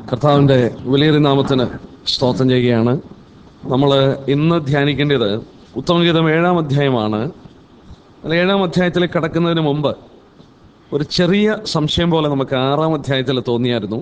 കർത്താവിൻ്റെ വിലയേറിയ നാമത്തിന് സ്തോത്രം ചെയ്യുകയാണ് നമ്മൾ ഇന്ന് ധ്യാനിക്കേണ്ടത് ഉത്തമഗീതം ഏഴാം അധ്യായമാണ് അല്ല ഏഴാം അധ്യായത്തിലേക്ക് കടക്കുന്നതിന് മുമ്പ് ഒരു ചെറിയ സംശയം പോലെ നമുക്ക് ആറാം അധ്യായത്തിൽ തോന്നിയായിരുന്നു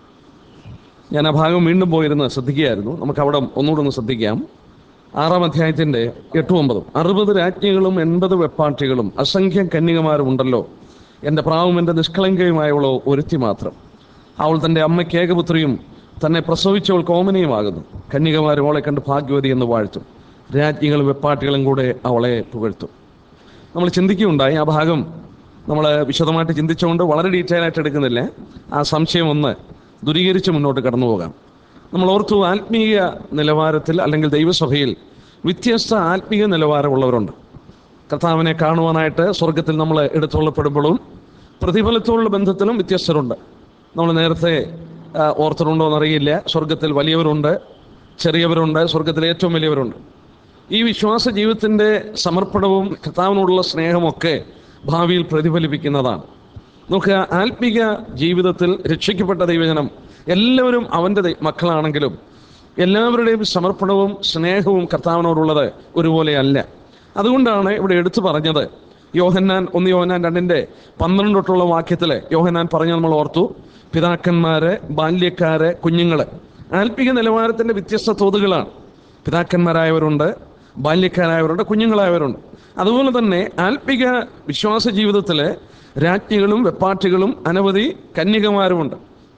ഞാൻ ആ ഭാഗം വീണ്ടും പോയിരുന്ന് ശ്രദ്ധിക്കുകയായിരുന്നു നമുക്ക് അവിടെ ഒന്നുകൂടെ ഒന്ന് ശ്രദ്ധിക്കാം ആറാം അധ്യായത്തിൻ്റെ എട്ടും ഒമ്പതും അറുപത് രാജ്ഞികളും എൺപത് വെപ്പാട്ടികളും അസംഖ്യം കന്യകമാരും ഉണ്ടല്ലോ എൻ്റെ പ്രാവും എൻ്റെ നിഷ്കളങ്കയുമായവളോ ഒരുത്തി മാത്രം അവൾ തൻ്റെ അമ്മയ്ക്ക് ഏകപുത്രിയും തന്നെ പ്രസവിച്ചവൾ കോമനയുമാകുന്നു കന്യകമാരും അവളെ കണ്ട് ഭാഗ്യവതി എന്ന് വാഴ്ത്തും രാജ്ഞികളും വെപ്പാട്ടികളും കൂടെ അവളെ പുകഴ്ത്തും നമ്മൾ ചിന്തിക്കുകയുണ്ടായി ആ ഭാഗം നമ്മൾ വിശദമായിട്ട് ചിന്തിച്ചുകൊണ്ട് വളരെ ഡീറ്റെയിൽ ആയിട്ട് എടുക്കുന്നില്ല ആ സംശയം ഒന്ന് ദൂരീകരിച്ച് മുന്നോട്ട് കടന്നു പോകാം നമ്മൾ ഓർത്തു ആത്മീയ നിലവാരത്തിൽ അല്ലെങ്കിൽ ദൈവസഭയിൽ വ്യത്യസ്ത ആത്മീയ നിലവാരമുള്ളവരുണ്ട് കർത്താവിനെ കാണുവാനായിട്ട് സ്വർഗത്തിൽ നമ്മൾ എടുത്തുകൊള്ളപ്പെടുമ്പോഴും പ്രതിഫലത്തോടുള്ള ബന്ധത്തിലും വ്യത്യസ്തരുണ്ട് നമ്മൾ നേരത്തെ ആ, ഓർത്തിട്ടുണ്ടോ എന്നറിയില്ല സ്വർഗത്തിൽ വലിയവരുണ്ട് ചെറിയവരുണ്ട് സ്വർഗത്തിൽ ഏറ്റവും വലിയവരുണ്ട് ഈ വിശ്വാസ ജീവിതത്തിൻ്റെ സമർപ്പണവും കർത്താവിനോടുള്ള സ്നേഹമൊക്കെ ഭാവിയിൽ പ്രതിഫലിപ്പിക്കുന്നതാണ് നോക്കുക ആത്മീക ജീവിതത്തിൽ രക്ഷിക്കപ്പെട്ട ദൈവജനം എല്ലാവരും അവൻ്റെ ദൈ- മക്കളാണെങ്കിലും എല്ലാവരുടെയും സമർപ്പണവും സ്നേഹവും കർത്താവിനോടുള്ളത് ഒരുപോലെയല്ല അതുകൊണ്ടാണ് ഇവിടെ എടുത്തു പറഞ്ഞത് യോഹന്നാൻ ഒന്ന് യോഹന്നാൻ രണ്ടിൻ്റെ പന്ത്രണ്ട് തൊട്ടുള്ള വാക്യത്തിൽ യോഹന്നാൻ പറഞ്ഞ നമ്മൾ ഓർത്തു പിതാക്കന്മാര് ബാല്യക്കാര് കുഞ്ഞുങ്ങള് ആത്മീക നിലവാരത്തിൻ്റെ വ്യത്യസ്ത തോതുകളാണ് പിതാക്കന്മാരായവരുണ്ട് ബാല്യക്കാരായവരുണ്ട് കുഞ്ഞുങ്ങളായവരുണ്ട് അതുപോലെ തന്നെ ആത്മിക വിശ്വാസ ജീവിതത്തിൽ രാജ്ഞികളും വെപ്പാട്ടികളും അനവധി കന്യകമാരുമുണ്ട്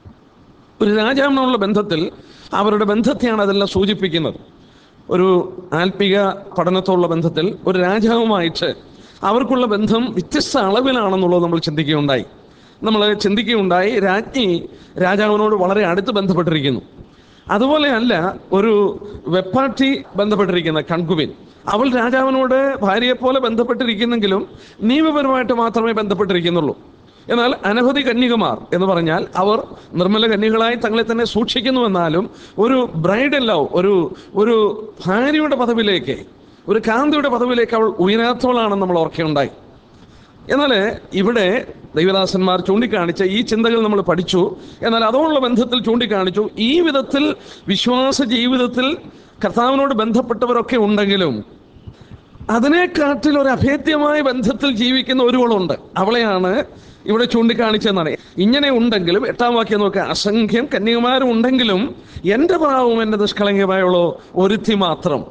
ഒരു രാജാവിനുള്ള ബന്ധത്തിൽ അവരുടെ ബന്ധത്തെയാണ് അതെല്ലാം സൂചിപ്പിക്കുന്നത് ഒരു ആത്മിക പഠനത്തോടുള്ള ബന്ധത്തിൽ ഒരു രാജാവുമായിട്ട് അവർക്കുള്ള ബന്ധം വ്യത്യസ്ത അളവിലാണെന്നുള്ളത് നമ്മൾ ചിന്തിക്കുകയുണ്ടായി നമ്മൾ ചിന്തിക്കുകയുണ്ടായി രാജ്ഞി രാജാവിനോട് വളരെ അടുത്ത് ബന്ധപ്പെട്ടിരിക്കുന്നു അതുപോലെയല്ല ഒരു വെപ്പാട്ടി ബന്ധപ്പെട്ടിരിക്കുന്ന കൺകുവിൻ അവൾ രാജാവിനോട് ഭാര്യയെപ്പോലെ ബന്ധപ്പെട്ടിരിക്കുന്നെങ്കിലും നിയമപരമായിട്ട് മാത്രമേ ബന്ധപ്പെട്ടിരിക്കുന്നുള്ളൂ എന്നാൽ അനവധി കന്യകമാർ എന്ന് പറഞ്ഞാൽ അവർ നിർമ്മല കന്യകളായി തങ്ങളെ തന്നെ സൂക്ഷിക്കുന്നുവെന്നാലും ഒരു ബ്രൈഡൽ ലവ് ഒരു ഒരു ഭാര്യയുടെ പദവിയിലേക്ക് ഒരു കാന്തിയുടെ പദവിയിലേക്ക് അവൾ ഉയരാത്തവളാണെന്ന് നമ്മൾ ഓർക്കുകയുണ്ടായി എന്നാൽ ഇവിടെ ദൈവദാസന്മാർ ചൂണ്ടിക്കാണിച്ച ഈ ചിന്തകൾ നമ്മൾ പഠിച്ചു എന്നാൽ അതോടുള്ള ബന്ധത്തിൽ ചൂണ്ടിക്കാണിച്ചു ഈ വിധത്തിൽ വിശ്വാസ ജീവിതത്തിൽ കർത്താവിനോട് ബന്ധപ്പെട്ടവരൊക്കെ ഉണ്ടെങ്കിലും അതിനെക്കാട്ടിൽ ഒരു അഭേദ്യമായ ബന്ധത്തിൽ ജീവിക്കുന്ന ഒരുവളുണ്ട് അവളെയാണ് ഇവിടെ ചൂണ്ടിക്കാണിച്ചതെന്നാണ് ഇങ്ങനെ ഉണ്ടെങ്കിലും എട്ടാം വാക്യം നോക്കുക അസംഖ്യം കന്യകുമാരും ഉണ്ടെങ്കിലും എൻ്റെ പ്രാവും എൻ്റെ നിഷ്കളങ്കമായുള്ളോ ഒരുത്തി മാത്രം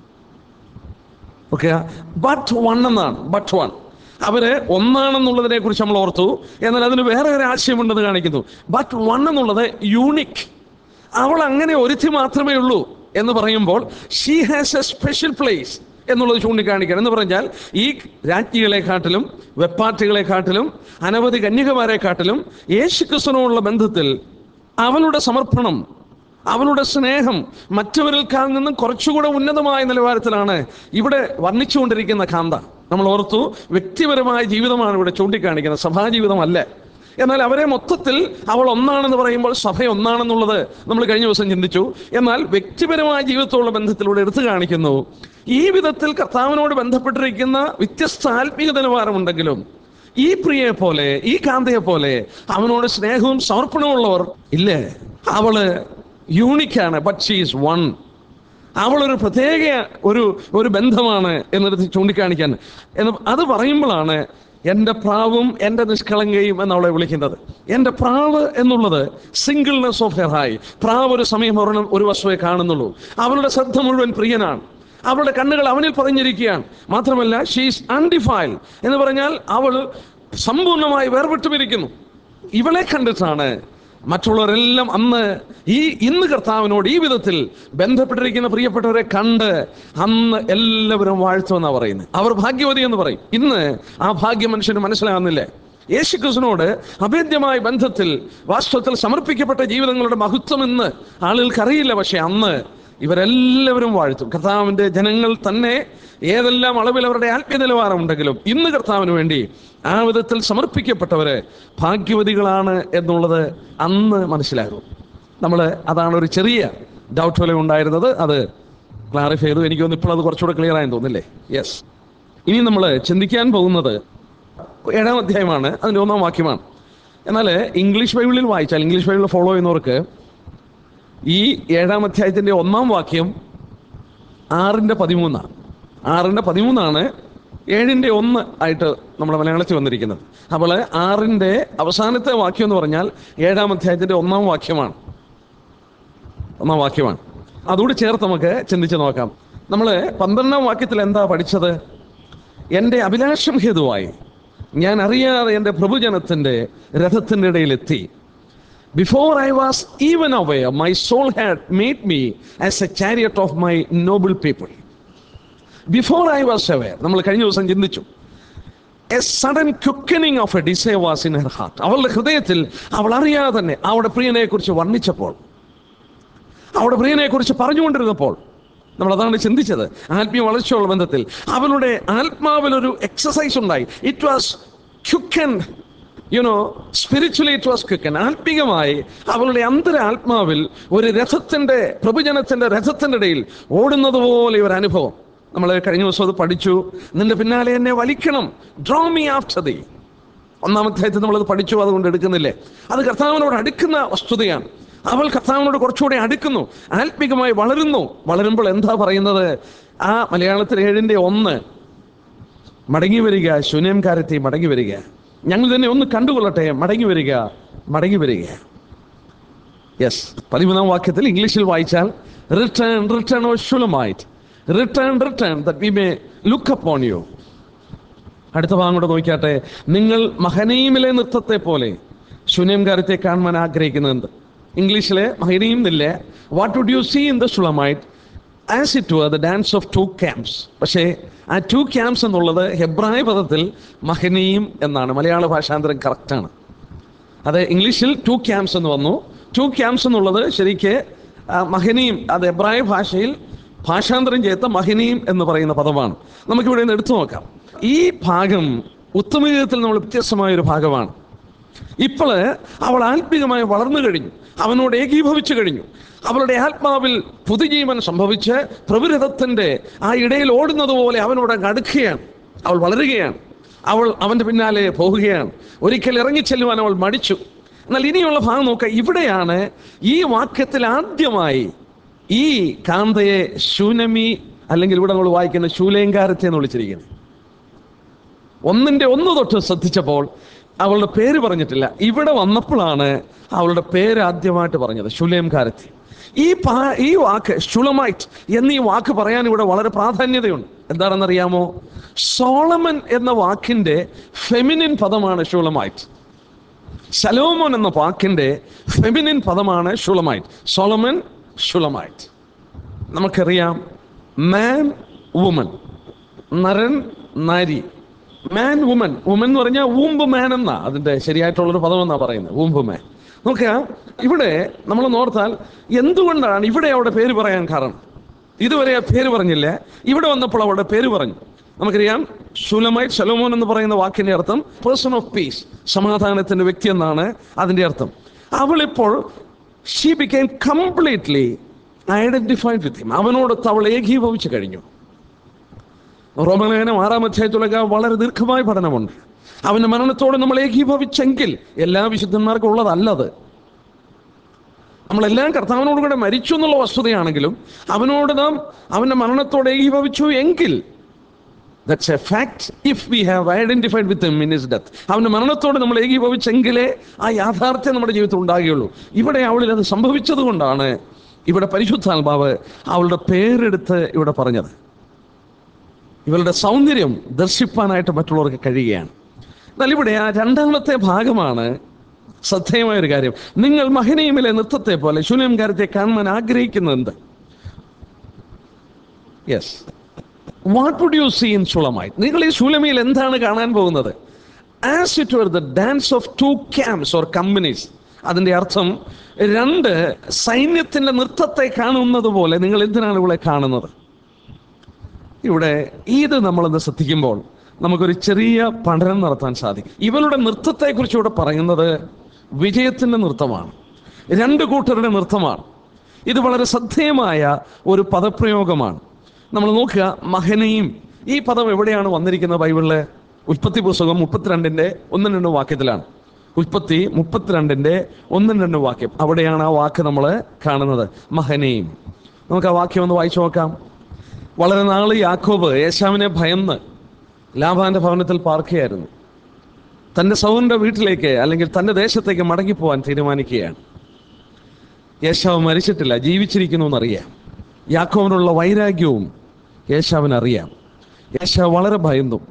ഓക്കെ ബട്ട് വൺ എന്നാണ് ബട്ട് വൺ അവര് ഒന്നാണെന്നുള്ളതിനെ കുറിച്ച് നമ്മൾ ഓർത്തു എന്നാൽ അതിന് വേറെ ഒരു ആശയമുണ്ടെന്ന് കാണിക്കുന്നു ബട്ട് വൺ എന്നുള്ളത് യൂണിക് അവൾ അങ്ങനെ ഒരുത്തി മാത്രമേ ഉള്ളൂ എന്ന് പറയുമ്പോൾ she has a special place എന്നുള്ളത് ചൂണ്ടിക്കാണിക്കണം എന്ന് പറഞ്ഞാൽ ഈ രാജ്ഞികളെക്കാട്ടിലും വെപ്പാട്ടികളെക്കാട്ടിലും അനവധി കന്യകമാരെക്കാട്ടിലും യേശുക്രിസ്തുവിനോടുള്ള ബന്ധത്തിൽ അവളുടെ സമർപ്പണം അവളുടെ സ്നേഹം മറ്റവരിൽക്കാൽ നിന്നും കുറച്ചുകൂടെ ഉന്നതമായ നിലവാരത്തിലാണ് ഇവിടെ വർണ്ണിച്ചുകൊണ്ടിരിക്കുന്ന കാന്ത നമ്മൾ ഓർത്തു വ്യക്തിപരമായ ജീവിതമാണ് ഇവിടെ ചൂണ്ടിക്കാണിക്കുന്നത് സഭാജീവിതമല്ല എന്നാൽ അവരെ മൊത്തത്തിൽ അവൾ ഒന്നാണെന്ന് പറയുമ്പോൾ സഭ ഒന്നാണെന്നുള്ളത് നമ്മൾ കഴിഞ്ഞ ദിവസം ചിന്തിച്ചു എന്നാൽ വ്യക്തിപരമായ ജീവിതത്തോടുള്ള ബന്ധത്തിലൂടെ എടുത്തു കാണിക്കുന്നു ഈ വിധത്തിൽ കർത്താവിനോട് ബന്ധപ്പെട്ടിരിക്കുന്ന വ്യത്യസ്ത ആത്മീയ നിലവാരമുണ്ടെങ്കിലും ഈ പ്രിയയെ പോലെ ഈ കാന്തയെ പോലെ അവനോട് സ്നേഹവും സമർപ്പണവും ഉള്ളവർ ഇല്ലേ അവള് യൂണിക്കാണ് ബട്ട് ഷീ ഈസ് വൺ അവളൊരു പ്രത്യേക ഒരു ഒരു ബന്ധമാണ് എന്നെടുത്ത് ചൂണ്ടിക്കാണിക്കാൻ എന്ന് അത് പറയുമ്പോഴാണ് എൻ്റെ പ്രാവും എൻ്റെ നിഷ്കളങ്കയും എന്നവളെ വിളിക്കുന്നത് എൻ്റെ പ്രാവ് എന്നുള്ളത് സിംഗിൾനെസ് ഓഫ് ഹെർ ഹായ് പ്രാവ് ഒരു സമയം ഒരെണ്ണം ഒരു വശമേ കാണുന്നുള്ളൂ അവളുടെ ശ്രദ്ധ മുഴുവൻ പ്രിയനാണ് അവളുടെ കണ്ണുകൾ അവനിൽ പതിഞ്ഞിരിക്കുകയാണ് മാത്രമല്ല ഷീസ് അൺഡിഫൈൽ എന്ന് പറഞ്ഞാൽ അവൾ സമ്പൂർണ്ണമായി വേർപെട്ടുമിരിക്കുന്നു ഇവളെ കണ്ടിട്ടാണ് മറ്റുള്ളവരെല്ലാം അന്ന് ഈ ഇന്ന് കർത്താവിനോട് ഈ വിധത്തിൽ ബന്ധപ്പെട്ടിരിക്കുന്ന പ്രിയപ്പെട്ടവരെ കണ്ട് അന്ന് എല്ലാവരും വാഴ്ത്തുമെന്നാണ് പറയുന്നത് അവർ ഭാഗ്യവതി എന്ന് പറയും ഇന്ന് ആ ഭാഗ്യം മനുഷ്യന് മനസ്സിലാകുന്നില്ല യേശുക്രിസ്തുവിനോട് അഭേദ്യമായ ബന്ധത്തിൽ വാസ്തവത്തിൽ സമർപ്പിക്കപ്പെട്ട ജീവിതങ്ങളുടെ മഹത്വം ഇന്ന് ആളുകൾക്ക് അറിയില്ല പക്ഷെ അന്ന് ഇവരെല്ലാവരും വാഴ്ത്തും കർത്താവിൻ്റെ ജനങ്ങൾ തന്നെ ഏതെല്ലാം അളവിൽ അവരുടെ ആത്മീയ നിലവാരമുണ്ടെങ്കിലും ഇന്ന് കർത്താവിന് വേണ്ടി ആ വിധത്തിൽ സമർപ്പിക്കപ്പെട്ടവര് ഭാഗ്യവതികളാണ് എന്നുള്ളത് അന്ന് മനസ്സിലാകും നമ്മൾ അതാണ് ഒരു ചെറിയ ഡൗട്ട് പോലെ ഉണ്ടായിരുന്നത് അത് ക്ലാരിഫൈ ചെയ്തു എനിക്ക് തോന്നുന്നു ഇപ്പോൾ അത് കുറച്ചുകൂടെ ക്ലിയർ ആയെന്ന് തോന്നില്ലേ യെസ് ഇനി നമ്മൾ ചിന്തിക്കാൻ പോകുന്നത് ഏഴാം അധ്യായമാണ് അതിൻ്റെ ഒന്നാം വാക്യമാണ് എന്നാൽ ഇംഗ്ലീഷ് ബൈബിളിൽ വായിച്ചാൽ ഇംഗ്ലീഷ് ബൈബിളിൽ ഫോളോ ചെയ്യുന്നവർക്ക് ഈ ഏഴാം അധ്യായത്തിൻ്റെ ഒന്നാം വാക്യം ആറിൻ്റെ പതിമൂന്നാണ് ആറിൻ്റെ പതിമൂന്നാണ് ഏഴിൻ്റെ ഒന്ന് ആയിട്ട് നമ്മുടെ മലയാളത്തിൽ വന്നിരിക്കുന്നത് അപ്പോൾ ആറിൻ്റെ അവസാനത്തെ വാക്യം എന്ന് പറഞ്ഞാൽ ഏഴാം അധ്യായത്തിൻ്റെ ഒന്നാം വാക്യമാണ് ഒന്നാം വാക്യമാണ് അതുകൂടി ചേർത്ത് നമുക്ക് ചിന്തിച്ച് നോക്കാം നമ്മൾ പന്ത്രണ്ടാം വാക്യത്തിൽ എന്താ പഠിച്ചത് എൻ്റെ അഭിലാഷം ഹേതുവായി ഞാൻ അറിയാതെ എൻ്റെ പ്രഭുജനത്തിൻ്റെ രഥത്തിൻ്റെ ഇടയിലെത്തി before I was even aware my soul had made me as a chariot of my noble people before I was aware നമ്മൾ കഴിഞ്ഞ ദിവസം ചിന്തിച്ചു a sudden quickening of a desire was in her heart അവളുടെ ഹൃദയത്തിൽ അവൾ അറിയാതെ തന്നെ അവളുടെ പ്രിയനെ കുറിച്ച് വർണ്ണിച്ചപ്പോൾ അവളുടെ പ്രിയനെ കുറിച്ച് പറഞ്ഞുകൊണ്ടിരുന്നപ്പോൾ നമ്മൾ അതാണ് ചിന്തിച്ചത് ആത്മീയ വളർച്ചയുള്ള ബന്ധത്തിൽ അവളുടെ ആത്മാവിലൊരു എക്സസൈസ് ഉണ്ടായി it was quicken you know spiritually it was quicken ആത്മീകമായി അവളുടെ അന്തരാത്മാവിൽ ഒരു രഥത്തിന്റെ പ്രഭുജനത്തിന്റെ രഥത്തിന്റെ ഇടയിൽ ഓടുന്നത് പോലെ ഒരു അനുഭവം നമ്മൾ കഴിഞ്ഞ ദിവസം അത് പഠിച്ചു നിന്റെ പിന്നാലെ എന്നെ വലിക്കണം ഡ്രോ മീ ആഫ്റ്റർ ദി ഒന്നാമധ്യായത്തിൽ നമ്മളത് പഠിച്ചു അതുകൊണ്ട് എടുക്കുന്നില്ലേ അത് കർത്താവിനോട് അടുക്കുന്ന വസ്തുതയാണ് അവൾ കർത്താവിനോട് കുറച്ചുകൂടെ അടുക്കുന്നു ആത്മികമായി വളരുന്നു വളരുമ്പോൾ എന്താ പറയുന്നത് ആ മലയാളത്തിൽ ഏഴിൻ്റെ ഒന്ന് മടങ്ങി വരിക ശൂന്യംകാരത്തെ മടങ്ങി വരിക ഞങ്ങൾ തന്നെ ഒന്ന് കണ്ടുകൊള്ളട്ടെ മടങ്ങി വരിക മടങ്ങി വരിക യെസ് പതിമൂന്നാം വാക്യത്തിൽ ഇംഗ്ലീഷിൽ വായിച്ചാൽ return return O Shulamite return return that we may look upon you അടുത്ത ഭാഗം കൂടെ നോക്കിയാട്ടെ നിങ്ങൾ മഹനീമിലെ നൃത്തത്തെ പോലെ ശൂന്യംകാരത്തെ കാണുവാൻ ആഗ്രഹിക്കുന്നുണ്ട് ഇംഗ്ലീഷിലെ മഹനീം എന്നില്ല what would you see in the Shulamite as it were the dance of two camps പക്ഷേ ആ ടു ക്യാമ്പ്സ് എന്നുള്ളത് ഹെബ്രായ പദത്തിൽ മഹനീം എന്നാണ് മലയാള ഭാഷാന്തരം കറക്റ്റാണ് അത് ഇംഗ്ലീഷിൽ ടു ക്യാമ്പ്സ് എന്ന് വന്നു ടു ക്യാമ്പ്സ് എന്നുള്ളത് ശരിക്ക് ആ, മഹനീം അത് എബ്രായ ഭാഷയിൽ ഭാഷാന്തരം ചെയ്ത മഹനീം എന്ന് പറയുന്ന പദമാണ് നമുക്കിവിടെ നിന്ന് എടുത്തു നോക്കാം ഈ ഭാഗം ഉത്തമഗീതത്തിൽ നമ്മൾ വ്യത്യസ്തമായ ഒരു ഭാഗമാണ് ഇപ്പോൾ അവൾ ആത്മീകമായി വളർന്നു കഴിഞ്ഞു അവനോട് ഏകീഭവിച്ചു കഴിഞ്ഞു അവളുടെ ആത്മാവിൽ പുതുജീവൻ സംഭവിച്ച് പ്രഭുരഥത്തിന്റെ ആ ഇടയിൽ ഓടുന്നത് പോലെ അവനോട് അങ്ങ് അടുക്കുകയാണ് അവൾ വളരുകയാണ് അവൾ അവൻ്റെ പിന്നാലെ പോവുകയാണ് ഒരിക്കൽ ഇറങ്ങിച്ചെല്ലുവാൻ അവൾ മടിച്ചു എന്നാൽ ഇനിയുള്ള ഭാഗം നോക്കുക ഇവിടെയാണ് ഈ വാക്യത്തിൽ ആദ്യമായി ഈ കാന്തയെ ശൂനമി അല്ലെങ്കിൽ ഇവിടെ നമ്മൾ വായിക്കുന്ന ശൂലേങ്കാരത്തെ എന്ന് വിളിച്ചിരിക്കുന്നത് ഒന്നിന്റെ ഒന്ന് തൊട്ട് ശ്രദ്ധിച്ചപ്പോൾ അവളുടെ പേര് പറഞ്ഞിട്ടില്ല ഇവിടെ വന്നപ്പോഴാണ് അവളുടെ പേര് ആദ്യമായിട്ട് പറഞ്ഞത് ശുലേംകാരത്തി ഈ പാ ഈ വാക്ക് ഷുളമൈറ്റ് എന്നീ വാക്ക് പറയാൻ ഇവിടെ വളരെ പ്രാധാന്യതയുണ്ട് എന്താണെന്നറിയാമോ സോളമൻ എന്ന വാക്കിന്റെ ഫെമിനിൻ പദമാണ് ഷുളമൈറ്റ് ശലോമോൻ എന്ന വാക്കിന്റെ ഫെമിനിൻ പദമാണ് ഷുളമൈറ്റ് സോളമൻ ഷുളമൈറ്റ് നമുക്കറിയാം മാൻ വുമൻ നരൻ നാരി മാൻ വുമൻ വുമൻ എന്ന് പറഞ്ഞാൽ ഊമ്പ് മാൻ എന്നാ അതിന്റെ ശരിയായിട്ടുള്ളൊരു പദം എന്നാ പറയുന്നത് ഊമ്പ് മാൻ നോക്കുക ഇവിടെ നമ്മൾ നോർത്താൽ എന്തുകൊണ്ടാണ് ഇവിടെ അവിടെ പേര് പറയാൻ കാരണം ഇതുവരെ ആ പേര് പറഞ്ഞില്ല ഇവിടെ വന്നപ്പോൾ അവിടെ പേര് പറഞ്ഞു നമുക്കറിയാം ശൂലമൈറ്റ് ശലോമോൻ എന്ന് പറയുന്ന വാക്കിന്റെ അർത്ഥം പേഴ്സൺ ഓഫ് പീസ് സമാധാനത്തിന്റെ വ്യക്തി എന്നാണ് അതിന്റെ അർത്ഥം അവളിപ്പോൾ she became completely identified with him അവനോടൊത്ത് അവൾ ഏകീഭവിച്ചു കഴിഞ്ഞു റോമലേഖനം ആറാം അധ്യായത്തിലൊക്കെ വളരെ ദീർഘമായ പഠനമുണ്ട് അവന്റെ മരണത്തോട് നമ്മൾ ഏകീഭവിച്ചെങ്കിൽ എല്ലാ വിശുദ്ധന്മാർക്കും ഉള്ളതല്ലത് നമ്മളെല്ലാം കർത്താവിനോട് കൂടെ മരിച്ചു എന്നുള്ള വസ്തുതയാണെങ്കിലും അവനോട് നാം അവന്റെ മരണത്തോട് ഏകീഭവിച്ചു എങ്കിൽ that's a fact if we have identified with him in his death അവന്റെ മരണത്തോട് നമ്മൾ ഏകീഭവിച്ചെങ്കിലേ ആ യാഥാർത്ഥ്യം നമ്മുടെ ജീവിതത്തിൽ ഉണ്ടാകുകയുള്ളൂ ഇവിടെ അവളിൽ അത് സംഭവിച്ചത് കൊണ്ടാണ് ഇവിടെ പരിശുദ്ധാത്മാവ് അവളുടെ പേരെടുത്ത് ഇവിടെ പറഞ്ഞത് ഇവളുടെ സൗന്ദര്യം ദർശിപ്പാനായിട്ട് മറ്റുള്ളവർക്ക് കഴിയുകയാണ് എന്നാൽ ഇവിടെ ആ രണ്ടാമത്തെ ഭാഗമാണ് ശ്രദ്ധേയമായ ഒരു കാര്യം നിങ്ങൾ മഹനീയമിലെ നൃത്തത്തെ പോലെ ശൂന്യംകാരത്തെ കാണുവാൻ ആഗ്രഹിക്കുന്നത് yes what would you see in ശൂളമായി നിങ്ങൾ ഈ ശൂലമിയിൽ എന്താണ് കാണാൻ പോകുന്നത് as it were the dance of two camps or companies അതിന്റെ അർത്ഥം രണ്ട് സൈന്യത്തിന്റെ നൃത്തത്തെ കാണുന്നത് പോലെ നിങ്ങൾ എന്തിനാണ് ഇവിടെ കാണുന്നത് ഇവിടെ ഇത് നമ്മളൊന്ന് ശ്രദ്ധിക്കുമ്പോൾ നമുക്കൊരു ചെറിയ പഠനം നടത്താൻ സാധിക്കും ഇവളുടെ നൃത്തത്തെക്കുറിച്ച് ഇവിടെ പറയുന്നത് വിജയത്തിന്റെ നൃത്തമാണ് രണ്ട് കൂട്ടരുടെ നൃത്തമാണ് ഇത് വളരെ ശ്രദ്ധേയമായ ഒരു പദപ്രയോഗമാണ് നമ്മൾ നോക്കുക മഹനയും ഈ പദം എവിടെയാണ് വന്നിരിക്കുന്നത് ബൈബിളിലെ ഉൽപ്പത്തി പുസ്തകം മുപ്പത്തിരണ്ടിന്റെ ഒന്നും രണ്ടും വാക്യത്തിലാണ് ഉൽപ്പത്തി മുപ്പത്തിരണ്ടിന്റെ ഒന്നും രണ്ടും വാക്യം അവിടെയാണ് ആ വാക്ക് നമ്മൾ കാണുന്നത് മഹനയും നമുക്ക് ആ വാക്യം ഒന്ന് വായിച്ചു നോക്കാം വളരെ നാള് യാക്കോബ് യേശാവിനെ ഭയന്ന് ലാഭാന്റെ ഭവനത്തിൽ പാർക്കുകയായിരുന്നു തന്റെ സൗറിന്റെ വീട്ടിലേക്ക് അല്ലെങ്കിൽ തന്റെ ദേശത്തേക്ക് മടങ്ങിപ്പോവാൻ തീരുമാനിക്കുകയാണ് യേശാവ് മരിച്ചിട്ടില്ല ജീവിച്ചിരിക്കുന്നു എന്നറിയാം യാക്കോവിനുള്ള വൈരാഗ്യവും യേശാവിന് അറിയാം യേശാവ് വളരെ ഭയന്നു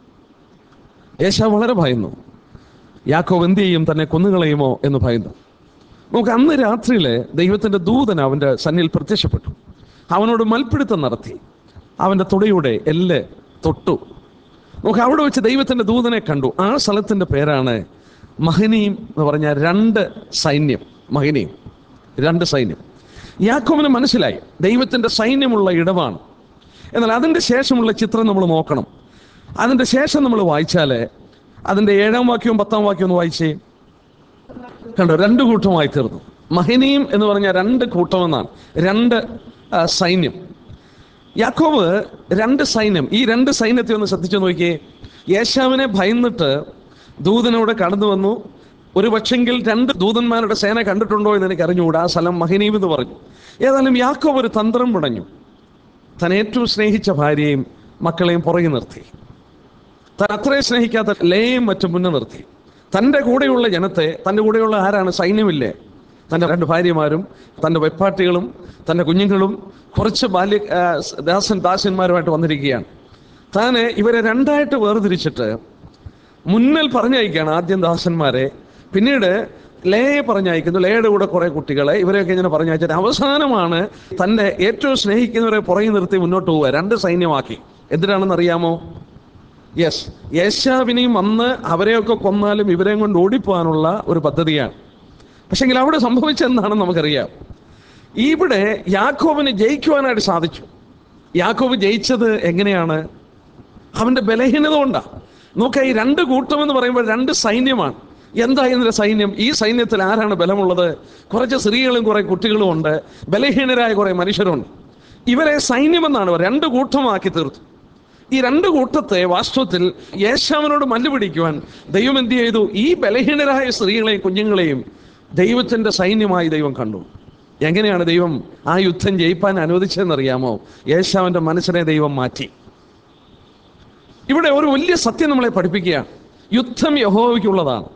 യേശാവ് വളരെ ഭയന്നു യാക്കോവ് എന്ത് ചെയ്യും തന്നെ കൊന്നുകളയുമോ എന്ന് ഭയന്നു നമുക്ക് അന്ന് രാത്രിയിൽ ദൈവത്തിന്റെ ദൂതൻ അവന്റെ സന്നിൽ പ്രത്യക്ഷപ്പെട്ടു അവനോട് മൽപ്പിടുത്തം നടത്തി അവന്റെ തുടയുടെ എല്ല് തൊട്ടു നമുക്ക് അവിടെ വെച്ച് ദൈവത്തിന്റെ ദൂതനെ കണ്ടു ആ സ്ഥലത്തിന്റെ പേരാണ് മഹനീം എന്ന് പറഞ്ഞ രണ്ട് സൈന്യം മഹനീം രണ്ട് സൈന്യം യാക്കോബിന് മനസ്സിലായി ദൈവത്തിന്റെ സൈന്യമുള്ള ഇടമാണ് എന്നാൽ അതിന്റെ ശേഷമുള്ള ചിത്രം നമ്മൾ നോക്കണം അതിന്റെ ശേഷം നമ്മൾ വായിച്ചാൽ അതിന്റെ ഏഴാം വാക്യവും പത്താം വാക്യവും ഒന്ന് വായിച്ചേ കണ്ടോ രണ്ട് കൂട്ടമായി തീർന്നു മഹിനീം എന്ന് പറഞ്ഞ രണ്ട് കൂട്ടമെന്നാണ് രണ്ട് ആ, സൈന്യം യാക്കോബ് രണ്ട് സൈന്യം ഈ രണ്ട് സൈന്യത്തെ ഒന്ന് ശ്രദ്ധിച്ചു നോക്കിയേ യേശാവിനെ ഭയന്നിട്ട് ദൂതനോട് കടന്നു വന്നു ഒരു പക്ഷെങ്കിൽ രണ്ട് ദൂതന്മാരുടെ സേന കണ്ടിട്ടുണ്ടോ എന്ന് എനിക്ക് അറിഞ്ഞുകൂടാ ആ സ്ഥലം മഹിനീം എന്ന് പറഞ്ഞു ഏതായാലും യാക്കോബ് ഒരു തന്ത്രം മുടഞ്ഞു താൻ ഏറ്റവും സ്നേഹിച്ച ഭാര്യയും മക്കളെയും പുറകെ നിർത്തി താൻ അത്രയും സ്നേഹിക്കാത്ത ലേയും മറ്റും മുന്നേ നിർത്തി തൻ്റെ കൂടെയുള്ള ജനത്തെ തൻ്റെ കൂടെയുള്ള ആരാണ് സൈന്യമില്ലേ തൻ്റെ രണ്ട് ഭാര്യമാരും തൻ്റെ വെപ്പാട്ടികളും തൻ്റെ കുഞ്ഞുങ്ങളും കുറച്ച് ബാല്യ ആ, ദാസൻ ദാസന്മാരുമായിട്ട് വന്നിരിക്കുകയാണ് താൻ ഇവരെ രണ്ടായിട്ട് വേർതിരിച്ചിട്ട് മുന്നിൽ പറഞ്ഞയക്കുകയാണ് ആദ്യം ദാസന്മാരെ പിന്നീട് ലേയെ പറഞ്ഞയക്കുന്നു ലേയുടെ കൂടെ കുറെ കുട്ടികളെ ഇവരെയൊക്കെ ഇങ്ങനെ പറഞ്ഞയച്ചിട്ട് അവസാനമാണ് തൻ്റെ ഏറ്റവും സ്നേഹിക്കുന്നവരെ പുറകെ നിർത്തി മുന്നോട്ട് പോവുക രണ്ട് സൈന്യമാക്കി എന്തിനാണെന്ന് അറിയാമോ യെസ് യേശാവിനെയും വന്ന് അവരെയൊക്കെ കൊന്നാലും ഇവരെയും കൊണ്ട് ഓടിപ്പോകാനുള്ള ഒരു പദ്ധതിയാണ് പക്ഷെങ്കിൽ അവിടെ സംഭവിച്ചെന്താണെന്ന് നമുക്കറിയാം ഇവിടെ യാക്കോബിന് ജയിക്കുവാനായിട്ട് സാധിച്ചു യാക്കോബ് ജയിച്ചത് എങ്ങനെയാണ് അവന്റെ ബലഹീനത കൊണ്ടാണ് നോക്കാം ഈ രണ്ട് കൂട്ടം എന്ന് പറയുമ്പോൾ രണ്ട് സൈന്യമാണ് എന്താ ഇതിന്റെ സൈന്യം ഈ സൈന്യത്തിൽ ആരാണ് ബലമുള്ളത് കുറച്ച് സ്ത്രീകളും കുറെ കുട്ടികളും ഉണ്ട് ബലഹീനരായ കുറെ മനുഷ്യരുണ്ട് ഇവരെ സൈന്യമെന്നാണ് പറയുക. രണ്ട് കൂട്ടമാക്കി തീർത്തു ഈ രണ്ട് കൂട്ടത്തെ വാസ്തവത്തിൽ യേശാവിനോട് മല്ലുപിടിക്കുവാൻ ദൈവം എന്ത് ചെയ്തു ഈ ബലഹീനരായ സ്ത്രീകളെയും കുഞ്ഞുങ്ങളെയും ദൈവത്തിന്റെ സൈന്യമായി ദൈവം കണ്ടു എങ്ങനെയാണ് ദൈവം ആ യുദ്ധം ജയിപ്പാൻ അനുവദിച്ചതെന്നറിയാമോ യേശാവിന്റെ മനസ്സിനെ ദൈവം മാറ്റി ഇവിടെ ഒരു വലിയ സത്യം നമ്മളെ പഠിപ്പിക്കുകയാണ് യുദ്ധം യഹോവയ്ക്കുള്ളതാണ്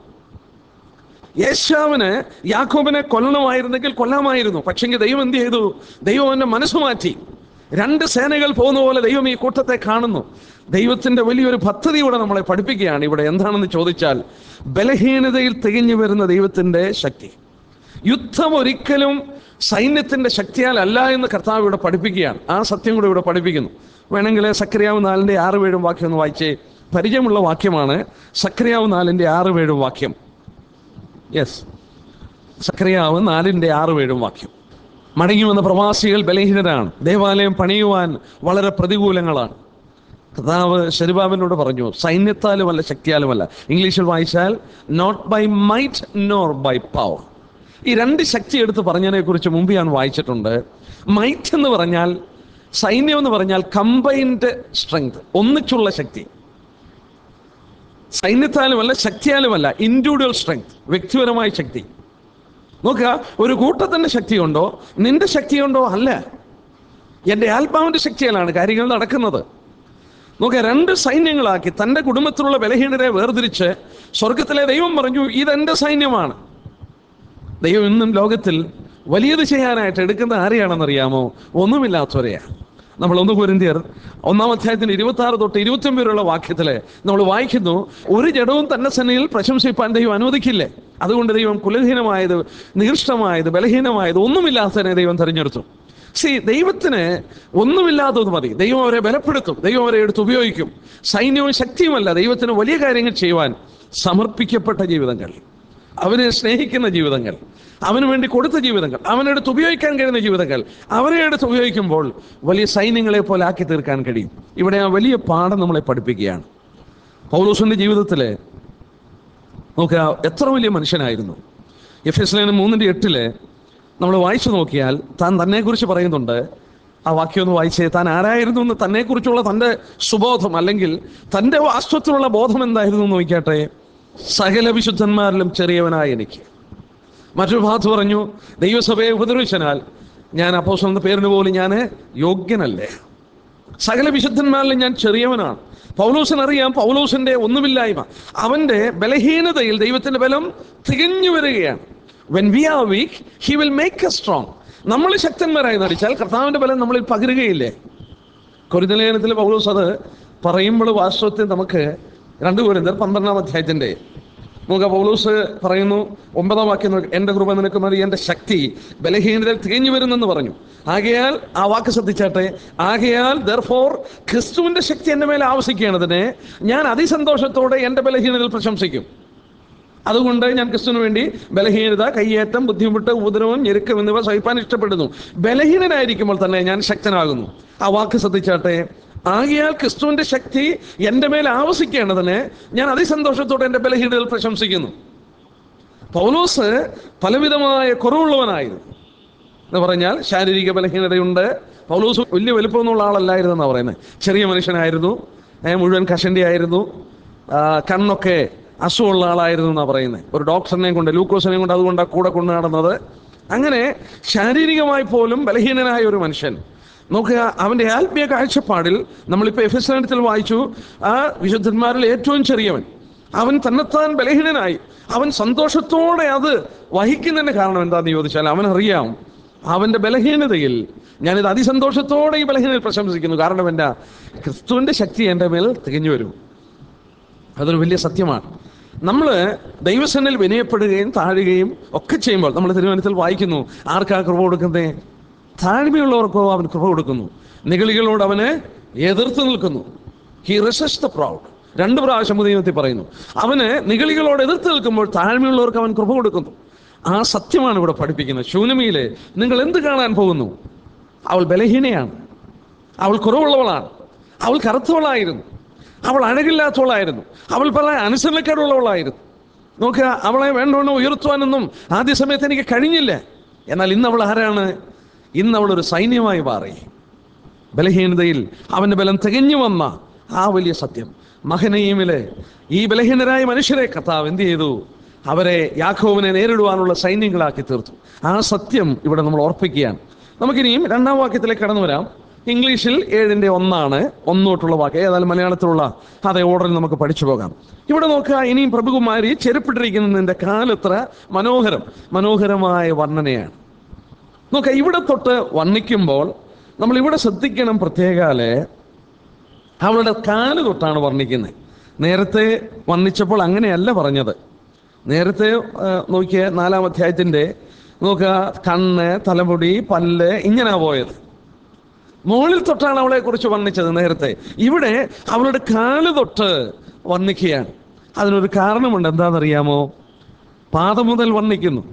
യേശാവിന് യാക്കോബിനെ കൊല്ലണമായിരുന്നെങ്കിൽ കൊല്ലാമായിരുന്നു പക്ഷെങ്കിൽ ദൈവം എന്ത് ചെയ്തു ദൈവം അവന്റെ മനസ്സ് മാറ്റി രണ്ട് സേനകൾ പോകുന്ന പോലെ ദൈവം ഈ കൂട്ടത്തെ കാണുന്നു ദൈവത്തിന്റെ വലിയൊരു പദ്ധതി ഇവിടെ നമ്മളെ പഠിപ്പിക്കുകയാണ് ഇവിടെ എന്താണെന്ന് ചോദിച്ചാൽ ബലഹീനതയിൽ തികഞ്ഞു വരുന്ന ദൈവത്തിന്റെ ശക്തി യുദ്ധം ഒരിക്കലും സൈന്യത്തിന്റെ ശക്തിയാൽ അല്ല എന്ന് കർത്താവ് ഇവിടെ പഠിപ്പിക്കുകയാണ് ആ സത്യം കൂടെ ഇവിടെ പഠിപ്പിക്കുന്നു വേണമെങ്കിൽ സക്രിയാവ് നാലിന്റെ ആറ് വേഴും വാക്യം ഒന്ന് വായിച്ചേ പരിചയമുള്ള വാക്യമാണ് സക്രിയാവ് നാലിന്റെ ആറ് വേഴും വാക്യം യെസ് സക്രിയാവ് നാലിന്റെ ആറ് വേഴും വാക്യം മടങ്ങി വന്ന പ്രവാസികൾ ബലഹീനരാണ് ദേവാലയം പണിയുവാൻ വളരെ പ്രതികൂലങ്ങളാണ് കർത്താവ് ശരിബാബിനോട് പറഞ്ഞു സൈന്യത്താലുമല്ല ശക്തിയാലുമല്ല ഇംഗ്ലീഷിൽ വായിച്ചാൽ not by might nor by power ഈ രണ്ട് ശക്തി എടുത്ത് പറഞ്ഞതിനെ കുറിച്ച് മുമ്പ് ഞാൻ വായിച്ചിട്ടുണ്ട് മൈറ്റ് എന്ന് പറഞ്ഞാൽ സൈന്യം എന്ന് പറഞ്ഞാൽ കമ്പൈൻഡ് സ്ട്രെങ്ത് ഒന്നിച്ചുള്ള ശക്തി സൈന്യത്താലുമല്ല ശക്തിയാലുമല്ല ഇൻഡിവിജ്വൽ സ്ട്രെങ്ത് വ്യക്തിപരമായ ശക്തി നോക്കുക ഒരു കൂട്ടത്തിന്റെ ശക്തിയുണ്ടോ നിന്റെ ശക്തിയുണ്ടോ അല്ല എൻ്റെ ആത്മാവിന്റെ ശക്തിയാലാണ് കാര്യങ്ങൾ നടക്കുന്നത് നോക്കുക രണ്ട് സൈന്യങ്ങളാക്കി തൻ്റെ കുടുംബത്തിലുള്ള ബലഹീനരെ വേർതിരിച്ച് സ്വർഗത്തിലെ ദൈവം പറഞ്ഞു ഇതെന്റെ സൈന്യമാണ് ദൈവം ഇന്നും ലോകത്തിൽ വലിയത് ചെയ്യാനായിട്ട് എടുക്കുന്ന ആരെയാണെന്നറിയാമോ ഒന്നുമില്ലാത്തവരെയാണ് നമ്മൾ ഒന്ന് കുരിന്തിയർ ഒന്നാം അധ്യായത്തിന് ഇരുപത്തി ആറ് തൊട്ട് ഇരുപത്തി ഒമ്പതിലുള്ള വാക്യത്തില് നമ്മൾ വായിക്കുന്നു ഒരു ജഡവും തന്റെ സന്നിധിയിൽ പ്രശംസിപ്പാൻ ദൈവം അനുവദിക്കില്ലേ അതുകൊണ്ട് ദൈവം കുലഹീനമായത് നികൃഷ്ടമായത് ബലഹീനമായത് ഒന്നുമില്ലാത്തതിനെ ദൈവം തിരഞ്ഞെടുത്തു സി ദൈവത്തിന് ഒന്നുമില്ലാത്തത് മതി ദൈവം അവരെ ബലപ്പെടുത്തും ദൈവം അവരെ എടുത്ത് ഉപയോഗിക്കും സൈന്യവും ശക്തിയുമല്ല ദൈവത്തിന് വലിയ കാര്യങ്ങൾ ചെയ്യുവാൻ സമർപ്പിക്കപ്പെട്ട ജീവിതങ്ങൾ അവനെ സ്നേഹിക്കുന്ന ജീവിതങ്ങൾ അവന് വേണ്ടി കൊടുത്ത ജീവിതങ്ങൾ അവനെടുത്ത് ഉപയോഗിക്കാൻ കഴിയുന്ന ജീവിതങ്ങൾ അവരെ എടുത്ത് ഉപയോഗിക്കുമ്പോൾ വലിയ സൈന്യങ്ങളെ പോലെ ആക്കി തീർക്കാൻ കഴിയും ഇവിടെ ആ വലിയ പാഠം നമ്മളെ പഠിപ്പിക്കുകയാണ് പൗലോസിന്റെ ജീവിതത്തില് നോക്കുക എത്ര വലിയ മനുഷ്യനായിരുന്നു എഫ് എസ് ലേനം മൂന്നിന്റെ എട്ടില് നമ്മൾ വായിച്ചു നോക്കിയാൽ താൻ തന്നെക്കുറിച്ച് പറയുന്നുണ്ട് ആ വാക്യം ഒന്ന് വായിച്ചേ താൻ ആരായിരുന്നു എന്ന് തന്നെക്കുറിച്ചുള്ള തൻ്റെ സുബോധം അല്ലെങ്കിൽ തൻ്റെ വാസ്തവത്തിലുള്ള ബോധം എന്തായിരുന്നു എന്ന് നോക്കിയാട്ടെ സകല വിശുദ്ധന്മാരിലും ചെറിയവനായ എനിക്ക് മറ്റൊരു ഭാഗത്ത് പറഞ്ഞു ദൈവസഭയെ ഉപദ്രവിച്ചനാൽ ഞാൻ അപ്പോസ് എന്ന പേരിന് പോലും ഞാൻ യോഗ്യനല്ലേ സകല വിശുദ്ധന്മാരിലും ഞാൻ ചെറിയവനാണ് പൗലോസിന് അറിയാം പൗലോസിന്റെ ഒന്നുമില്ലായ്മ അവന്റെ ബലഹീനതയിൽ ദൈവത്തിന്റെ ബലം തികഞ്ഞു വരികയാണ് when we are weak he will make a strong നമ്മൾ ശക്തന്മാരായി നടിച്ചാൽ കർത്താവിന്റെ ബലം നമ്മളിൽ പകരുകയില്ലേ കൊരിന്തലേഖനത്തിൽ പൗലോസ് അത് പറയുമ്പോൾ വാസ്തവത്തിൽ നമുക്ക് രണ്ട് കുരിന്തർ പന്ത്രണ്ടാം അധ്യായത്തിന്റെ നമുക്ക് പൗലോസ് പറയുന്നു ഒമ്പതാം വാക്യം നോക്ക് എൻ്റെ കൃപ നിനക്ക് മതി എൻ്റെ ശക്തി ബലഹീനതയിൽ തികഞ്ഞു വരുന്നെന്ന് പറഞ്ഞു ആകയാൽ ആ വാക്ക് ശ്രദ്ധിച്ചാട്ടെ ആകയാൽ ദർഫോർ ക്രിസ്തുവിന്റെ ശക്തി എൻ്റെ മേലെ ആവശ്യിക്കേണ്ടതിന് ഞാൻ അതിസന്തോഷത്തോടെ എൻ്റെ ബലഹീനതയിൽ പ്രശംസിക്കും അതുകൊണ്ട് ഞാൻ ക്രിസ്തുവിന് വേണ്ടി ബലഹീനത കയ്യേറ്റം ബുദ്ധിമുട്ട് ഉപദ്രവം ഞെരുക്കം എന്നിവ സഹിപ്പാൻ ഇഷ്ടപ്പെടുന്നു ബലഹീനനായിരിക്കുമ്പോൾ തന്നെ ഞാൻ ശക്തനാകുന്നു ആ വാക്ക് ശ്രദ്ധിച്ചാട്ടെ ആകിയാൽ ക്രിസ്തുവിന്റെ ശക്തി എൻ്റെ മേൽ ആവസിക്കേണ്ടതിന് ഞാൻ അതിസന്തോഷത്തോടെ എൻ്റെ ബലഹീനതയിൽ പ്രശംസിക്കുന്നു പൗലോസ് പലവിധമായ കുറവുള്ളവനായിരുന്നു എന്ന് പറഞ്ഞാൽ ശാരീരിക ബലഹീനതയുണ്ട് പൗലോസ് വലിയ വലുപ്പമൊന്നുള്ള ആളല്ലായിരുന്നു എന്നാണ് പറയുന്നത് ചെറിയ മനുഷ്യനായിരുന്നു ഏ, മുഴുവൻ കഷണ്ടി ആയിരുന്നു ആ, കണ്ണൊക്കെ അസുഖമുള്ള ആളായിരുന്നു എന്നാണ് പറയുന്നത് ഒരു ഡോക്ടറിനെയും കൊണ്ട് ലൂക്കോസിനെയും കൊണ്ട് അതുകൊണ്ടാണ് കൂടെ കൊണ്ടു നടന്നത് അങ്ങനെ ശാരീരികമായി പോലും ബലഹീനനായ ഒരു മനുഷ്യൻ നോക്കുക അവന്റെ ആത്മീയ കാഴ്ചപ്പാടിൽ നമ്മളിപ്പോൾ എഫ് എസ് വായിച്ചു ആ വിശുദ്ധന്മാരിൽ ഏറ്റവും ചെറിയവൻ അവൻ തന്നെത്താൻ ബലഹീനനായി അവൻ സന്തോഷത്തോടെ അത് വഹിക്കുന്നതിന്റെ കാരണം എന്താന്ന് ചോദിച്ചാൽ അവൻ അറിയാം അവന്റെ ബലഹീനതയിൽ ഞാനിത് അതിസന്തോഷത്തോടെ ഈ ബലഹീനതയിൽ പ്രശംസിക്കുന്നു കാരണം എന്താ ക്രിസ്തുവിന്റെ ശക്തി എൻ്റെ മേൽ തികഞ്ഞു വരും അതൊരു വലിയ സത്യമാണ് നമ്മൾ ദൈവസനിൽ വിനയപ്പെടുകയും താഴുകയും ഒക്കെ ചെയ്യുമ്പോൾ നമ്മൾ തിരുവനന്തപുരത്തിൽ വായിക്കുന്നു ആർക്കാ കൃപ കൊടുക്കുന്നേ താഴ്മയുള്ളവർക്കോ അവൻ കൃപ കൊടുക്കുന്നു നിഗളികളോട് അവന് എതിർത്ത് നിൽക്കുന്നു ഹി റെസിസ്റ്റ് ദ പ്രൗഡ് രണ്ട് പ്രാവശ്യം ദൈവത്തിൽ പറയുന്നു അവന് നിഗളികളോട് എതിർത്ത് നിൽക്കുമ്പോൾ താഴ്മയുള്ളവർക്ക് അവൻ കൃപ കൊടുക്കുന്നു ആ സത്യമാണ് ഇവിടെ പഠിപ്പിക്കുന്നത് ശൂനമിയിലെ നിങ്ങൾ എന്ത് കാണാൻ പോകുന്നു അവൾ ബലഹീനയാണ് അവൾ കുറവുള്ളവളാണ് അവൾ കറുത്തവളായിരുന്നു അവൾ അഴകില്ലാത്തവളായിരുന്നു അവൾ പല അനുസരണക്കേടുള്ളവളായിരുന്നു നോക്കുക അവളെ വേണ്ടവണ്ണം ഉയർത്തുവാനൊന്നും ആദ്യ സമയത്ത് എനിക്ക് കഴിഞ്ഞില്ല എന്നാൽ ഇന്ന് അവൾ ആരാണ് ഇന്ന് അവൾ ഒരു സൈന്യമായി മാറി ബലഹീനതയിൽ അവന്റെ ബലം തികഞ്ഞു വന്ന ആ വലിയ സത്യം മഹനീയമിലെ ഈ ബലഹീനരായ മനുഷ്യരെ കർത്താവ് എന്ത് ചെയ്തു അവരെ യാക്കോവിനെ നേരിടുവാനുള്ള സൈന്യങ്ങളാക്കി തീർത്തു ആ സത്യം ഇവിടെ നമ്മൾ ഓർപ്പിക്കുകയാണ് നമുക്കിനിയും രണ്ടാം വാക്യത്തിലേക്ക് കടന്നു വരാം ഇംഗ്ലീഷിൽ ഏഴിന്റെ ഒന്നാണ് ഒന്നോട്ടുള്ള വാക്ക് ഏതായാലും മലയാളത്തിലുള്ള അതേ ഓർഡറിൽ നമുക്ക് പഠിച്ചു പോകാം ഇവിടെ നോക്കുക ഇനിയും പ്രഭുകുമാരി ചെരുപ്പിട്ടിരിക്കുന്നതിന്റെ കാലത്ര മനോഹരം മനോഹരമായ വർണ്ണനയാണ് നോക്കുക ഇവിടെ തൊട്ട് വർണ്ണിക്കുമ്പോൾ നമ്മൾ ഇവിടെ ശ്രദ്ധിക്കണം പ്രത്യേകാല് അവളുടെ കാല് തൊട്ടാണ് വർണ്ണിക്കുന്നത് നേരത്തെ വർണ്ണിച്ചപ്പോൾ അങ്ങനെയല്ല പറഞ്ഞത് നേരത്തെ ആ, നോക്കിയ നാലാം അധ്യായത്തിന്റെ നോക്കുക കണ്ണ് തലമുടി പല്ല് ഇങ്ങനെയാ പോയത് മുകളിൽ തൊട്ടാണ് അവളെ കുറിച്ച് വർണ്ണിച്ചത് നേരത്തെ ഇവിടെ അവളുടെ കാല് തൊട്ട് വർണ്ണിക്കുകയാണ് അതിനൊരു കാരണമുണ്ട് എന്താണെന്നറിയാമോ പാദം മുതൽ വർണ്ണിക്കുന്നു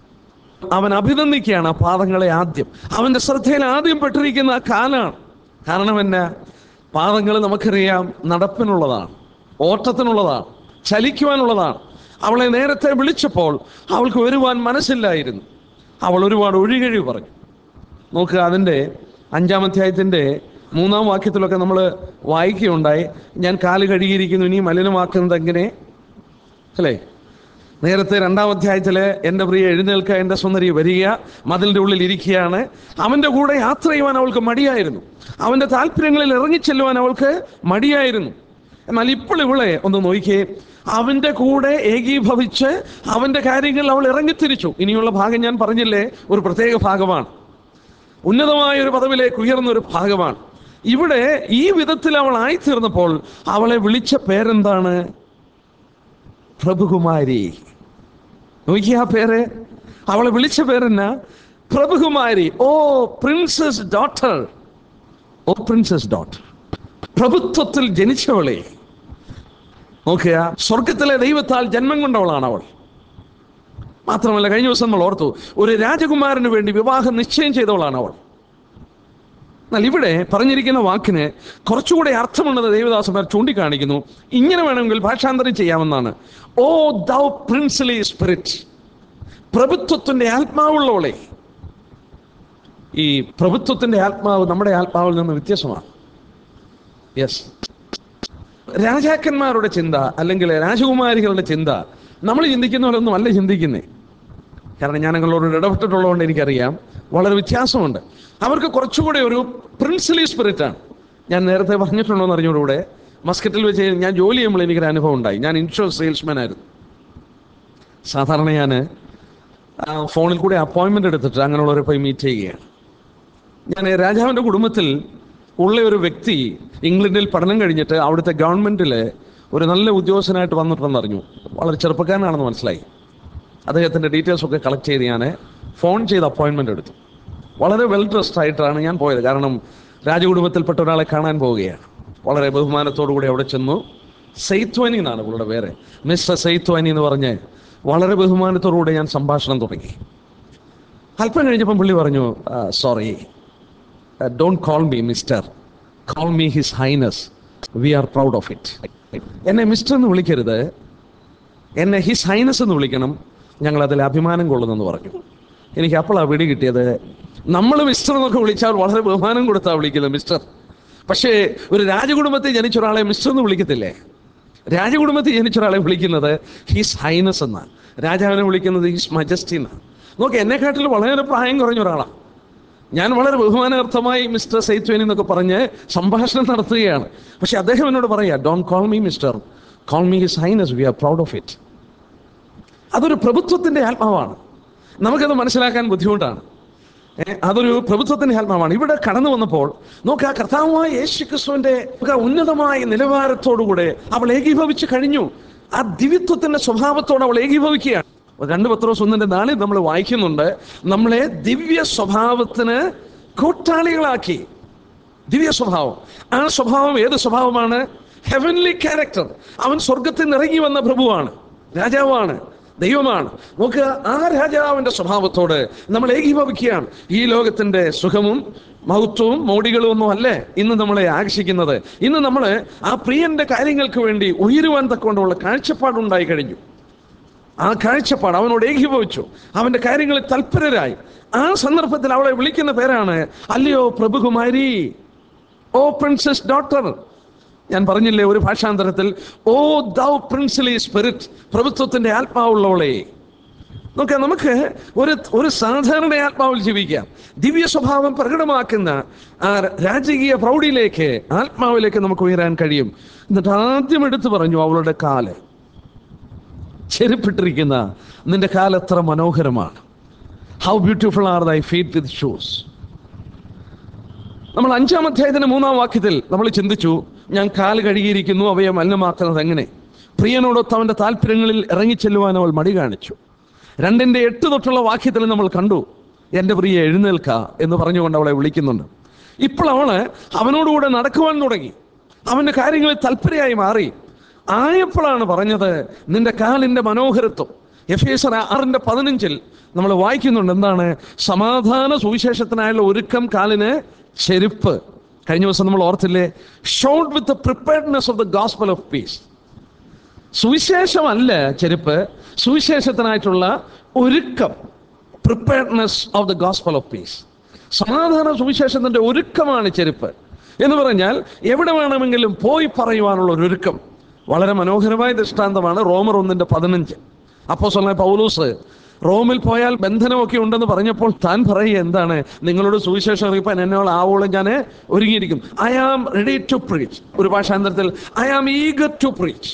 അവൻ അഭിനന്ദിക്കുകയാണ് ആ പാദങ്ങളെ ആദ്യം അവന്റെ ശ്രദ്ധയിൽ ആദ്യം പെട്ടിരിക്കുന്ന ആ കാലാണ് കാരണം എന്നാ പാദങ്ങൾ നമുക്കറിയാം നടപ്പിനുള്ളതാണ് ഓട്ടത്തിനുള്ളതാണ് ചലിക്കുവാനുള്ളതാണ് അവളെ നേരത്തെ വിളിച്ചപ്പോൾ അവൾക്ക് വരുവാൻ മനസ്സില്ലായിരുന്നു അവൾ ഒരുപാട് ഒഴികഴിവ് പറഞ്ഞു നോക്കുക അതിൻ്റെ അഞ്ചാം അധ്യായത്തിൻ്റെ മൂന്നാം വാക്യത്തിലൊക്കെ നമ്മൾ വായിക്കുകയുണ്ടായി ഞാൻ കാല് കഴുകിയിരിക്കുന്നു ഇനി മലിനമാക്കുന്നത് എങ്ങനെ അല്ലേ നേരത്തെ രണ്ടാം അധ്യായത്തില് എൻ്റെ പ്രിയ എഴുന്നേൽക്ക എൻ്റെ സുന്ദരി വരിക മതിലിൻ്റെ ഉള്ളിൽ ഇരിക്കുകയാണ് അവൻ്റെ കൂടെ യാത്ര ചെയ്യുവാൻ അവൾക്ക് മടിയായിരുന്നു അവൻ്റെ താല്പര്യങ്ങളിൽ ഇറങ്ങിച്ചെല്ലുവാൻ അവൾക്ക് മടിയായിരുന്നു എന്നാൽ ഇപ്പോൾ ഇവളെ ഒന്ന് നോക്കിയേ അവൻ്റെ കൂടെ ഏകീഭവിച്ച് അവൻ്റെ കാര്യങ്ങളിൽ അവൾ ഇറങ്ങിത്തിരിച്ചു ഇനിയുള്ള ഭാഗം ഞാൻ പറഞ്ഞില്ലേ ഒരു പ്രത്യേക ഭാഗമാണ് ഉന്നതമായ ഒരു പദവിയിലേക്ക് ഉയർന്ന ഒരു ഭാഗമാണ് ഇവിടെ ഈ വിധത്തിൽ അവൾ ആയിത്തീർന്നപ്പോൾ അവളെ വിളിച്ച പേരെന്താണ് പ്രഭുകുമാരി നോക്കിയ ആ പേര് അവളെ വിളിച്ച പേരെന്നാ പ്രഭുകുമാരി O prince's daughter O prince's daughter പ്രഭുത്വത്തിൽ ജനിച്ചവളെ നോക്കുക സ്വർഗത്തിലെ ദൈവത്താൽ ജന്മം കൊണ്ടവളാണ് അവൾ മാത്രമല്ല കഴിഞ്ഞ ദിവസം നമ്മൾ ഓർത്തു ഒരു രാജകുമാരന് വേണ്ടി വിവാഹം നിശ്ചയം ചെയ്തവളാണ് അവൾ എന്നാൽ ഇവിടെ പറഞ്ഞിരിക്കുന്ന വാക്കിന് കുറച്ചുകൂടെ അർത്ഥമുള്ളത് ദേവദാസന്മാർ ചൂണ്ടിക്കാണിക്കുന്നു ഇങ്ങനെ വേണമെങ്കിൽ ഭാഷാന്തരം ചെയ്യാമെന്നാണ് ഓ ദൗ പ്രിൻസിലി സ്പിരിറ്റ് പ്രഭുത്വത്തിന്റെ ആത്മാവുള്ളവളെ ഈ പ്രഭുത്വത്തിന്റെ ആത്മാവ് നമ്മുടെ ആത്മാവിൽ നിന്ന് വ്യത്യസ്തമാണ് യെസ് രാജാക്കന്മാരുടെ ചിന്ത അല്ലെങ്കിൽ രാജകുമാരികളുടെ ചിന്ത നമ്മൾ ചിന്തിക്കുന്ന പോലെ ഒന്നും അല്ല ചിന്തിക്കുന്നേ കാരണം ഞാൻ നിങ്ങളോട് ഇടപെട്ടിട്ടുള്ളതുകൊണ്ട് എനിക്കറിയാം വളരെ വ്യത്യാസമുണ്ട് അവർക്ക് കുറച്ചുകൂടെ ഒരു പ്രിൻസിലി സ്പിരിറ്റാണ് ഞാൻ നേരത്തെ പറഞ്ഞിട്ടുണ്ടോ എന്ന് അറിഞ്ഞുകൂടെ മസ്കറ്റിൽ വെച്ച് ഞാൻ ജോലി ചെയ്യുമ്പോൾ എനിക്കൊരു അനുഭവം ഉണ്ടായി ഞാൻ ഇൻഷുറൻസ് സെയിൽസ്മാൻ ആയിരുന്നു സാധാരണ ഞാൻ ഫോണിൽ കൂടെ അപ്പോയിൻമെൻ്റ് എടുത്തിട്ട് അങ്ങനെയുള്ളവരെ പോയി മീറ്റ് ചെയ്യുകയാണ് ഞാൻ രാജാവിൻ്റെ കുടുംബത്തിൽ ഉള്ള ഒരു വ്യക്തി ഇംഗ്ലണ്ടിൽ പഠനം കഴിഞ്ഞിട്ട് അവിടുത്തെ ഗവൺമെൻറ്റിൽ ഒരു നല്ല ഉദ്യോഗസ്ഥനായിട്ട് വന്നിട്ടുണ്ടെന്ന് അറിഞ്ഞു വളരെ ചെറുപ്പക്കാരനാണെന്ന് മനസ്സിലായി അദ്ദേഹത്തിൻ്റെ ഡീറ്റെയിൽസ് ഒക്കെ കളക്ട് ചെയ്ത് ഞാൻ ഫോൺ ചെയ്ത് അപ്പോയിൻമെൻ്റ് എടുത്തു വളരെ വെൽ ഡ്രസ്ഡ് ആയിട്ടാണ് ഞാൻ പോയത് കാരണം രാജകുടുംബത്തിൽപ്പെട്ട ഒരാളെ കാണാൻ പോവുകയാണ് വളരെ ബഹുമാനത്തോടു കൂടി അവിടെ ചെന്നു സെയ്ത്വാനി എന്നാണ് പുള്ളിയുടെ പേര് മിസ്റ്റർ സെയ്ത്വാനി എന്ന് പറഞ്ഞ് വളരെ ബഹുമാനത്തോടുകൂടി ഞാൻ സംഭാഷണം തുടങ്ങി അല്പം കഴിഞ്ഞപ്പം പുള്ളി പറഞ്ഞു sorry don't call me mister call me his highness we are proud of it എന്നെ മിസ്റ്റർ എന്ന് വിളിക്കരുത് എന്നെ ഹിസ് ഹൈനസ് എന്ന് വിളിക്കണം ഞങ്ങൾ അതിൽ അഭിമാനം കൊള്ളുന്നെന്ന് പറഞ്ഞു എനിക്ക് അപ്പോഴാണ് പിടി കിട്ടിയത് നമ്മൾ മിസ്റ്റർ എന്നൊക്കെ വിളിച്ചാൽ വളരെ ബഹുമാനം കൊടുത്താ വിളിക്കുന്നത് മിസ്റ്റർ പക്ഷേ ഒരു രാജകുടുംബത്തിൽ ജനിച്ച ഒരാളെ മിസ്റ്റർ എന്ന് വിളിക്കത്തില്ലേ രാജകുടുംബത്തിൽ ജനിച്ച ഒരാളെ വിളിക്കുന്നത് ഹിസ് ഹൈനസ് എന്നാണ് രാജാവിനെ വിളിക്കുന്നത് ഹിസ് മജസ്റ്റി എന്നാണ് നോക്കി എന്നെക്കാട്ടിൽ വളരെ പ്രായം കുറഞ്ഞ ഒരാളാണ് ഞാൻ വളരെ ബഹുമാനാർത്ഥമായി മിസ്റ്റർ സൈത്വേനി എന്നൊക്കെ പറഞ്ഞ് സംഭാഷണം നടത്തുകയാണ് പക്ഷെ അദ്ദേഹം എന്നോട് പറയാ don't call me mister call me his highness we are proud of it അതൊരു പ്രഭുത്വത്തിന്റെ ആത്മാവാണ് നമുക്കത് മനസ്സിലാക്കാൻ ബുദ്ധിമുട്ടാണ് ഏ, അതൊരു പ്രഭുത്വത്തിന്റെ ആത്മാവാണ് ഇവിടെ കടന്നു വന്നപ്പോൾ നോക്ക് ആ കർത്താവായ യേശു ക്രിസ്തുവിന്റെ ഒക്കെ ഉന്നതമായ നിലവാരത്തോടുകൂടെ അവൾ ഏകീഭവിച്ച് കഴിഞ്ഞു ആ ദിവ്യത്വത്തിന്റെ സ്വഭാവത്തോട് അവൾ ഏകീഭവിക്കുകയാണ് രണ്ട് പത്രോസ് ഒന്നിന്റെ നാളിൽ നമ്മൾ വായിക്കുന്നുണ്ട് നമ്മളെ ദിവ്യ സ്വഭാവത്തിന് കൂട്ടാളികളാക്കി ദിവ്യ സ്വഭാവം ആ സ്വഭാവം ഏത് സ്വഭാവമാണ് ഹെവൻലി ക്യാരക്ടർ അവൻ സ്വർഗത്തിൽ നിന്ന് ഇറങ്ങി വന്ന പ്രഭുവാണ് രാജാവാണ് ദൈവമാണ് നമുക്ക് ആ രാജാവിന്റെ സ്വഭാവത്തോട് നമ്മൾ ഏകീഭവിക്കുകയാണ് ഈ ലോകത്തിന്റെ സുഖവും മഹത്വവും മോടികളും ഒന്നും അല്ലേ ഇന്ന് നമ്മളെ ആകർഷിക്കുന്നത് ഇന്ന് നമ്മൾ ആ പ്രിയന്റെ കാര്യങ്ങൾക്ക് വേണ്ടി ഉയരുവാൻ തക്കൊണ്ടുള്ള കാഴ്ചപ്പാടുണ്ടായി കഴിഞ്ഞു ആ കാഴ്ചപ്പാട് അവനോട് ഏകീഭവിച്ചു അവന്റെ കാര്യങ്ങളിൽ തൽപരരായി ആ സന്ദർഭത്തിൽ അവളെ വിളിക്കുന്ന പേരാണ് അല്ലയോ പ്രഭുകുമാരി ഓ പ്രിൻസസ് ഡോക്ടർ ഞാൻ പറഞ്ഞില്ലേ ഒരു ഭാഷാന്തരത്തിൽ ഓ ദൗ പ്രിൻസിലി സ്പിരിറ്റ് പ്രഭുത്വത്തിന്റെ ആത്മാവുള്ളവളെ നോക്കാം നമുക്ക് ഒരു ഒരു സാധാരണ ആത്മാവിൽ ജീവിക്കാം ദിവ്യ സ്വഭാവം പ്രകടമാക്കുന്ന ആ രാജകീയ പ്രൗഢിയിലേക്ക് ആത്മാവിലേക്ക് നമുക്ക് ഉയരാൻ കഴിയും എന്നിട്ട് ആദ്യം എടുത്തു പറഞ്ഞു അവളുടെ കാല് ചെരുപ്പിട്ടിരിക്കുന്ന നിന്റെ കാല് എത്ര മനോഹരമാണ് how beautiful are thy feet with shoes നമ്മൾ അഞ്ചാം അധ്യായത്തിന്റെ മൂന്നാം വാക്യത്തിൽ നമ്മൾ ചിന്തിച്ചു ഞാൻ കാല് കഴുകിയിരിക്കുന്നു അവയെ മലിനമാക്കുന്നത് എങ്ങനെ പ്രിയനോടൊത്ത് അവന്റെ താല്പര്യങ്ങളിൽ ഇറങ്ങിച്ചെല്ലുവാൻ അവൾ മടി കാണിച്ചു രണ്ടിന്റെ എട്ട് തൊട്ടുള്ള വാക്യത്തിൽ നമ്മൾ കണ്ടു എൻ്റെ പ്രിയ എഴുന്നേൽക്ക എന്ന് പറഞ്ഞുകൊണ്ട് അവളെ വിളിക്കുന്നുണ്ട് ഇപ്പോൾ അവള് അവനോടുകൂടെ നടക്കുവാൻ തുടങ്ങി അവന്റെ കാര്യങ്ങളിൽ തൽപരയായി മാറി ആയപ്പോഴാണ് പറഞ്ഞത് നിന്റെ കാലിന്റെ മനോഹരത്വം എഫ് എസ് ആറിന്റെ പതിനഞ്ചിൽ നമ്മൾ വായിക്കുന്നുണ്ട് എന്താണ് സമാധാന സുവിശേഷത്തിനായുള്ള ഒരുക്കം കാലിന് ചെരുപ്പ് കഴിഞ്ഞ ദിവസം നമ്മൾ ഓർത്തില്ലേ shod with preparedness of the gospel of peace സുവിശേഷമല്ല ചെരുപ്പ് സുവിശേഷത്തിനായിട്ടുള്ള ഒരുക്കം preparedness of the gospel of peace സമാധാന സുവിശേഷത്തിന്റെ ഒരുക്കമാണ് ചെരുപ്പ് എന്ന് പറഞ്ഞാൽ എവിടെ വേണമെങ്കിലും പോയി പറയുവാനുള്ള ഒരു ഒരുക്കം വളരെ മനോഹരമായ ദൃഷ്ടാന്തമാണ് റോമർ ഒന്നിന്റെ പതിനഞ്ച് അപ്പോ സ്വന്തം പൗലൂസ് റോമിൽ പോയാൽ ബന്ധനമൊക്കെ ഉണ്ടെന്ന് പറഞ്ഞപ്പോൾ താൻ പറയുക എന്താണ് നിങ്ങളോട് സുവിശേഷം അറിയിപ്പാൻ എന്നോട് ആവോളം ഞാൻ ഒരുങ്ങിയിരിക്കും I am ready to preach ഒരു ഭാഷാന്തരത്തിൽ I am eager to preach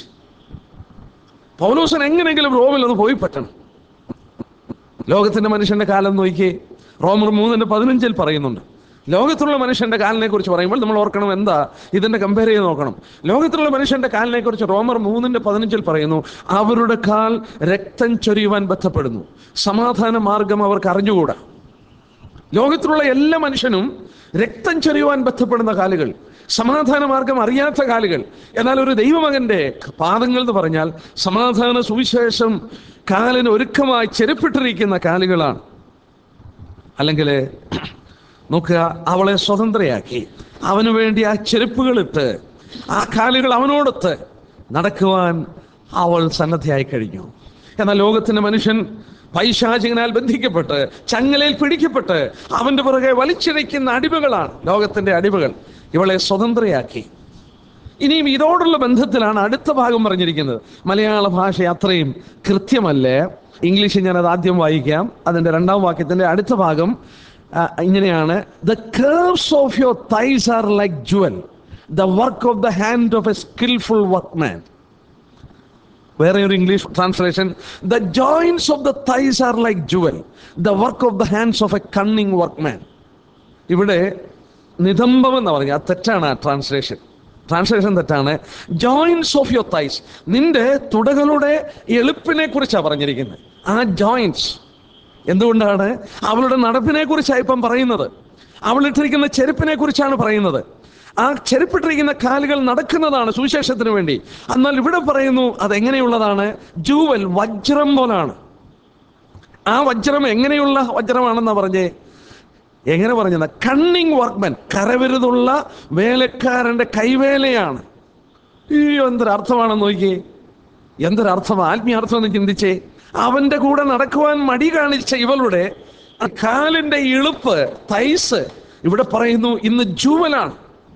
പൗലോസൻ എങ്ങനെയെങ്കിലും റോമിൽ ഒന്ന് പോയി പറ്റണം ലോകത്തിന്റെ മനുഷ്യന്റെ കാലം നോക്കി റോമർ മൂന്നിന്റെ പതിനഞ്ചിൽ പറയുന്നുണ്ട് ലോകത്തിലുള്ള മനുഷ്യന്റെ കാലിനെ കുറിച്ച് പറയുമ്പോൾ നമ്മൾ ഓർക്കണം എന്താ ഇതിന്റെ കമ്പയർ ചെയ്ത് നോക്കണം ലോകത്തിലുള്ള മനുഷ്യന്റെ കാലിനെ കുറിച്ച് റോമർ മൂന്നിന്റെ പതിനഞ്ചിൽ പറയുന്നു അവരുടെ കാൽ രക്തം ചൊരിയുവാൻ ബന്ധപ്പെടുന്നു സമാധാന മാർഗം അവർക്ക് അറിഞ്ഞുകൂടാ ലോകത്തിലുള്ള എല്ലാ മനുഷ്യനും രക്തം ചൊരിയുവാൻ ബന്ധപ്പെടുന്ന കാലുകൾ സമാധാന മാർഗം അറിയാത്ത കാലുകൾ എന്നാൽ ഒരു ദൈവമകന്റെ പാദങ്ങൾ എന്ന് പറഞ്ഞാൽ സമാധാന സുവിശേഷം കാലിന് ഒരുക്കമായി ചെരുപ്പിട്ടിരിക്കുന്ന കാലുകളാണ് അല്ലെങ്കിൽ നോക്കുക അവളെ സ്വതന്ത്രയാക്കി അവന് വേണ്ടി ആ ചെരുപ്പുകളിട്ട് ആ കാലുകൾ അവനോടൊത്ത് നടക്കുവാൻ അവൾ സന്നദ്ധയായി കഴിഞ്ഞു എന്നാൽ ലോകത്തിന്റെ മനുഷ്യൻ പൈശാചികനാൽ ബന്ധിക്കപ്പെട്ട് ചങ്ങലയിൽ പിടിക്കപ്പെട്ട് അവന്റെ പുറകെ വലിച്ചിഴയ്ക്കുന്ന അടിമകളാണ് ലോകത്തിന്റെ അടിമകൾ ഇവളെ സ്വതന്ത്രയാക്കി ഇനിയും ഇതോടുള്ള ബന്ധത്തിലാണ് അടുത്ത ഭാഗം പറഞ്ഞിരിക്കുന്നത് മലയാള ഭാഷ അത്രയും കൃത്യമല്ലേ ഇംഗ്ലീഷിൽ ഞാൻ അത് ആദ്യം വായിക്കാം അതിന്റെ രണ്ടാം വാക്യത്തിന്റെ അടുത്ത ഭാഗം ആ, ഇങ്ങനെയാണ് the curves of your thighs are like jewel the work of the hand of a skillful workman വേറെ ഒരു English translation the joints of the thighs are like jewel the work of the hands of a cunning workman ഇവിടെ നിതംബം എന്ന് പറഞ്ഞാൽ അത് തെറ്റാണ് ആ translation translation തെറ്റാണ് ജോയിൻസ് ഓഫ് യുവർ തൈസ് നിന്റെ തുടകളുടെ എളുപ്പിനെ കുറിച്ചാണ് പറഞ്ഞിരിക്കുന്നത് ആ ജോയിൻസ് എന്തുകൊണ്ടാണ് അവളുടെ നടപ്പിനെ കുറിച്ചാണ് ഇപ്പം പറയുന്നത് അവൾ ഇട്ടിരിക്കുന്ന ചെരുപ്പിനെ കുറിച്ചാണ് പറയുന്നത് ആ ചെരുപ്പിട്ടിരിക്കുന്ന കാലുകൾ നടക്കുന്നതാണ് സുവിശേഷത്തിന് വേണ്ടി എന്നാൽ ഇവിടെ പറയുന്നു അതെങ്ങനെയുള്ളതാണ് ജൂവൽ വജ്രം പോലാണ് ആ വജ്രം എങ്ങനെയുള്ള വജ്രമാണെന്നാ പറഞ്ഞേ എങ്ങനെ പറഞ്ഞത് കണ്ണിങ് വർക്ക്മാൻ കരവിരുതുള്ള വേലക്കാരന്റെ കൈവേലയാണ് അയ്യോ എന്തൊരർത്ഥമാണെന്ന് നോക്കിയേ എന്തൊരർത്ഥം ആത്മീയാർത്ഥം എന്ന് ചിന്തിച്ചേ അവന്റെ കൂടെ നടക്കുവാൻ മടി കാണിച്ച ഇവളുടെ ആ കാലിന്റെ ഇളുപ്പ് തൈസ് ഇവിടെ പറയുന്നു ഇന്ന് ജൂവലാണ്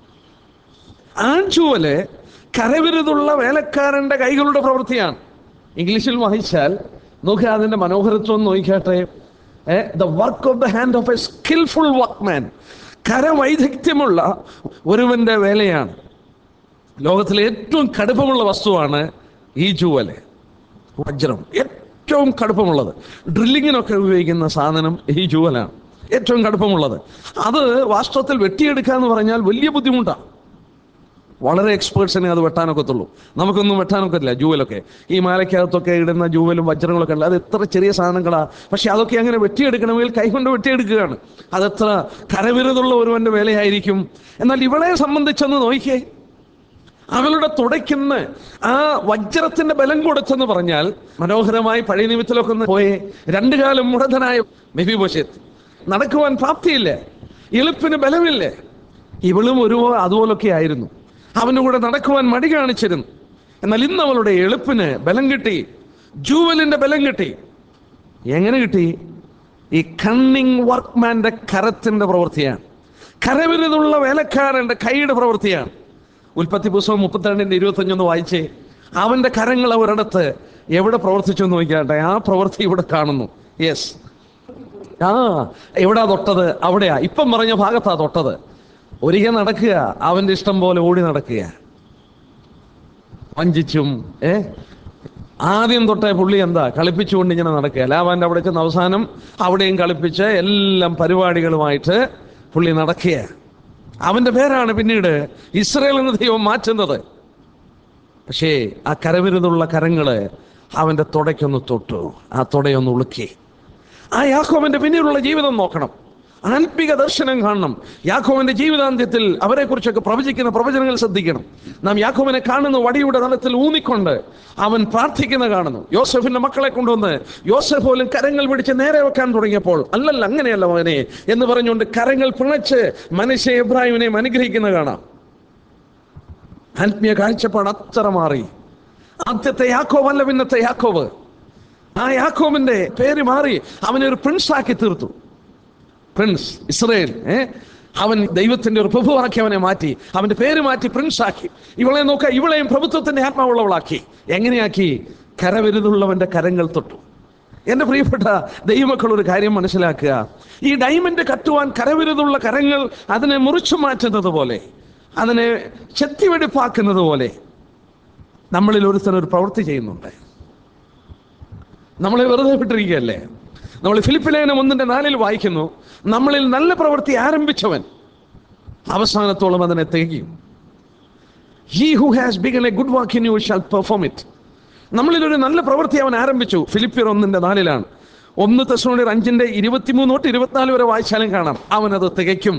ആ ജൂവല് കരവിരുതുള്ള വേലക്കാരന്റെ കൈകളുടെ പ്രവൃത്തിയാണ് ഇംഗ്ലീഷിൽ വായിച്ചാൽ നോക്കുക അതിന്റെ മനോഹരത്വം നോക്കിയാട്ടെ the work of the hand of a skillful workman കരവൈദഗ്ധ്യമുള്ള ഒരുവന്റെ വേലയാണ് ലോകത്തിലെ ഏറ്റവും കടുപ്പമുള്ള വസ്തുവാണ് ഈ ജൂവല് വജ്രം ഏറ്റവും കടുപ്പമുള്ളത് ഡ്രില്ലിങ്ങിനൊക്കെ ഉപയോഗിക്കുന്ന സാധനം ഈ ജൂവലാണ് ഏറ്റവും കടുപ്പമുള്ളത് അത് വാസ്തവത്തിൽ വെട്ടിയെടുക്കുക എന്ന് പറഞ്ഞാൽ വലിയ ബുദ്ധിമുട്ടാണ് വളരെ എക്സ്പേർട്സിനെ അത് വെട്ടാനൊക്കത്തുള്ളൂ നമുക്കൊന്നും വെട്ടാനൊക്കത്തില്ല ജൂവലൊക്കെ ഈ മാലയ്ക്കകത്തൊക്കെ ഇടുന്ന ജൂവലും വജ്രങ്ങളൊക്കെ ഉണ്ട് അത് എത്ര ചെറിയ സാധനങ്ങളാ പക്ഷെ അതൊക്കെ അങ്ങനെ വെട്ടിയെടുക്കണമെങ്കിൽ കൈകൊണ്ട് വെട്ടിയെടുക്കുകയാണ് അതെത്ര കരവിരുതുള്ള ഒരുവന്റെ വേലയായിരിക്കും എന്നാൽ ഇവളെ സംബന്ധിച്ചൊന്ന് നോക്കിയേ അവളുടെ തുടയ്ക്കുന്ന ആ വജ്രത്തിന്റെ ബലം കൊടുത്തെന്ന് പറഞ്ഞാൽ മനോഹരമായി പഴയ നിമിത്തലൊക്കെ ഒന്ന് പോയേ രണ്ടു കാലം മുടന്തനായ മെബിബോഷത്ത് നടക്കുവാൻ പ്രാപ്തിയില്ല എളുപ്പിന് ബലമില്ലേ ഇവളും ഒരു അതുപോലൊക്കെ ആയിരുന്നു അവന്റെ കൂടെ നടക്കുവാൻ മടി കാണിച്ചിരുന്നു എന്നാൽ ഇന്ന് അവളുടെ എളുപ്പിന് ബലം കിട്ടി ജൂവലിന്റെ ബലം കിട്ടി എങ്ങനെ കിട്ടി ഈ കണ്ണിങ് വർക്ക്മാന്റെ കരത്തിന്റെ പ്രവൃത്തിയാണ് കരവിരുതുള്ള വേലക്കാരന്റെ കൈയുടെ പ്രവൃത്തിയാണ് ഉൽപ്പത്തി പുസ്തകം മുപ്പത്തിരണ്ടിന്റെ ഇരുപത്തഞ്ചൊന്ന് വായിച്ചേ അവന്റെ കരങ്ങൾ ഒരിടത്ത് എവിടെ പ്രവർത്തിച്ചു എന്ന് നോക്കിയാട്ടെ ആ പ്രവൃത്തി ഇവിടെ കാണുന്നു യെസ് ആ എവിടാ തൊട്ടത് അവിടെയാ ഇപ്പം പറഞ്ഞ ഭാഗത്താ തൊട്ടത് ഒരിക്കൽ നടക്കുക അവന്റെ ഇഷ്ടം പോലെ ഓടി നടക്കുക വഞ്ചിച്ചും ഏ ആദ്യം തൊട്ടേ പുള്ളി എന്താ കളിപ്പിച്ചുകൊണ്ട് ഇങ്ങനെ നടക്കുക ലാവാന്റെ അവിടെ ചെന്ന് അവസാനം അവിടെയും കളിപ്പിച്ച് എല്ലാം പരിപാടികളുമായിട്ട് പുള്ളി നടക്കുക അവന്റെ പേരാണ് പിന്നീട് ഇസ്രയേൽ എന്ന ദൈവം മാറ്റുന്നത് പക്ഷേ ആ കരവിരുതുള്ള കരങ്ങള് അവന്റെ തുടയ്ക്കൊന്ന് തൊട്ടു ആ തുടയൊന്ന് ഉളുക്കി ആ യാക്കോവിന്റെ പിന്നീടുള്ള ജീവിതം നോക്കണം ആത്മിക ദർശനം കാണണം യാക്കോവിന്റെ ജീവിതാന്ത്യത്തിൽ അവരെ കുറിച്ചൊക്കെ പ്രവചിക്കുന്ന പ്രവചനങ്ങൾ ശ്രദ്ധിക്കണം നാം യാക്കോവിനെ കാണുന്നു വടിയുടെ തലത്തിൽ ഊന്നിക്കൊണ്ട് അവൻ പ്രാർത്ഥിക്കുന്ന കാണുന്നു യോസഫിന്റെ മക്കളെ കൊണ്ടുവന്ന് യോസഫ് പോലും കരങ്ങൾ പിടിച്ച് നേരെ വെക്കാൻ തുടങ്ങിയപ്പോൾ അല്ലല്ല അങ്ങനെയല്ല മകനെ എന്ന് പറഞ്ഞുകൊണ്ട് കരങ്ങൾ പിണച്ച് മനുഷ്യ എബ്രാഹിമിനെയും അനുഗ്രഹിക്കുന്ന കാണാം ആത്മീയ കാഴ്ചപ്പാട് അത്ര മാറി ആദ്യത്തെ യാക്കോവ് അല്ല പിന്നത്തെ യാക്കോവ് ആ യാക്കോബിന്റെ പേര് മാറി അവനെ ഒരു പ്രിൻസ് ആക്കി തീർത്തു പ്രിൻസ് ഇസ്രയേൽ ഏ അവൻ ദൈവത്തിന്റെ ഒരു പ്രഭുവാക്കി അവനെ മാറ്റി അവന്റെ പേര് മാറ്റി പ്രിൻസ് ആക്കി ഇവളെ നോക്ക ഇവളെയും പ്രഭുത്വത്തിന്റെ ആത്മാവുള്ളവളാക്കി എങ്ങനെയാക്കി കരവിരുതുള്ളവന്റെ കരങ്ങൾ തൊട്ടു എന്റെ പ്രിയപ്പെട്ട ദൈവമക്കൾ ഒരു കാര്യം മനസ്സിലാക്കുക ഈ ഡയമണ്ട് കട്ടുവാൻ കരവിരുതുള്ള കരങ്ങൾ അതിനെ മുറിച്ചു മാറ്റുന്നത് പോലെ അതിനെ ചെത്തിവെടിപ്പാക്കുന്നത് പോലെ നമ്മളിൽ ഒരുത്തൻ ഒരു പ്രവൃത്തി ചെയ്യുന്നുണ്ട് നമ്മളെ വെറുതെ വിട്ടിരിക്കുകയല്ലേ നമ്മൾ ഫിലിപ്പിലേനം ഒന്നിന്റെ നാലിൽ വായിക്കുന്നു നമ്മളിൽ നല്ല പ്രവൃത്തി ആരംഭിച്ചവൻ അവസാനത്തോളം അതിനെ തികയും he who has begun a good work in you shall perform it നമ്മളിൽ ഒരു നല്ല പ്രവൃത്തി അവൻ ആരംഭിച്ചു ഫിലിപ്പിയർ ഒന്നിന്റെ നാലിലാണ് ഒന്ന് തെസ്സോണിയർ അഞ്ചിന്റെ ഇരുപത്തിമൂന്ന് തൊട്ട് ഇരുപത്തിനാല് വരെ വായിച്ചാലും കാണാം അവൻ അത് തികയ്ക്കും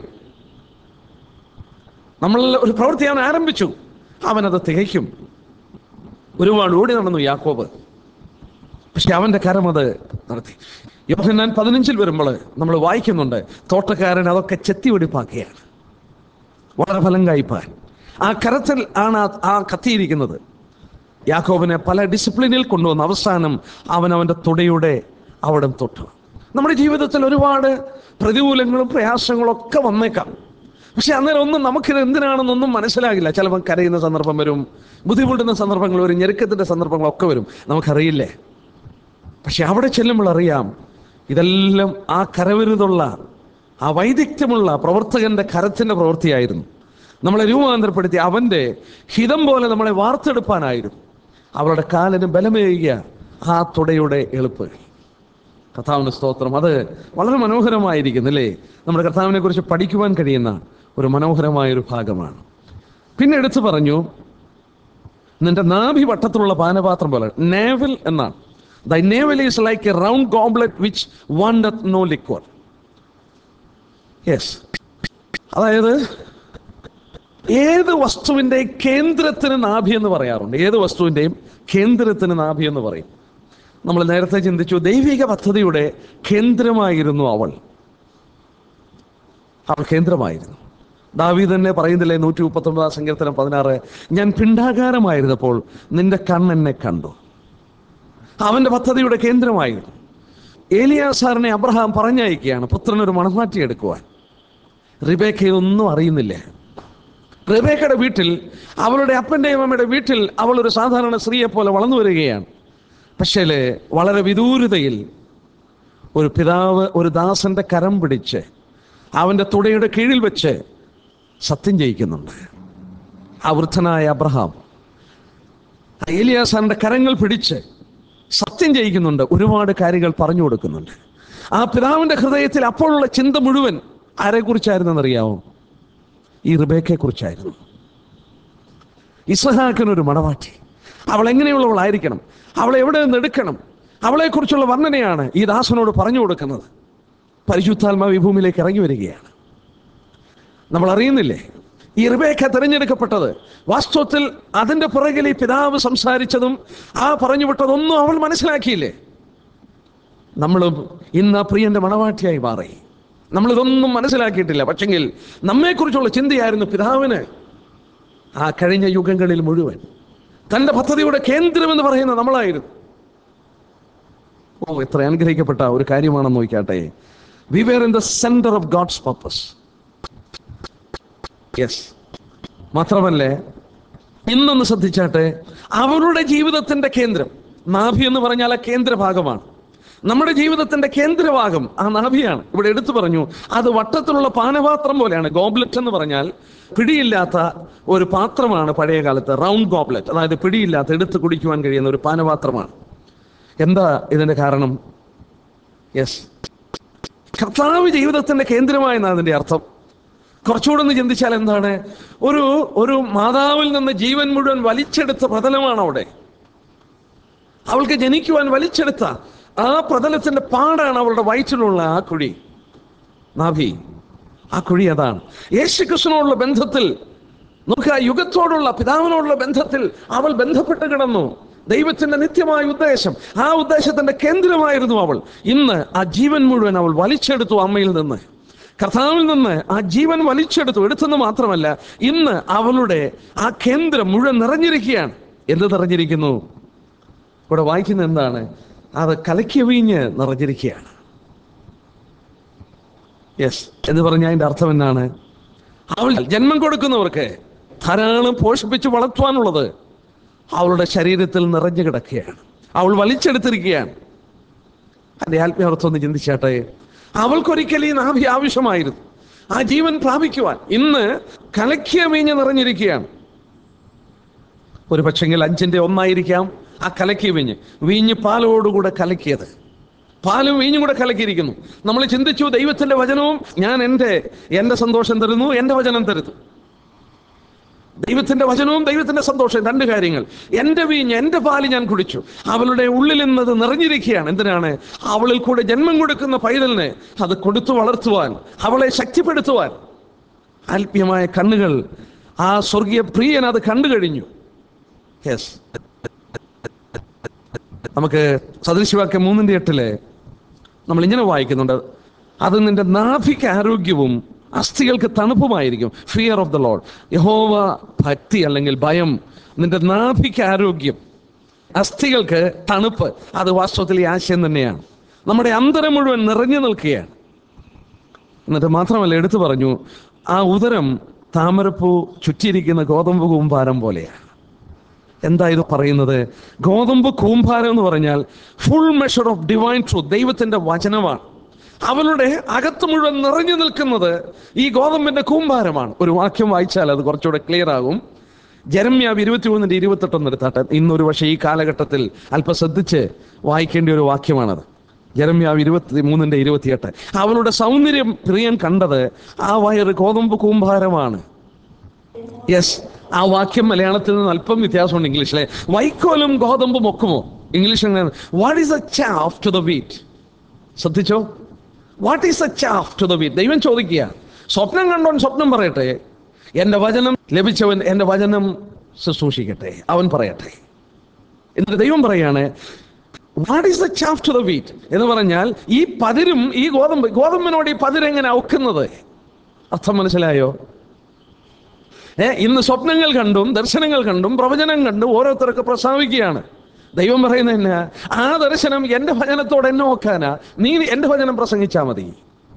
നമ്മൾ ഒരു പ്രവൃത്തി അവൻ ആരംഭിച്ചു അവനത് തികയ്ക്കും ഒരുപാട് ഓടി നടന്നു യാക്കോബ് പക്ഷെ അവന്റെ കരം അത് നടത്തി യോഹന്നാൻ പതിനഞ്ചിൽ വരുമ്പോൾ നമ്മൾ വായിക്കുന്നുണ്ട് തോട്ടക്കാരൻ അതൊക്കെ ചെത്തി വെടിപ്പാക്കുകയാണ് വളരെ ഫലം കായ്പാൻ ആ കരത്തിൽ ആണ് ആ- ആ കത്തിയിരിക്കുന്നത് യാക്കോബിനെ പല ഡിസിപ്ലിനിൽ കൊണ്ടുവന്ന് അവസാനം അവൻ അവന്റെ തുടയുടെ അവിടം തൊട്ടു നമ്മുടെ ജീവിതത്തിൽ ഒരുപാട് പ്രതികൂലങ്ങളും പ്രയാസങ്ങളും ഒക്കെ വന്നേക്കാം പക്ഷെ അന്നേരം ഒന്നും നമുക്കിത് എന്തിനാണെന്നൊന്നും മനസ്സിലാകില്ല ചിലപ്പോൾ കരയുന്ന സന്ദർഭം വരും ബുദ്ധിമുട്ടുന്ന സന്ദർഭങ്ങൾ വരും ഞെരുക്കത്തിന്റെ സന്ദർഭങ്ങളൊക്കെ വരും നമുക്കറിയില്ലേ പക്ഷെ അവിടെ ചെല്ലുമ്പോൾ അറിയാം ഇതെല്ലാം ആ കരവിരുതുള്ള ആ വൈദഗ്ധ്യമുള്ള പ്രവർത്തകന്റെ കരത്തിന്റെ പ്രവൃത്തിയായിരുന്നു നമ്മളെ രൂപാന്തരപ്പെടുത്തി അവന്റെ ഹിതം പോലെ നമ്മളെ വാർത്തെടുപ്പാനായിരുന്നു അവളുടെ കാലിന് ബലമേകിയ ആ തുടയുടെ എളുപ്പ് കർത്താവിന് സ്തോത്രം അത് വളരെ മനോഹരമായിരിക്കുന്നു അല്ലേ നമ്മുടെ കർത്താവിനെ കുറിച്ച് പഠിക്കുവാൻ കഴിയുന്ന ഒരു മനോഹരമായ ഒരു ഭാഗമാണ് പിന്നെ എടുത്തു പറഞ്ഞു നിന്റെ നാഭി വട്ടത്തിലുള്ള പാനപാത്രം പോലെ നേവൽ എന്നാണ് thy navel is like a round goblet which wanteth no liquor yes അതായത് ഏത് വസ്തുവിൻ്റെയും കേന്ദ്രത്തിന് നാഭി എന്ന് പറയാറുണ്ട് ഏത് വസ്തുവിൻ്റെയും കേന്ദ്രത്തിന് നാഭി എന്ന് പറയും നമ്മൾ നേരത്തെ ചിന്തിച്ചു ദൈവിക പദ്ധതിയുടെ കേന്ദ്രമായിരുന്നു അവൾ അവൾ കേന്ദ്രമായിരുന്നു ദാവി തന്നെ പറയുന്നില്ലേ നൂറ്റി മുപ്പത്തൊമ്പതാം സങ്കീർത്തനം പതിനാറ് ഞാൻ പിണ്ടാകാരമായിരുന്നപ്പോൾ നിന്റെ കണ്ണെന്നെ കണ്ടു അവന്റെ പദ്ധതിയുടെ കേന്ദ്രമായിരുന്നു ഏലിയാസാറിനെ അബ്രഹാം പറഞ്ഞയക്കുകയാണ് പുത്രനൊരു മണമാറ്റി എടുക്കുവാൻ റിബേക്കയൊന്നും അറിയുന്നില്ല റിബേക്കയുടെ വീട്ടിൽ അവളുടെ അപ്പൻ്റെയും അമ്മയുടെ വീട്ടിൽ അവൾ ഒരു സാധാരണ സ്ത്രീയെ പോലെ വളർന്നു വരികയാണ് പക്ഷേ വളരെ വിദൂരതയിൽ ഒരു പിതാവ് ഒരു ദാസന്റെ കരം പിടിച്ച് അവന്റെ തുടയുടെ കീഴിൽ വെച്ച് സത്യം ചെയ്യിക്കുന്നുണ്ട് ആ വൃദ്ധനായ അബ്രഹാം ആ ഏലിയാസാറിന്റെ കരങ്ങൾ പിടിച്ച് സത്യം ചെയ്യിക്കുന്നുണ്ട് ഒരുപാട് കാര്യങ്ങൾ പറഞ്ഞു കൊടുക്കുന്നുണ്ട് ആ പിതാവിന്റെ ഹൃദയത്തിൽ അപ്പോഴുള്ള ചിന്ത മുഴുവൻ ആരെക്കുറിച്ചായിരുന്നെന്നറിയാമോ ഈ റിബേക്കയെ കുറിച്ചായിരുന്നു ഇസഹാക്കിനൊരു മണവാട്ടി അവൾ എങ്ങനെയുള്ളവളായിരിക്കണം അവളെ എവിടെ നിന്ന് എടുക്കണം അവളെക്കുറിച്ചുള്ള വർണ്ണനയാണ് ഈ ദാസനോട് പറഞ്ഞു കൊടുക്കുന്നത് പരിശുദ്ധാത്മാവ് ഈ ഭൂമിയിലേക്ക് ഇറങ്ങി വരികയാണ് നമ്മൾ അറിയുന്നില്ലേ ഈ റിബേക്ക തിരഞ്ഞെടുക്കപ്പെട്ടത് വാസ്തവത്തിൽ അതിന്റെ പുറകിൽ ഈ പിതാവ് സംസാരിച്ചതും ആ പറഞ്ഞു വിട്ടതൊന്നും അവൾ മനസ്സിലാക്കിയില്ലേ നമ്മളും ഇന്ന് ആ പ്രിയന്റെ മണവാട്ടിയായി മാറി നമ്മളിതൊന്നും മനസ്സിലാക്കിയിട്ടില്ല പക്ഷെങ്കിൽ നമ്മെക്കുറിച്ചുള്ള ചിന്തയായിരുന്നു പിതാവിന് ആ കഴിഞ്ഞ യുഗങ്ങളിൽ മുഴുവൻ തന്റെ പദ്ധതിയുടെ കേന്ദ്രം എന്ന് പറയുന്ന നമ്മളായിരുന്നു ഓ എത്ര അനുഗ്രഹിക്കപ്പെട്ട ഒരു കാര്യമാണെന്ന് നോക്കിയാട്ടെ we were in the centre of God's purpose yes മാത്രമല്ലേ ഇന്നൊന്ന് ശ്രദ്ധിച്ചാട്ടെ അവരുടെ ജീവിതത്തിന്റെ കേന്ദ്രം നാഭി എന്ന് പറഞ്ഞാൽ ആ കേന്ദ്രഭാഗമാണ് നമ്മുടെ ജീവിതത്തിന്റെ കേന്ദ്രഭാഗം ആ നാഭിയാണ് ഇവിടെ എടുത്തു പറഞ്ഞു അത് വട്ടത്തിലുള്ള പാനപാത്രം പോലെയാണ് ഗോബ്ലറ്റ് എന്ന് പറഞ്ഞാൽ പിടിയില്ലാത്ത ഒരു പാത്രമാണ് പഴയ കാലത്ത് റൗണ്ട് ഗോബ്ലറ്റ് അതായത് പിടിയില്ലാത്ത എടുത്ത് കുടിക്കുവാൻ കഴിയുന്ന ഒരു പാനപാത്രമാണ് എന്താ ഇതിന്റെ കാരണം യെസ് കർത്താവ് ജീവിതത്തിന്റെ കേന്ദ്രമായെന്നാണ് അതിന്റെ അർത്ഥം കുറച്ചുകൂടെ ഒന്ന് ചിന്തിച്ചാൽ എന്താണ് ഒരു ഒരു മാതാവിൽ നിന്ന് ജീവൻ മുഴുവൻ വലിച്ചെടുത്ത പ്രതലമാണ് അവിടെ അവൾക്ക് ജനിക്കുവാൻ വലിച്ചെടുത്ത ആ പ്രതലത്തിന്റെ പാടാണ് അവളുടെ വയറ്റിലുള്ള ആ കുഴി നാഭി ആ കുഴി അതാണ് യേശു കൃഷ്ണനോടുള്ള ബന്ധത്തിൽ നമുക്ക് ആ യുഗത്തോടുള്ള പിതാവിനോടുള്ള ബന്ധത്തിൽ അവൾ ബന്ധപ്പെട്ട് കിടന്നു ദൈവത്തിന്റെ നിത്യമായ ഉദ്ദേശം ആ ഉദ്ദേശത്തിന്റെ കേന്ദ്രമായിരുന്നു അവൾ ഇന്ന് ആ ജീവൻ മുഴുവൻ അവൾ വലിച്ചെടുത്തു അമ്മയിൽ നിന്ന് കർത്താവിൽ നിന്ന് ആ ജീവൻ വലിച്ചെടുത്തു എടുത്തെന്ന് മാത്രമല്ല ഇന്ന് അവളുടെ ആ കേന്ദ്രം മുഴുവൻ നിറഞ്ഞിരിക്കുകയാണ് എന്ത് നിറഞ്ഞിരിക്കുന്നു ഇവിടെ വായിക്കുന്ന എന്താണ് അത് കലക്കിയ വീഞ്ഞ് നിറഞ്ഞിരിക്കുകയാണ് യെസ് എന്ന് പറഞ്ഞാൽ അതിന്റെ അർത്ഥം എന്നാണ് അവൾ ജന്മം കൊടുക്കുന്നവർക്ക് ധാരാളം പോഷിപ്പിച്ച് വളർത്തുവാനുള്ളത് അവളുടെ ശരീരത്തിൽ നിറഞ്ഞു കിടക്കുകയാണ് അവൾ വലിച്ചെടുത്തിരിക്കുകയാണ് അതിന്റെ ആത്മീയർത്ഥം ഒന്ന് ചിന്തിച്ചാട്ടെ അവൾക്കൊരിക്കൽ ഈ നാഭി ആവശ്യമായിരുന്നു ആ ജീവൻ പ്രാപിക്കുവാൻ ഇന്ന് കലക്കിയ വീഞ്ഞ് നിറഞ്ഞിരിക്കുകയാണ് ഒരു പക്ഷെങ്കിൽ അഞ്ചിന്റെ ഒന്നായിരിക്കാം ആ കലക്കിയ വീഞ്ഞ് വീഞ്ഞ് പാലോടുകൂടെ കലക്കിയത് പാലും വീഞ്ഞും കൂടെ കലക്കിയിരിക്കുന്നു നമ്മൾ ചിന്തിച്ചു ദൈവത്തിന്റെ വചനവും ഞാൻ എൻ്റെ എൻ്റെ സന്തോഷം തരുന്നു എൻ്റെ വചനം തരുന്നു ദൈവത്തിന്റെ വചനവും ദൈവത്തിന്റെ സന്തോഷം രണ്ട് കാര്യങ്ങൾ എൻ്റെ വീഞ്ഞ് എൻ്റെ പാല് ഞാൻ കുടിച്ചു അവളുടെ ഉള്ളിൽ നിന്നത് നിറഞ്ഞിരിക്കുകയാണ് എന്തിനാണ് അവളിൽ കൂടെ ജന്മം കൊടുക്കുന്ന പൈതലിനെ അത് കൊടുത്തു വളർത്തുവാൻ അവളെ ശക്തിപ്പെടുത്തുവാൻ ആത്മീയമായ കണ്ണുകൾ ആ സ്വർഗീയ പ്രിയൻ അത് കണ്ടു കഴിഞ്ഞു യെസ് നമുക്ക് സദൃശവാക്യം മൂന്നിന്റെ എട്ടില് നമ്മൾ ഇങ്ങനെ വായിക്കുന്നുണ്ട് അത് നിന്റെ നാഭിക്ക് ആരോഗ്യവും അസ്ഥികൾക്ക് തണുപ്പുമായിരിക്കും ഫിയർ ഓഫ് ദ ലോഡ് യഹോവ ഭക്തി അല്ലെങ്കിൽ ഭയം നിന്റെ നാഭിക്ക് ആരോഗ്യം അസ്ഥികൾക്ക് തണുപ്പ് അത് വാസ്തവത്തിൽ ഈ ആശയം തന്നെയാണ് നമ്മുടെ അന്തരം മുഴുവൻ നിറഞ്ഞു നിൽക്കുകയാണ് എന്നിട്ട് മാത്രമല്ല എടുത്തു പറഞ്ഞു ആ ഉദരം താമരപ്പൂ ചുറ്റിയിരിക്കുന്ന ഗോതമ്പ് കൂമ്പാരം പോലെയാണ് എന്താ ഇത് പറയുന്നത് ഗോതമ്പ് കൂമ്പാരം എന്ന് പറഞ്ഞാൽ full measure of divine truth ദൈവത്തിന്റെ വചനമാണ് അവളുടെ അകത്ത് മുഴുവൻ നിറഞ്ഞു നിൽക്കുന്നത് ഈ ഗോതമ്പിന്റെ കൂമ്പാരമാണ് ഒരു വാക്യം വായിച്ചാൽ അത് കുറച്ചുകൂടെ ക്ലിയർ ആകും ജരമ്യാവ് ഇരുപത്തി മൂന്നിന്റെ ഇരുപത്തെട്ടൊന്ന് എടുത്താട്ടെ ഇന്നൊരു പക്ഷേ ഈ കാലഘട്ടത്തിൽ അല്പം ശ്രദ്ധിച്ച് വായിക്കേണ്ട ഒരു വാക്യമാണത് ജരമ്യാവ് ഇരുപത്തി മൂന്നിന്റെ ഇരുപത്തിയെട്ട് അവളുടെ സൗന്ദര്യം പ്രിയൻ കണ്ടത് ആ വയറ് ഗോതമ്പ് കൂമ്പാരമാണ് യെസ് ആ വാക്യം മലയാളത്തിൽ നിന്ന് അല്പം വ്യത്യാസമുണ്ട് ഇംഗ്ലീഷിലെ വൈക്കോലും ഗോതമ്പും ഒക്കുമോ ഇംഗ്ലീഷിൽ what is a chaff to the wheat ശ്രദ്ധിച്ചോ what is a chaff to the wheat ദൈവം ചോദിക്കുക സ്വപ്നം കണ്ടോൻ സ്വപ്നം പറയട്ടെ എൻ്റെ വചനം ലഭിച്ചവൻ എൻ്റെ വചനം ശുശ്രൂഷിക്കട്ടെ അവൻ പറയട്ടെ എന്നിട്ട് ദൈവം പറയാണ് what is the chaff to the wheat എന്ന് പറഞ്ഞാൽ ഈ പതിരും ഈ ഗോതമ്പ് ഗോതമ്പിനോട് ഈ പതിരെങ്ങനെ ഔക്കുന്നത് അർത്ഥം മനസ്സിലായോ ഏ ഇന്ന് സ്വപ്നങ്ങൾ കണ്ടും ദർശനങ്ങൾ കണ്ടും പ്രവചനം കണ്ടും ഓരോരുത്തർക്ക് പ്രസ്താവിക്കുകയാണ് ദൈവം പറയുന്നത് എന്നാ ആ ദർശനം എൻ്റെ ഭജനത്തോട് എന്നെ നോക്കാനാ നീ എൻ്റെ ഭജനം പ്രസംഗിച്ചാൽ മതി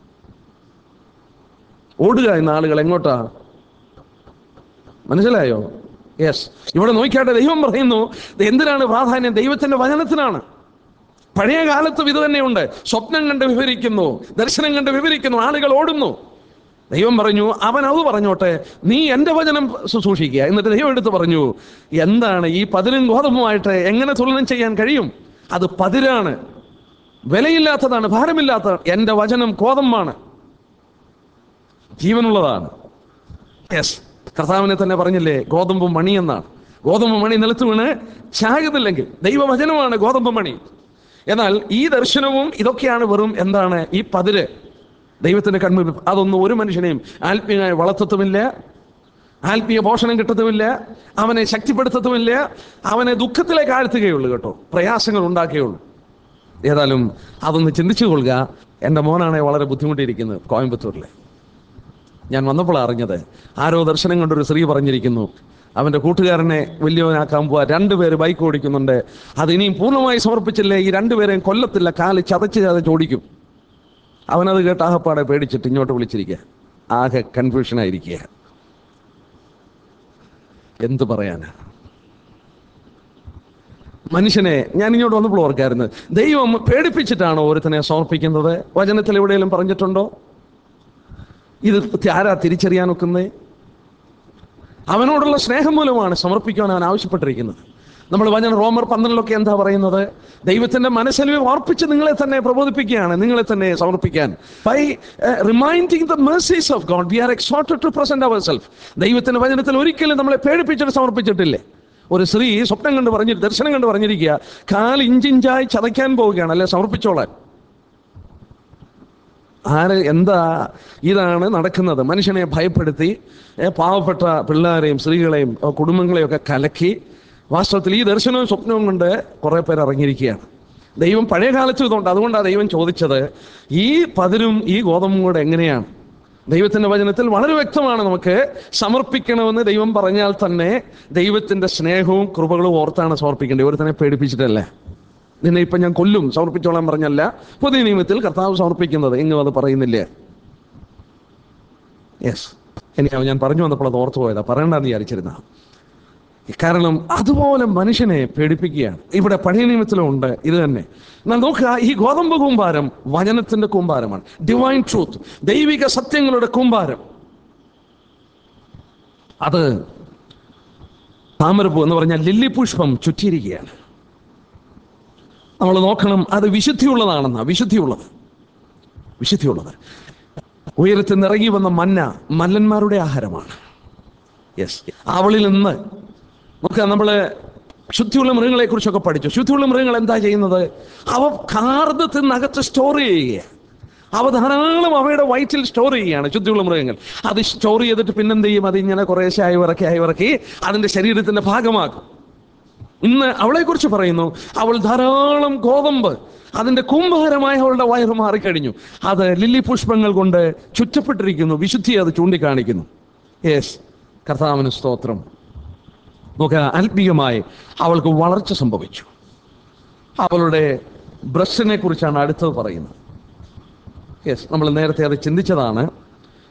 ഓടുക എന്ന ആളുകൾ എങ്ങോട്ടാ മനസ്സിലായോ യെസ് ഇവിടെ നോക്കിയാട്ടെ ദൈവം പറയുന്നു എന്തിനാണ് പ്രാധാന്യം ദൈവത്തിന്റെ വചനത്തിനാണ് പഴയ കാലത്തും ഇത് തന്നെയുണ്ട് സ്വപ്നം കണ്ട് വിവരിക്കുന്നു ദർശനം കണ്ട് വിവരിക്കുന്നു ആളുകൾ ഓടുന്നു ദൈവം പറഞ്ഞു അവൻ അത് പറഞ്ഞോട്ടെ നീ എൻ്റെ വചനം ശുശ്രൂഷിക്കുക എന്നിട്ട് ദൈവം എടുത്ത് പറഞ്ഞു എന്താണ് ഈ പതിനും ഗോതമ്പുമായിട്ട് എങ്ങനെ തുലനം ചെയ്യാൻ കഴിയും അത് പതിരാണ് വിലയില്ലാത്തതാണ് ഭാരമില്ലാത്തതാണ് എൻ്റെ വചനം ഗോതമ്പാണ് ജീവനുള്ളതാണ് യെസ് കർത്താവിനെ തന്നെ പറഞ്ഞില്ലേ ഗോതമ്പ് മണി എന്നാണ് ഗോതമ്പ് മണി നിലത്ത് വീണ് ചാകുന്നില്ലെങ്കിൽ ദൈവവചനമാണ് ഗോതമ്പ് മണി എന്നാൽ ഈ ദർശനവും ഇതൊക്കെയാണ് വെറും എന്താണ് ഈ പതിര് ദൈവത്തിന്റെ കൺമുമ്പിൽ അതൊന്നും ഒരു മനുഷ്യനെയും ആത്മീയമായി വളർത്തത്തുമില്ല ആത്മീയ പോഷണം കിട്ടത്തുമില്ല അവനെ ശക്തിപ്പെടുത്തത്തുമില്ല അവനെ ദുഃഖത്തിലേക്ക് ആഴ്ത്തുകയുള്ളൂ കേട്ടോ പ്രയാസങ്ങൾ ഉണ്ടാക്കുകയുള്ളൂ ഏതായാലും അതൊന്ന് ചിന്തിച്ചു കൊള്ളുക എൻ്റെ മോനാണെ വളരെ ബുദ്ധിമുട്ടിയിരിക്കുന്നത് കോയമ്പത്തൂരിൽ ഞാൻ വന്നപ്പോൾ അറിഞ്ഞത് ആരോ ദർശനം കൊണ്ടൊരു സ്ത്രീ പറഞ്ഞിരിക്കുന്നു അവൻ്റെ കൂട്ടുകാരനെ വലിയവനാക്കാൻ പോവാ രണ്ടുപേര് ബൈക്ക് ഓടിക്കുന്നുണ്ട് അത് ഇനിയും പൂർണ്ണമായി സമർപ്പിച്ചില്ലേ ഈ രണ്ടുപേരെയും കൊല്ലത്തില്ല കാല് ചതച്ച് ചതച്ച് ഓടിക്കും അവനത് കേട്ട് ആകപ്പാടെ പേടിച്ചിട്ട് ഇങ്ങോട്ട് വിളിച്ചിരിക്കുക ആകെ കൺഫ്യൂഷനായിരിക്കുക എന്തു പറയാനാ മനുഷ്യനെ ഞാൻ ഇങ്ങോട്ട് വന്നപ്പോൾ ഓർക്കായിരുന്നു ദൈവം പേടിപ്പിച്ചിട്ടാണോ ഓരോരുത്തനെ സമർപ്പിക്കുന്നത് വചനത്തിൽ എവിടെയെങ്കിലും പറഞ്ഞിട്ടുണ്ടോ ഇത് ആരാ തിരിച്ചറിയാൻ ഒക്കുന്നേ അവനോടുള്ള സ്നേഹം മൂലമാണ് സമർപ്പിക്കുവാൻ അവൻ ആവശ്യപ്പെട്ടിരിക്കുന്നത് നമ്മൾ വചന റോമർ പന്ത്രണ്ടിലൊക്കെ എന്താ പറയുന്നത് ദൈവത്തിന്റെ മനസ്സിൽ ഓർപ്പിച്ച് നിങ്ങളെ തന്നെ പ്രബോധിപ്പിക്കുകയാണ് നിങ്ങളെ തന്നെ സമർപ്പിക്കാൻ by reminding the mercies of God we are exhorted to present our self ദൈവത്തിന്റെ വചനത്തിൽ ഒരിക്കലും നമ്മളെ പേടിപ്പിച്ചിട്ട് സമർപ്പിച്ചിട്ടില്ലേ ഒരു സ്ത്രീ സ്വപ്നം കണ്ട് പറഞ്ഞു ദർശനം കണ്ട് പറഞ്ഞിരിക്കുക കാൽ ഇഞ്ചിഞ്ചായി ചതയ്ക്കാൻ പോവുകയാണ് അല്ലെ സമർപ്പിച്ചോളാൻ ആര് എന്താ ഇതാണ് നടക്കുന്നത് മനുഷ്യനെ ഭയപ്പെടുത്തി ഏ, പാവപ്പെട്ട പിള്ളേരെയും സ്ത്രീകളെയും ഏ, കുടുംബങ്ങളെയും ഒക്കെ കലക്കി വാസ്തവത്തിൽ ഈ ദർശനവും സ്വപ്നവും കൊണ്ട് കുറേ പേർ ഇറങ്ങിയിരിക്കുകയാണ് ദൈവം പഴയ കാലത്തും ഇതുണ്ട് അതുകൊണ്ടാണ് ദൈവം ചോദിച്ചത് ഈ പതിരും ഈ ഗോതമ്പും കൂടെ എങ്ങനെയാണ് ദൈവത്തിന്റെ വചനത്തിൽ വളരെ വ്യക്തമാണ് നമുക്ക് സമർപ്പിക്കണമെന്ന് ദൈവം പറഞ്ഞാൽ തന്നെ ദൈവത്തിന്റെ സ്നേഹവും കൃപകളും ഓർത്താണ് സമർപ്പിക്കേണ്ടത് ഒരുത്തനെ പേടിപ്പിച്ചിട്ടല്ലേ നിന്നെ ഇപ്പം ഞാൻ കൊല്ലും സമർപ്പിച്ചോളാൻ പറഞ്ഞല്ല പുതിയ നിയമത്തിൽ കർത്താവ് സമർപ്പിക്കുന്നത് എങ്ങും അത് പറയുന്നില്ലേ യെസ് എനിക്ക് ഞാൻ പറഞ്ഞു വന്നപ്പോൾ അത് ഓർത്തു പോയതാ പറയണ്ടെന്ന് വിചാരിച്ചിരുന്ന കാരണം അതുപോലെ മനുഷ്യനെ പേടിപ്പിക്കുകയാണ് ഇവിടെ പഴയ നിയമത്തിലും ഉണ്ട് ഇത് തന്നെ എന്നാൽ നോക്കുക ഈ ഗോതമ്പ് കൂമ്പാരം വചനത്തിന്റെ കൂമ്പാരമാണ് ഡിവൈൻ ട്രൂത്ത് ദൈവിക സത്യങ്ങളുടെ കൂമ്പാരം അത് താമരപ്പൂ എന്ന് പറഞ്ഞാൽ ലില്ലി പുഷ്പം ചുറ്റിയിരിക്കുകയാണ് നമ്മൾ നോക്കണം അത് വിശുദ്ധിയുള്ളതാണെന്നാ വിശുദ്ധിയുള്ളത് വിശുദ്ധിയുള്ളത് ഉയരത്തിൽ നിറങ്ങി വന്ന മന്ന മല്ലന്മാരുടെ ആഹാരമാണ് യെസ് അവളിൽ നിന്ന് നോക്കുക നമ്മള് ശുദ്ധിയുള്ള മൃഗങ്ങളെ കുറിച്ചൊക്കെ പഠിച്ചു ശുദ്ധിയുള്ള മൃഗങ്ങൾ എന്താ ചെയ്യുന്നത് അവ കാർന്ന് തിന്നകത്ത് സ്റ്റോർ ചെയ്യുക അവ ധാരാളം അവയുടെ വയറ്റിൽ സ്റ്റോർ ചെയ്യുകയാണ് ശുദ്ധിയുള്ള മൃഗങ്ങൾ അത് സ്റ്റോർ ചെയ്തിട്ട് പിന്നെന്ത് ചെയ്യും അത് ഇങ്ങനെ കുറേശ്ശെ ആയി ഇറക്കി ആയി ഇറക്കി അതിന്റെ ശരീരത്തിന്റെ ഭാഗമാക്കും ഇന്ന് അവളെ കുറിച്ച് പറയുന്നു അവൾ ധാരാളം ഗോതമ്പ് അതിന്റെ കുംഭാരമായ അവളുടെ വയറ് മാറിക്കഴിഞ്ഞു അത് ലില്ലി പുഷ്പങ്ങൾ കൊണ്ട് ചുറ്റപ്പെട്ടിരിക്കുന്നു വിശുദ്ധി അത് ചൂണ്ടിക്കാണിക്കുന്നു യെസ് കർത്താവിന് സ്തോത്രം നോക്കുക ആത്മീയമായി അവൾക്ക് വളർച്ച സംഭവിച്ചു അവളുടെ ബ്രസ്റ്റിനെ കുറിച്ചാണ് അടുത്തത് പറയുന്നത് യെസ് നമ്മൾ നേരത്തെ അത് ചിന്തിച്ചതാണ്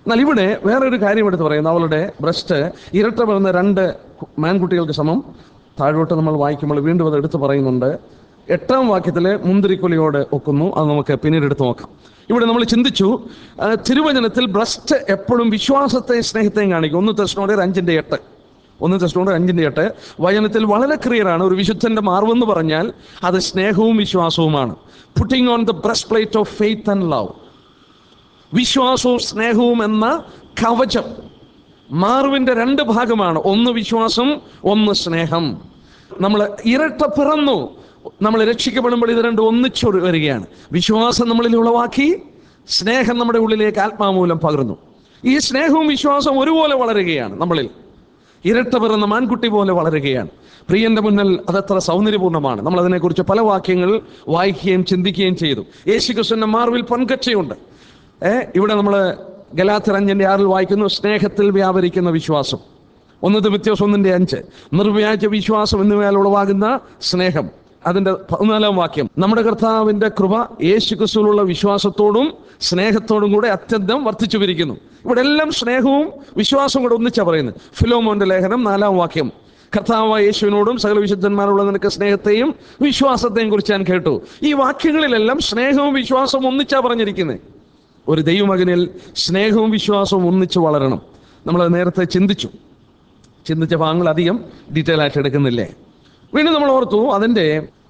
എന്നാൽ ഇവിടെ വേറൊരു കാര്യം എടുത്ത് പറയുന്നു അവളുടെ ബ്രസ്റ്റ് ഇരട്ട പിറന്ന രണ്ട് മാൻകുട്ടികൾക്ക് സമം താഴോട്ട് നമ്മൾ വായിക്കുമ്പോൾ വീണ്ടും അത് എടുത്ത് പറയുന്നുണ്ട് എട്ടാം വാക്യത്തിൽ മുന്തിരിക്കൊലിയോട് ഒക്കുന്നു അത് നമുക്ക് പിന്നീട് എടുത്ത് നോക്കാം ഇവിടെ നമ്മൾ ചിന്തിച്ചു ആ, തിരുവചനത്തിൽ ബ്രസ്റ്റ് എപ്പോഴും വിശ്വാസത്തെ സ്നേഹത്തെയും കാണിക്കും ഒന്ന് തെസ്നോടെ അഞ്ചിന്റെ എട്ട് ഒന്ന് തെസ്നോടെ അഞ്ചിന്റെ എട്ട് വചനത്തിൽ വളരെ ക്ലിയറാണ് ഒരു വിശുദ്ധന്റെ മാർവെന്ന് പറഞ്ഞാൽ അത് സ്നേഹവും വിശ്വാസവുമാണ് putting on the breastplate of faith and love വിശ്വാസവും സ്നേഹവും എന്ന കവചം മാർവിന്റെ രണ്ട് ഭാഗമാണ് ഒന്ന് വിശ്വാസം ഒന്ന് സ്നേഹം നമ്മൾ ഇരട്ട പിറന്നു നമ്മൾ രക്ഷിക്കപ്പെടുമ്പോൾ ഇത് രണ്ടും ഒന്നിച്ചു വരികയാണ് വിശ്വാസം നമ്മളിൽ ഉളവാക്കി സ്നേഹം നമ്മുടെ ഉള്ളിലേക്ക് ആത്മാമൂലം പകർന്നു ഈ സ്നേഹവും വിശ്വാസവും ഒരുപോലെ വളരുകയാണ് നമ്മളിൽ ഇരട്ട പിറന്ന മാൻകുട്ടി പോലെ വളരുകയാണ് പ്രിയന്റെ മുന്നിൽ അതത്ര സൗന്ദര്യപൂർണ്ണമാണ് നമ്മൾ അതിനെക്കുറിച്ച് പല വാക്യങ്ങൾ വായിക്കുകയും ചിന്തിക്കുകയും ചെയ്തു യേശു ക്രിസ്തുവിന്റെ മാർവിൽ പങ്കച്ചയുണ്ട് ഏ ഇവിടെ നമ്മൾ ഗലാത്തിർ അഞ്ചിന്റെ ആറിൽ വായിക്കുന്നു സ്നേഹത്തിൽ വ്യാപരിക്കുന്ന വിശ്വാസം ഒന്ന് തിമിത്യോസ് ഒന്നിന്റെ അഞ്ച് നിർവ്യാജ വിശ്വാസം എന്നിവയാൽ ഉളവാകുന്ന സ്നേഹം അതിന്റെ പതിനാലാം വാക്യം നമ്മുടെ കർത്താവിന്റെ കൃപ യേശു ക്രിസ്തുവിലുള്ള വിശ്വാസത്തോടും സ്നേഹത്തോടും കൂടെ അത്യന്തം വർദ്ധിച്ചു വരിക്കുന്നു ഇവിടെ എല്ലാം സ്നേഹവും വിശ്വാസവും കൂടെ ഒന്നിച്ചാ പറയുന്നത് ഫിലോമോന്റെ ലേഖനം നാലാം വാക്യം കർത്താവായ യേശുവിനോടും സകല വിശുദ്ധന്മാരുള്ള നിനക്ക് സ്നേഹത്തെയും വിശ്വാസത്തെയും കുറിച്ച് ഞാൻ കേട്ടു ഈ വാക്യങ്ങളിലെല്ലാം സ്നേഹവും വിശ്വാസവും ഒന്നിച്ചാ പറഞ്ഞിരിക്കുന്നത് ഒരു ദൈവമകനിൽ സ്നേഹവും വിശ്വാസവും ഒന്നിച്ച് വളരണം നമ്മൾ നേരത്തെ ചിന്തിച്ചു ചിന്തിച്ച ഭാഗങ്ങൾ അധികം ഡീറ്റെയിൽ ആയിട്ട് എടുക്കുന്നില്ലേ വീണ്ടും നമ്മൾ ഓർത്തു അതിൻ്റെ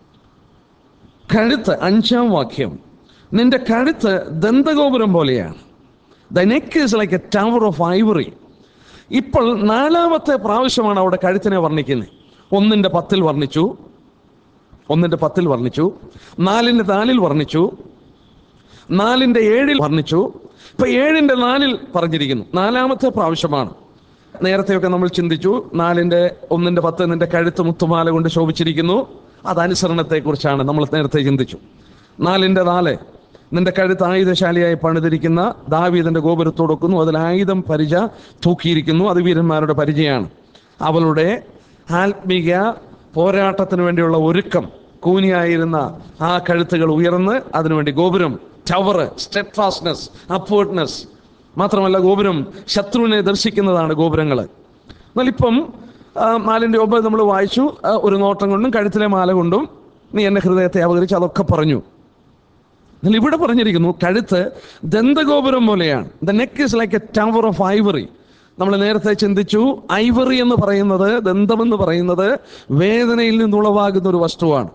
കഴുത്ത് അഞ്ചാം വാക്യം നിന്റെ കഴുത്ത് ദന്തഗോപുരം പോലെയാണ് the neck is like a tower of ivory ഇപ്പോൾ നാലാമത്തെ പ്രാവശ്യമാണ് അവിടെ കഴുത്തിനെ വർണ്ണിക്കുന്നത് ഒന്നിൻ്റെ പത്തിൽ വർണ്ണിച്ചു ഒന്നിൻ്റെ പത്തിൽ വർണ്ണിച്ചു നാലിൻ്റെ നാലിൽ വർണ്ണിച്ചു നാലിന്റെ ഏഴിൽ വർണ്ണിച്ചു ഇപ്പൊ ഏഴിന്റെ നാലിൽ പറഞ്ഞിരിക്കുന്നു നാലാമത്തെ പ്രാവശ്യമാണ് നേരത്തെയൊക്കെ നമ്മൾ ചിന്തിച്ചു നാലിന്റെ ഒന്നിന്റെ പത്ത് നിന്റെ കഴുത്ത് മുത്തുമാല കൊണ്ട് ശോഭിച്ചിരിക്കുന്നു അത് അനുസരണത്തെക്കുറിച്ചാണ് നമ്മൾ നേരത്തെ ചിന്തിച്ചു നാലിന്റെ നാല് നിന്റെ കഴുത്ത് ആയുധശാലിയായി പണിതിരിക്കുന്ന ദാവീദിന്റെ ഗോപുരത്തോടൊക്കുന്നു അതിൽ ആയുധം പരിച തൂക്കിയിരിക്കുന്നു അത് വീരന്മാരുടെ പരിചയമാണ് അവളുടെ ആത്മീക പോരാട്ടത്തിന് വേണ്ടിയുള്ള ഒരുക്കം കൂനിയായിരുന്ന ആ കഴുത്തുകൾ ഉയർന്ന് അതിനുവേണ്ടി ഗോപുരം ടവർ സ്റ്റെഡ്ഫാസ്റ്റ്നെസ് അപ്വേർഡ്നെസ് മാത്രമല്ല ഗോപുരം ശത്രുവിനെ ദർശിക്കുന്നതാണ് ഗോപുരങ്ങൾ എന്നാൽ ഇപ്പം ആ, നാലിൻ്റെ ഒമ്പത് നമ്മൾ വായിച്ചു ആ, ഒരു നോട്ടം കൊണ്ടും കഴുത്തിലെ മാല കൊണ്ടും നീ എൻ്റെ ഹൃദയത്തെ അപകരിച്ച് അതൊക്കെ പറഞ്ഞു എന്നാൽ ഇവിടെ പറഞ്ഞിരിക്കുന്നു കഴുത്ത് ദന്തഗോപുരം പോലെയാണ് the neck is like a tower of ivory നമ്മൾ നേരത്തെ ചിന്തിച്ചു ഐവറി എന്ന് പറയുന്നത് ദന്തമെന്ന് പറയുന്നത് വേദനയിൽ നിന്നുളവാകുന്ന ഒരു വസ്തുവാണ്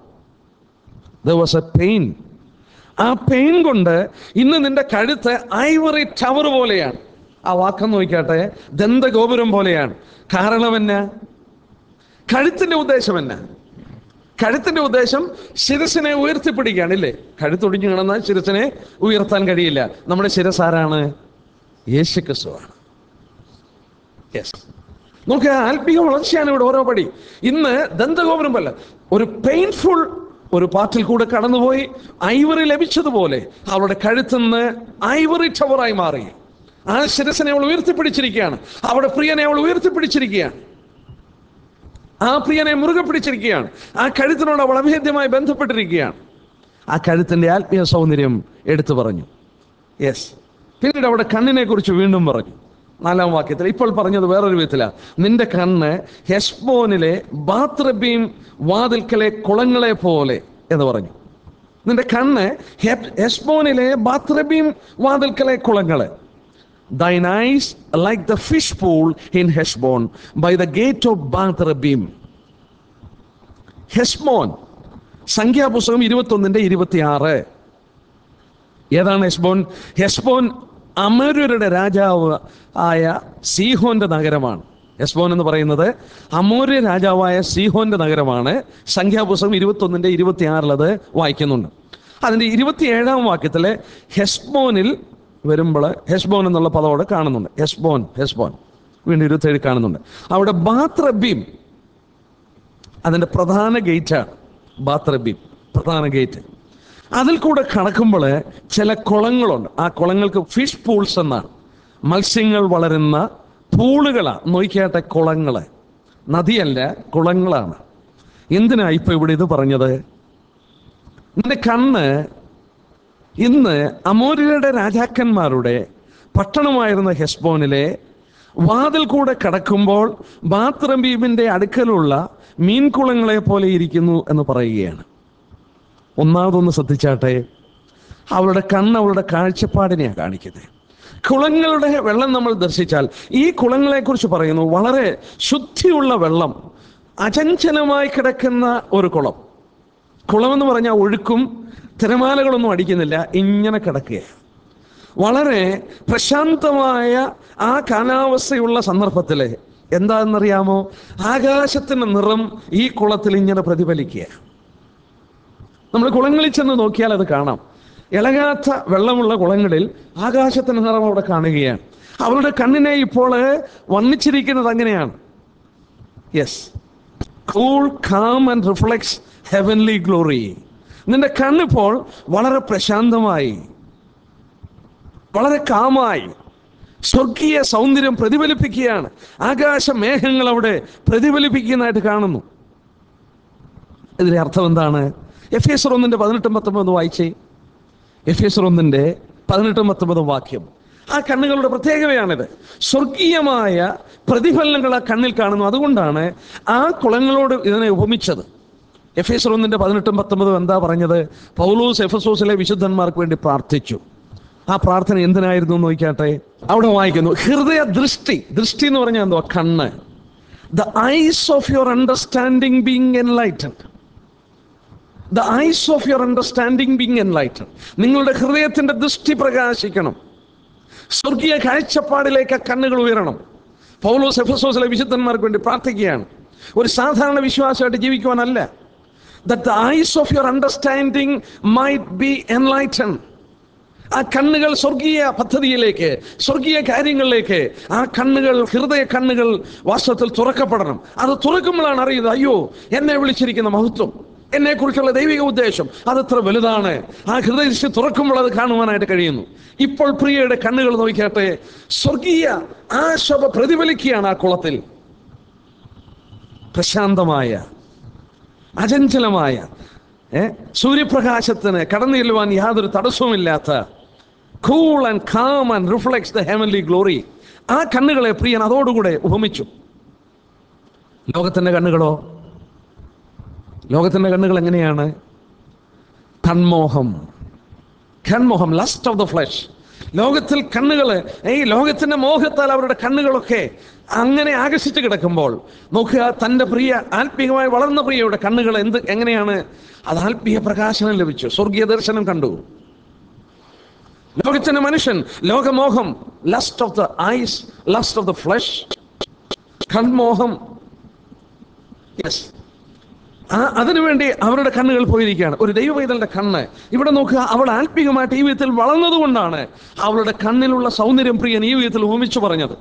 ദ വാസ് എ പെയിൻ ആ പെയിൻ കൊണ്ട് ഇന്ന് നിന്റെ കഴുത്ത് ഐവറി ടവർ പോലെയാണ് ആ വാക്കം നോക്കിയാട്ടെ ദന്തഗോപുരം പോലെയാണ് കാരണം എന്നാ കഴുത്തിന്റെ ഉദ്ദേശം എന്നാ കഴുത്തിന്റെ ഉദ്ദേശം ശിരസിനെ ഉയർത്തിപ്പിടിക്കുകയാണ് ഇല്ലേ കഴുത്തൊടിഞ്ഞു കിടന്നാൽ ശിരസിനെ ഉയർത്താൻ കഴിയില്ല നമ്മുടെ ശിരസ് ആരാണ് യേശു ക്രിസ്തുവാണ് യെസ് നോക്കുക ആത്മീക വളർച്ചയാണ് ഇവിടെ ഓരോ പടി ഇന്ന് ദന്തഗോപുരം പോലെ ഒരു പെയിൻഫുൾ ഒരു പാട്ടിൽ കൂടെ കടന്നുപോയി ഐവറി ലഭിച്ചതുപോലെ അവളുടെ കഴുത്തുനിന്ന് ഐവറി ടവറായി മാറി ആ ശിരസിനെ അവൾ ഉയർത്തിപ്പിടിച്ചിരിക്കുകയാണ് അവിടെ പ്രിയനെ അവൾ ഉയർത്തിപ്പിടിച്ചിരിക്കുകയാണ് ആ പ്രിയനെ മുറുകെ പിടിച്ചിരിക്കുകയാണ് ആ കഴുത്തിനോട് അവൾ അഭേദ്യമായി ബന്ധപ്പെട്ടിരിക്കുകയാണ് ആ കഴുത്തിന്റെ ആത്മീയ സൗന്ദര്യം എടുത്തു പറഞ്ഞു യെസ് പിന്നീട് അവിടെ കണ്ണിനെ കുറിച്ച് വീണ്ടും പറഞ്ഞു നാലാം വാക്യത്തിൽ ഇപ്പോൾ പറഞ്ഞത് വേറൊരു വിധത്തിലാണ് നിന്റെ കണ്ണ് ഹെസ്ബോനിലെ ബാത്രബീം വാതിൽക്കലെ കുളങ്ങളെ പോലെ എന്ന് പറഞ്ഞു നിന്റെ കണ്ണ് ഹെ- ഹെസ്ബോനിലെ ബാത്രബീം വാതിൽക്കലെ കുളങ്ങളെ Thine eyes like the fish pool in Heshbon by the gate of Bath-Rabim. ഹെസ്ബോൻ സംഖ്യാപുസ്തകം ഇരുപത്തൊന്നിന്റെ ഇരുപത്തിയാറ് ഏതാണ് ഹെസ്ബോൻ ഹെസ്ബോൻ അമരരുടെ രാജാവ് ആയ സീഹോന്റെ നഗരമാണ് ഹെസ്ബോൻ എന്ന് പറയുന്നത് അമൂര്യ രാജാവായ സീഹോന്റെ നഗരമാണ് സംഖ്യാപുസ്തകം ഇരുപത്തൊന്നിന്റെ ഇരുപത്തിയാറിൽ അത് വായിക്കുന്നുണ്ട് അതിന്റെ ഇരുപത്തിയേഴാം വാക്യത്തിലെ ഹെസ്ബോനിൽ വരുമ്പോൾ ഹെസ്ബോൻ എന്നുള്ള പദം അവിടെ കാണുന്നുണ്ട് ഹെസ്ബോൻ ഹെസ്ബോൻ വീണ്ടും ഇരുപത്തേഴ് കാണുന്നുണ്ട് അവിടെ ബാത്രബീം അതിൻ്റെ പ്രധാന ഗേറ്റാണ് ബാത്രബീം പ്രധാന ഗേറ്റ് അതിൽ കൂടെ കടക്കുമ്പോൾ ചില കുളങ്ങളുണ്ട് ആ കുളങ്ങൾക്ക് ഫിഷ് പൂൾസ് എന്നാണ് മത്സ്യങ്ങൾ വളരുന്ന പൂളുകളാണ് നോക്കിയാട്ടെ കുളങ്ങൾ നദിയല്ല കുളങ്ങളാണ് എന്തിനാ ഇപ്പൊ ഇവിടെ ഇത് പറഞ്ഞത് നിന്റെ കണ്ണ് ഇന്ന് അമോര്യരുടെ രാജാക്കന്മാരുടെ പട്ടണമായിരുന്ന ഹെസ്ബോനിലെ വാതിൽ കൂടെ കടക്കുമ്പോൾ ബാത്രബീമിന്റെ അടുക്കലുള്ള മീൻകുളങ്ങളെ പോലെ ഇരിക്കുന്നു എന്ന് പറയുകയാണ് ഒന്നാമതൊന്ന് ശ്രദ്ധിച്ചാട്ടെ അവളുടെ കണ്ണ് അവളുടെ കാഴ്ചപ്പാടിനെയാണ് കാണിക്കുന്നത് കുളങ്ങളുടെ വെള്ളം നമ്മൾ ദർശിച്ചാൽ ഈ കുളങ്ങളെ കുറിച്ച് പറയുന്നു വളരെ ശുദ്ധിയുള്ള വെള്ളം അചഞ്ചലമായി കിടക്കുന്ന ഒരു കുളം കുളമെന്ന് പറഞ്ഞാൽ ഒഴുക്കും തിരമാലകളൊന്നും അടിക്കുന്നില്ല ഇങ്ങനെ കിടക്കുക വളരെ പ്രശാന്തമായ ആ കാലാവസ്ഥയുള്ള സന്ദർഭത്തിൽ എന്താണെന്നറിയാമോ ആകാശത്തിന്റെ നിറം ഈ കുളത്തിൽ ഇങ്ങനെ പ്രതിഫലിക്കുക നമ്മൾ കുളങ്ങളിൽ ചെന്ന് നോക്കിയാൽ അത് കാണാം ഇളകാത്ത വെള്ളമുള്ള കുളങ്ങളിൽ ആകാശത്തിന്റെ നിറം അവിടെ കാണുകയാണ് അവളുടെ കണ്ണിനെ ഇപ്പോൾ വന്നിച്ചിരിക്കുന്നത് അങ്ങനെയാണ് yes cool calm and reflects heavenly glory നിന്റെ കണ്ണിപ്പോൾ വളരെ പ്രശാന്തമായി വളരെ കാമായി സ്വർഗീയ സൗന്ദര്യം പ്രതിഫലിപ്പിക്കുകയാണ് ആകാശ മേഘങ്ങൾ അവിടെ പ്രതിഫലിപ്പിക്കുന്നതായിട്ട് കാണുന്നു ഇതിലെ അർത്ഥം എന്താണ് എഫ് എസ് ഒന്നിന്റെ പതിനെട്ടും പത്തൊമ്പതും വായിച്ചേ എഫ് എസ് ഒന്നിന്റെ പതിനെട്ടും പത്തൊമ്പതും വാക്യം ആ കണ്ണുകളുടെ പ്രത്യേകതയാണിത് സ്വർഗീയമായ പ്രതിഫലനങ്ങൾ ആ കണ്ണിൽ കാണുന്നു അതുകൊണ്ടാണ് ആ കുളങ്ങളോട് ഇതിനെ ഉപമിച്ചത് എഫ് എസ് ഒന്നിന്റെ പതിനെട്ടും പത്തൊമ്പതും എന്താ പറഞ്ഞത് പൗലൂസ് എഫസോസിലെ വിശുദ്ധന്മാർക്ക് വേണ്ടി പ്രാർത്ഥിച്ചു ആ പ്രാർത്ഥന എന്തിനായിരുന്നു എന്ന് നോക്കിയാട്ടെ അവിടെ വായിക്കുന്നു ഹൃദയ ദൃഷ്ടി ദൃഷ്ടി എന്ന് പറഞ്ഞാൽ എന്തോ കണ്ണ് the eyes of your understanding being enlightened the eyes of your understanding being enlightened നിങ്ങളുടെ ഹൃദയത്തിന്റെ ദൃഷ്ടി പ്രകാശിക്കണം സ്വർഗീയ കാഴ്ചപ്പാടിലേക്ക് ആ കണ്ണുകൾ ഉയരണം പൗലോസ് എഫസോസിലെ വിശുദ്ധന്മാർക്ക് വേണ്ടി പ്രാർത്ഥിക്കുകയാണ് ഒരു സാധാരണ വിശ്വാസമായിട്ട് ജീവിക്കുവാനല്ല that the eyes of your understanding might be enlightened ആ കണ്ണുകൾ സ്വർഗീയ പദ്ധതിയിലേക്ക് സ്വർഗീയ കാര്യങ്ങളിലേക്ക് ആ കണ്ണുകൾ ഹൃദയ കണ്ണുകൾ വാസ്തവത്തിൽ തുറക്കപ്പെടണം അത് തുറക്കുമ്പോഴാണ് അറിയുന്നത് അയ്യോ എന്നെ വിളിച്ചിരിക്കുന്ന മഹത്വം എന്നെ കുറിച്ചുള്ള ദൈവിക ഉദ്ദേശം അതത്ര വലുതാണ് ആ ഹൃദയ തുറക്കുമ്പോൾ അത് കാണുവാനായിട്ട് കഴിയുന്നു ഇപ്പോൾ പ്രിയയുടെ കണ്ണുകൾ നോക്കിയാട്ടെ സ്വർഗീയ ആ ശോഭ പ്രതിഫലിക്കുകയാണ് ആ കുളത്തിൽ പ്രശാന്തമായ അചഞ്ചലമായ ഏ, സൂര്യപ്രകാശത്തിന് കടന്നു ചെല്ലുവാൻ യാതൊരു തടസ്സവുമില്ലാത്ത cool and calm and reflects the heavenly glory ആ കണ്ണുകളെ പ്രിയൻ അതോടുകൂടെ ഉപമിച്ചു ലോകത്തിന്റെ കണ്ണുകളോ ലോകത്തിന്റെ കണ്ണുകൾ എങ്ങനെയാണ് കൺമോഹം കൺമോഹം ലസ്റ്റ് ഓഫ് ദ ഫ്ലഷ് ലോകത്തിൽ കണ്ണുകൾ ഈ ലോകത്തിന്റെ മോഹത്താൽ അവരുടെ കണ്ണുകളൊക്കെ അങ്ങനെ ആകർഷിച്ച് കിടക്കുമ്പോൾ നോക്കുക തൻ്റെ പ്രിയ ആത്മീയമായി വളർന്ന പ്രിയയുടെ കണ്ണുകൾ എന്ത് എങ്ങനെയാണ് അത് ആത്മീയ പ്രകാശനം ലഭിച്ചു സ്വർഗീയ ദർശനം കണ്ടു ലോകത്തിന്റെ മനുഷ്യൻ ലോകമോഹം lust of the eyes lust of the flesh കൺമോഹം യെസ് ആ അതിനുവേണ്ടി അവരുടെ കണ്ണുകൾ പോയിരിക്കുകയാണ് ഒരു ദൈവവൈതലിന്റെ കണ്ണ് ഇവിടെ നോക്കുക അവൾ ആത്മീകമായിട്ട് ഈ വിധത്തിൽ വളർന്നതുകൊണ്ടാണ് അവളുടെ കണ്ണിലുള്ള സൗന്ദര്യം പ്രിയൻ ഈ വിധത്തിൽ ഉപമിച്ചു പറഞ്ഞത്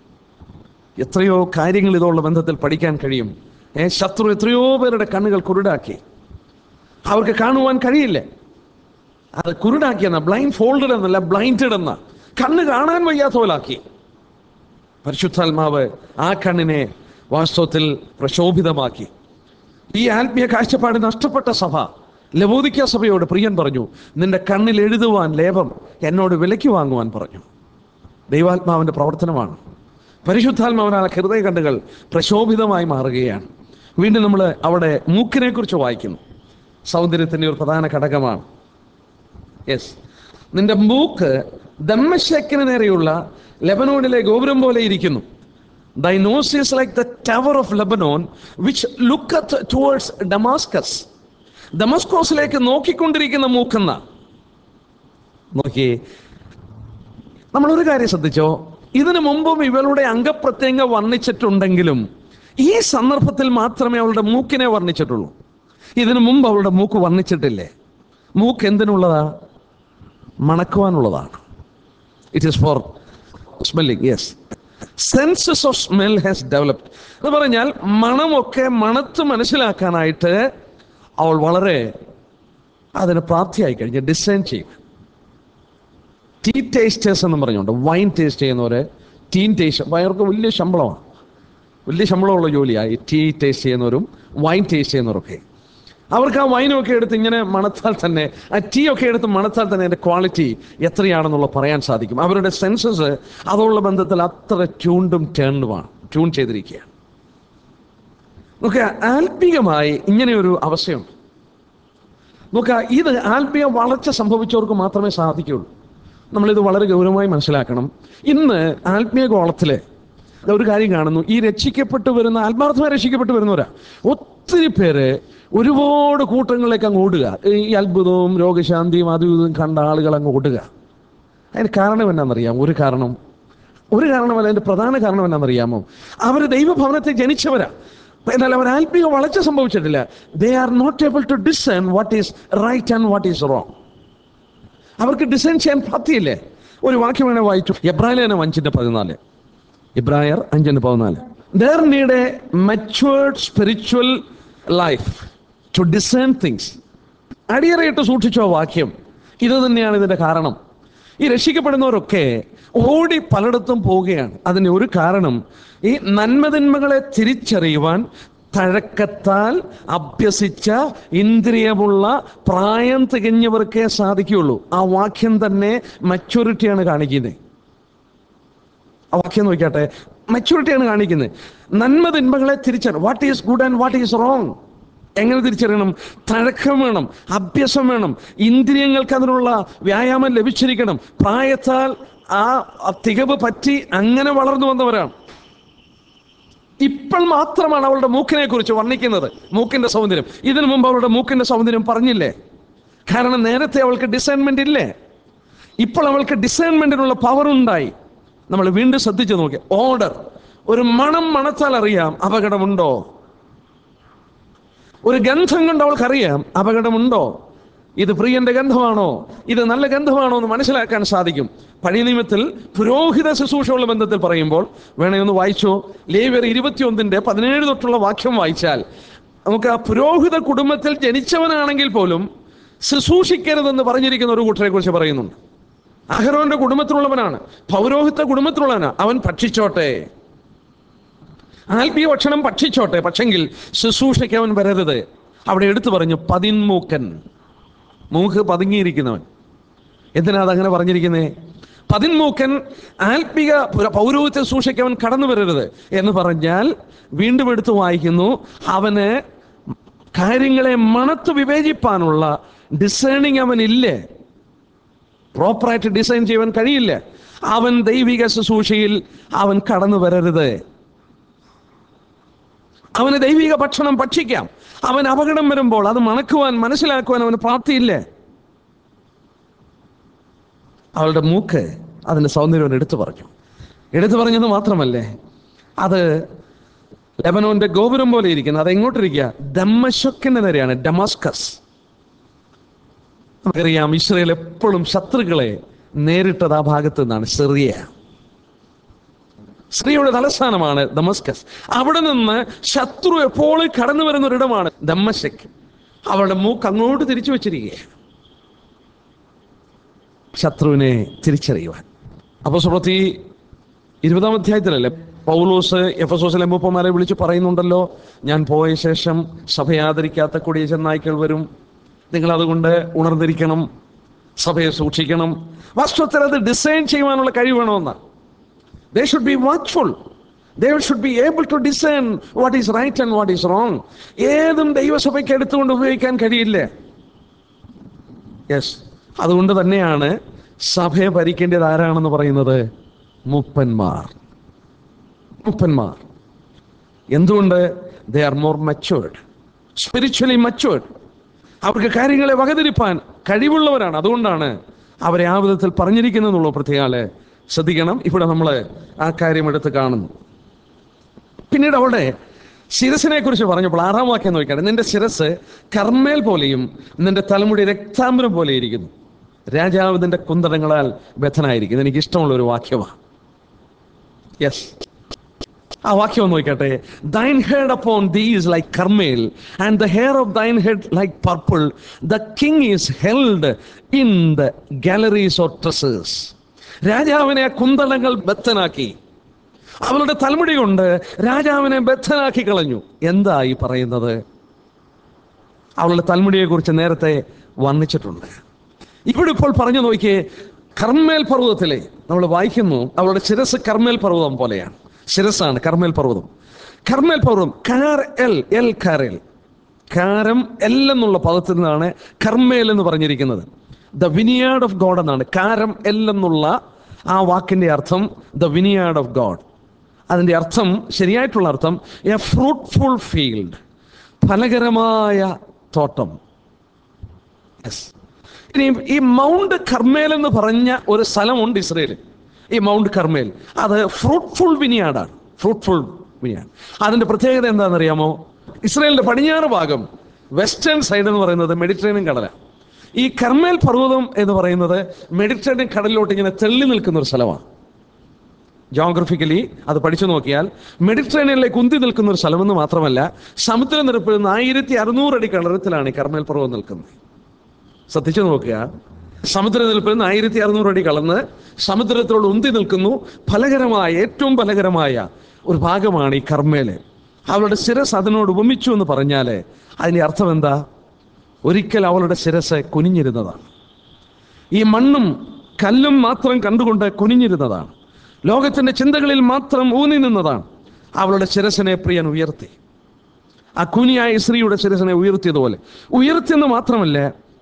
എത്രയോ കാര്യങ്ങൾ ഇതുള്ള ബന്ധത്തിൽ പഠിക്കാൻ കഴിയും ഏ ശത്രു എത്രയോ പേരുടെ കണ്ണുകൾ കുരുടാക്കി അവർക്ക് കാണുവാൻ കഴിയില്ല അത് കുരുടാക്കിയെന്ന ബ്ലൈൻഡ് ഫോൾഡഡ് എന്നല്ല ബ്ലൈൻഡഡ് എന്ന കണ്ണ് കാണാൻ വയ്യാത്ത പോലാക്കി പരിശുദ്ധാത്മാവ് ആ കണ്ണിനെ വാസ്തവത്തിൽ പ്രശോഭിതമാക്കി ഈ ആത്മീയ കാഴ്ചപ്പാട് നഷ്ടപ്പെട്ട സഭ ലബോദിക്ക സഭയോട് പ്രിയൻ പറഞ്ഞു നിന്റെ കണ്ണിൽ എഴുതുവാൻ ലേപം എന്നോട് വിലയ്ക്ക് വാങ്ങുവാൻ പറഞ്ഞു ദൈവാത്മാവിന്റെ പ്രവർത്തനമാണ് പരിശുദ്ധാത്മാവിനാൽ ഹൃദയ കണ്ണുകൾ പ്രശോഭിതമായി മാറുകയാണ് വീണ്ടും നമ്മൾ അവിടെ മൂക്കിനെ കുറിച്ച് വായിക്കുന്നു സൗന്ദര്യത്തിന്റെ ഒരു പ്രധാന ഘടകമാണ് യെസ് നിന്റെ മൂക്ക് ദമ്മശക്കിന് നേരെയുള്ള ലെബനോണിലെ ഗോപുരം പോലെ ഇരിക്കുന്നു thy nose is like the tower of Lebanon which looketh towards Damascus ഡമസ്കോസിലേക്ക് നോക്കിക്കൊണ്ടിരിക്കുന്ന മൂക്കെന്ന നോക്കിയേ നമ്മളൊരു കാര്യം ശ്രദ്ധിച്ചോ ഇതിനു മുമ്പും ഇവളുടെ അംഗപ്രത്യംഗ വർണ്ണിച്ചിട്ടുണ്ടെങ്കിലും ഈ സന്ദർഭത്തിൽ മാത്രമേ അവളുടെ മൂക്കിനെ വർണ്ണിച്ചിട്ടുള്ളൂ ഇതിനു മുമ്പ് അവളുടെ മൂക്ക് വർണ്ണിച്ചിട്ടില്ലേ മൂക്ക് എന്തിനുള്ളതാ മണക്കുവാനുള്ളതാണ് it is for smelling yes senses of smell has developed എന്ന് പറഞ്ഞാൽ മണമൊക്കെ മണത്ത് മനസ്സിലാക്കാനായിട്ട് അവൾ വളരെ അതിന് പ്രാപ്തിയായി കഴിഞ്ഞ് ഡിസൈൻ ചെയ്യും ടീ ടേസ്റ്റേഴ്സ് എന്ന് പറഞ്ഞുകൊണ്ട് വൈൻ ടേസ്റ്റ് ചെയ്യുന്നവര് ടീൻ ടേസ്റ്റ് അവർക്ക് വലിയ ശമ്പളമാണ് വലിയ ശമ്പളമുള്ള ജോലിയായി ടീ ടേസ്റ്റ് ചെയ്യുന്നവരും വൈൻ ടേസ്റ്റ് ചെയ്യുന്നവരൊക്കെ അവർക്ക് ആ വൈനൊക്കെ എടുത്ത് ഇങ്ങനെ മണത്താൽ തന്നെ ആ ടീ ഒക്കെ എടുത്ത് മണത്താൽ തന്നെ അതിൻ്റെ ക്വാളിറ്റി എത്രയാണെന്നുള്ള പറയാൻ സാധിക്കും അവരുടെ സെൻസസ് അതുള്ള ബന്ധത്തിൽ അത്ര ട്യൂണ്ടും ടേണുമാണ് ട്യൂൺ ചെയ്തിരിക്കുകയാണ് നോക്കുക ആത്മീകമായി ഇങ്ങനെയൊരു അവസ്ഥയുണ്ട് നോക്കുക ഇത് ആത്മീയ വളർച്ച സംഭവിച്ചവർക്ക് മാത്രമേ സാധിക്കുകയുള്ളൂ നമ്മളിത് വളരെ ഗൗരവമായി മനസ്സിലാക്കണം ഇന്ന് ആത്മീയ ഗോളത്തില് ഒരു കാര്യം കാണുന്നു ഈ രക്ഷിക്കപ്പെട്ടു വരുന്ന ആത്മാർത്ഥമായി രക്ഷിക്കപ്പെട്ടു വരുന്നവരാ ഒത്തിരി പേര് ഒരുപാട് കൂട്ടങ്ങളിലേക്ക് അങ്ങ് ഓടുക ഈ അത്ഭുതവും രോഗശാന്തിയും അതും ഇതും കണ്ട ആളുകൾ അങ്ങ് ഓടുക അതിന് കാരണം എന്നാണെന്നറിയാം ഒരു കാരണം ഒരു കാരണമല്ല അതിന്റെ പ്രധാന കാരണം എന്നാണെന്നറിയാമോ അവർ ദൈവഭവനത്തെ ജനിച്ചവരാ എന്നാൽ അവർ ആത്മീയ വളർച്ച സംഭവിച്ചിട്ടില്ല they are not able to discern what is right and what is wrong അവർക്ക് ഡിസൈൻ ചെയ്യാൻ പ്രാപ്തിയില്ലേ ഒരു വാക്യം വേണേ വായിച്ചു എബ്രാഹിലേന അഞ്ചിന്റെ പതിനാല് ഇബ്രായർ അഞ്ചിന്റെ പതിനാല് there need a matured spiritual life to discern things അടിയറയിട്ട് സൂക്ഷിച്ചോ വാക്യം ഇത് തന്നെയാണ് ഇതിന്റെ കാരണം ഈ രക്ഷിക്കപ്പെടുന്നവരൊക്കെ ഓടി പലയിടത്തും പോവുകയാണ് അതിന് ഒരു കാരണം ഈ നന്മതിന്മകളെ തിരിച്ചറിയുവാൻ തഴക്കത്താൽ അഭ്യസിച്ച ഇന്ദ്രിയമുള്ള പ്രായം തികഞ്ഞവർക്കേ സാധിക്കുകയുള്ളൂ ആ വാക്യം തന്നെ മച്യൂരിറ്റിയാണ് കാണിക്കുന്നത് ആ വാക്യം നോക്കിയാട്ടെ മെച്ചൂരിറ്റിയാണ് കാണിക്കുന്നത് നന്മ തിന്മകളെ തിരിച്ചറിയും what is good and what is wrong എങ്ങനെ തിരിച്ചറിയണം തഴക്കം വേണം അഭ്യാസം വേണം ഇന്ദ്രിയങ്ങൾക്ക് അതിനുള്ള വ്യായാമം ലഭിച്ചിരിക്കണം പ്രായത്താൽ ആ ആ തികവ് പറ്റി അങ്ങനെ വളർന്നു വന്നവരാണ് ഇപ്പോൾ മാത്രമാണ് അവളുടെ മൂക്കിനെ കുറിച്ച് വർണ്ണിക്കുന്നത് മൂക്കിന്റെ സൗന്ദര്യം ഇതിനു മുമ്പ് അവളുടെ മൂക്കിന്റെ സൗന്ദര്യം പറഞ്ഞില്ലേ കാരണം നേരത്തെ അവൾക്ക് ഡിസൈൻമെന്റ് ഇല്ലേ ഇപ്പോൾ അവൾക്ക് ഡിസൈൻമെന്റിനുള്ള പവർ ഉണ്ടായി നമ്മൾ വീണ്ടും ശ്രദ്ധിച്ചു നോക്കി ഓർഡർ ഒരു മണം മണത്താൽ അറിയാം അപകടമുണ്ടോ ഒരു ഗന്ധം കൊണ്ട് അവൾക്കറിയാം അപകടമുണ്ടോ ഇത് പ്രിയന്റെ ഗന്ധമാണോ ഇത് നല്ല ഗന്ധമാണോ എന്ന് മനസ്സിലാക്കാൻ സാധിക്കും പഴയ നിയമത്തിൽ പുരോഹിത ശുശ്രൂഷയുള്ള ബന്ധത്തിൽ പറയുമ്പോൾ വേണേ ഒന്ന് വായിച്ചോ ലേവർ ഇരുപത്തിയൊന്നിന്റെ പതിനേഴ് തൊട്ടുള്ള വാക്യം വായിച്ചാൽ നമുക്ക് ആ പുരോഹിത കുടുംബത്തിൽ ജനിച്ചവനാണെങ്കിൽ പോലും ശുശ്രൂഷിക്കരുതെന്ന് പറഞ്ഞിരിക്കുന്ന ഒരു കൂട്ടരെ കുറിച്ച് പറയുന്നുണ്ട് അഹരോന്റെ കുടുംബത്തിലുള്ളവനാണ് പൗരോഹിത്യ കുടുംബത്തിലുള്ളവനാണ് അവൻ ഭക്ഷിച്ചോട്ടെ ആൽപ്പീയ ഭക്ഷണം ഭക്ഷിച്ചോട്ടെ പക്ഷെങ്കിൽ ശുശ്രൂഷയ്ക്ക് അവൻ വരരുത് അവിടെ എടുത്തു പറഞ്ഞു പതിന്മൂക്കൻ മൂക്ക് പതുങ്ങിയിരിക്കുന്നവൻ എന്തിനാ അതങ്ങനെ പറഞ്ഞിരിക്കുന്നേ പതിന്മൂക്കൻ ആൽപ്പിക പൗരോഹിത്യ ശുശ്രൂഷയ്ക്ക് അവൻ കടന്നു വരരുത് എന്ന് പറഞ്ഞാൽ വീണ്ടും എടുത്ത് വായിക്കുന്നു അവന് കാര്യങ്ങളെ മണത്ത് വിവേചിപ്പാനുള്ള ഡിസേണിങ് അവനില്ലേ പ്രോപ്പറായിട്ട് ഡിസൈൻ ചെയ്യാൻ കഴിയില്ല അവൻ ദൈവിക ശുശ്രൂഷയിൽ അവൻ കടന്നു വരരുത് അവന് ദൈവിക ഭക്ഷണം ഭക്ഷിക്കാം അവൻ അപകടം വരുമ്പോൾ അത് മണക്കുവാൻ മനസ്സിലാക്കുവാൻ അവന് പ്രാപ്തിയില്ലേ അവളുടെ മൂക്ക് അതിന്റെ സൗന്ദര്യം അവൻ എടുത്തു പറഞ്ഞു എടുത്തു പറഞ്ഞത് മാത്രമല്ലേ അത് ലെബനോന്റെ ഗോപുരം പോലെ ഇരിക്കുന്നത് അത് എങ്ങോട്ടിരിക്കുക ദമ്മശക്കിന്റെ നേരെയാണ് ഡമാസ്കസ് നമുക്കറിയാം ഇസ്രയേൽ എപ്പോഴും ശത്രുക്കളെ നേരിട്ടത് ആ ഭാഗത്ത് നിന്നാണ് സിറിയ സ്ത്രീയുടെ തലസ്ഥാനമാണ് ദമസ്കസ് അവിടെ നിന്ന് ശത്രു എപ്പോഴും കടന്നു വരുന്ന ഒരിടമാണ് ദമ്മശക് അവളുടെ മൂക്ക് അങ്ങോട്ട് തിരിച്ചു വെച്ചിരിക്കുകയാണ് ശത്രുവിനെ തിരിച്ചറിയുവാൻ അപ്പൊ സുഹൃത്തി ഇരുപതാം അധ്യായത്തിലല്ലേ പൗലോസ് എഫസോസിലെ മൂപ്പന്മാരെ വിളിച്ച് പറയുന്നുണ്ടല്ലോ ഞാൻ പോയ ശേഷം സഭയെ ആദരിക്കാത്ത കൊടിയ ചെന്നായ്ക്കൾ വരും നിങ്ങൾ അതുകൊണ്ട് ഉണർന്നിരിക്കണം സഭയെ സൂക്ഷിക്കണം വാസ്തവത്തിൽ അത് ഡിസൈൻ ചെയ്യുവാനുള്ള കഴിവ് വേണമെന്ന് they should be watchful they should be able to discern what is right and what is wrong ഏതും ദൈവസഭയ്ക്ക് എടുത്തുകൊണ്ട് ഉപയോഗിക്കാൻ കഴിയില്ലേ യെസ് അതുകൊണ്ട് തന്നെയാണ് സഭയെ ഭരിക്കേണ്ടത് ആരാണെന്ന് പറയുന്നത് മുപ്പന്മാർ മുപ്പന്മാർ എന്തുകൊണ്ട് they are more matured spiritually matured അവർക്ക് കാര്യങ്ങളെ വകതിരിപ്പാൻ കഴിവുള്ളവരാണ് അതുകൊണ്ടാണ് അവരെ ആ വിധത്തിൽ പറഞ്ഞിരിക്കുന്നതെന്നുള്ള പ്രത്യേകാല് ശ്രദ്ധിക്കണം ഇവിടെ നമ്മൾ ആ കാര്യം എടുത്ത് കാണുന്നു പിന്നീട് അവിടെ ശിരസിനെ കുറിച്ച് പറഞ്ഞപ്പോൾ ആറാം വാക്യം നോക്കിയാണ് നിന്റെ ശിരസ് കർമ്മേൽ പോലെയും നിന്റെ തലമുടി രക്താംബരം പോലെ ഇരിക്കുന്നു രാജാവ് നിന്റെ കുന്തടങ്ങളാൽ ബദ്ധനായിരിക്കുന്നു എനിക്ക് ഇഷ്ടമുള്ള ഒരു വാക്യമാണ് യെസ് ആ വാക്യം ഒന്ന് നോക്കട്ടെ thine head upon thee like Carmel and the hair of thine head like purple the king is held in the galleries of tresses രാജാവിനെ കുന്തളങ്ങൾ ബദ്ധനാക്കി അവളുടെ തലമുടി കൊണ്ട് രാജാവിനെ ബദ്ധനാക്കി കളഞ്ഞു എന്താ ഈ പറയുന്നത് അവളുടെ തൽമുടിയെക്കുറിച്ച് നേരത്തെ വർണ്ണിച്ചിട്ടുണ്ട് ഇവിടെ ഇപ്പോൾ പറഞ്ഞു നോക്കിയേ കർമ്മേൽ പർവ്വതത്തിലെ നമ്മൾ വായിക്കുന്നു അവളുടെ ശിരസ് കർമ്മേൽ പർവ്വതം പോലെയാണ് ശിരസാണ് കർമ്മേൽ പർവ്വതം കർമ്മേൽ പർവ്വതം കാർ എൽ എൽ കാരൽ കാരം എൽ എന്നുള്ള പദത്തിൽ നിന്നാണ് കർമ്മേൽ എന്ന് പറഞ്ഞിരിക്കുന്നത് ദ വിനിയാർഡ് ഓഫ് ഗോഡ് എന്നാണ് കാരം എൽ എന്നുള്ള ആ വാക്കിന്റെ അർത്ഥം ദ വിനിയാർഡ് ഓഫ് ഗോഡ് അതിന്റെ അർത്ഥം ശരിയായിട്ടുള്ള അർത്ഥം എ ഫ്രൂട്ട്ഫുൾ ഫീൽഡ് ഫലകരമായ തോട്ടം യെസ് ഇനി ഈ മൗണ്ട് കർമ്മേൽ എന്ന് പറഞ്ഞ ഒരു സ്ഥലമുണ്ട് ഇസ്രയേലിൽ ഈ മൗണ്ട് കർമ്മേൽ അത് ഫ്രൂട്ട്ഫുൾ വിനിയാടാണ് ഫ്രൂട്ട്ഫുൾ വിനിയാഡ് അതിന്റെ പ്രത്യേകത എന്താണെന്നറിയാമോ ഇസ്രയേലിന്റെ പടിഞ്ഞാറ് ഭാഗം വെസ്റ്റേൺ സൈഡ് എന്ന് പറയുന്നത് മെഡിറ്ററേനിയൻ കടലാണ് ഈ കർമ്മേൽ പർവ്വതം എന്ന് പറയുന്നത് മെഡിറ്ററേനിയൻ കടലിലോട്ട് ഇങ്ങനെ തെള്ളി നിൽക്കുന്ന ഒരു സ്ഥലമാണ് ജോഗ്രഫിക്കലി അത് പഠിച്ചു നോക്കിയാൽ മെഡിറ്ററേനിയനിലേക്ക് ഉന്തി നിൽക്കുന്ന ഒരു സ്ഥലമെന്ന് മാത്രമല്ല സമുദ്രനിരപ്പിൽ നിന്ന് ആയിരത്തി അറുന്നൂറ് അടി കടലത്തിലാണ് ഈ കർമ്മേൽ പർവ്വതം നിൽക്കുന്നത് ശ്രദ്ധിച്ചു നോക്കുക സമുദ്രനിരപ്പിൽ നിന്ന് ആയിരത്തി അറുന്നൂറ് അടി കടന്ന് സമുദ്രത്തോട് ഉന്തി നിൽക്കുന്നു ഫലകരമായ ഏറ്റവും ഫലകരമായ ഒരു ഭാഗമാണ് ഈ കർമ്മേല് അവളുടെ ശിരസ് അതിനോട് ഉപമിച്ചു എന്ന് പറഞ്ഞാല് അതിന്റെ അർത്ഥം എന്താ ഒരിക്കൽ അവളുടെ ശിരസ് കുനിഞ്ഞിരുന്നതാണ് ഈ മണ്ണും കല്ലും മാത്രം കണ്ടുകൊണ്ട് കുനിഞ്ഞിരുന്നതാണ് ലോകത്തിന്റെ ചിന്തകളിൽ മാത്രം ഊന്നി നിന്നതാണ് അവളുടെ ശിരസിനെ പ്രിയൻ ഉയർത്തി ആ കുനിയായ സ്ത്രീയുടെ ശിരസിനെ ഉയർത്തിയതുപോലെ ഉയർത്തിയെന്ന് മാത്രമല്ല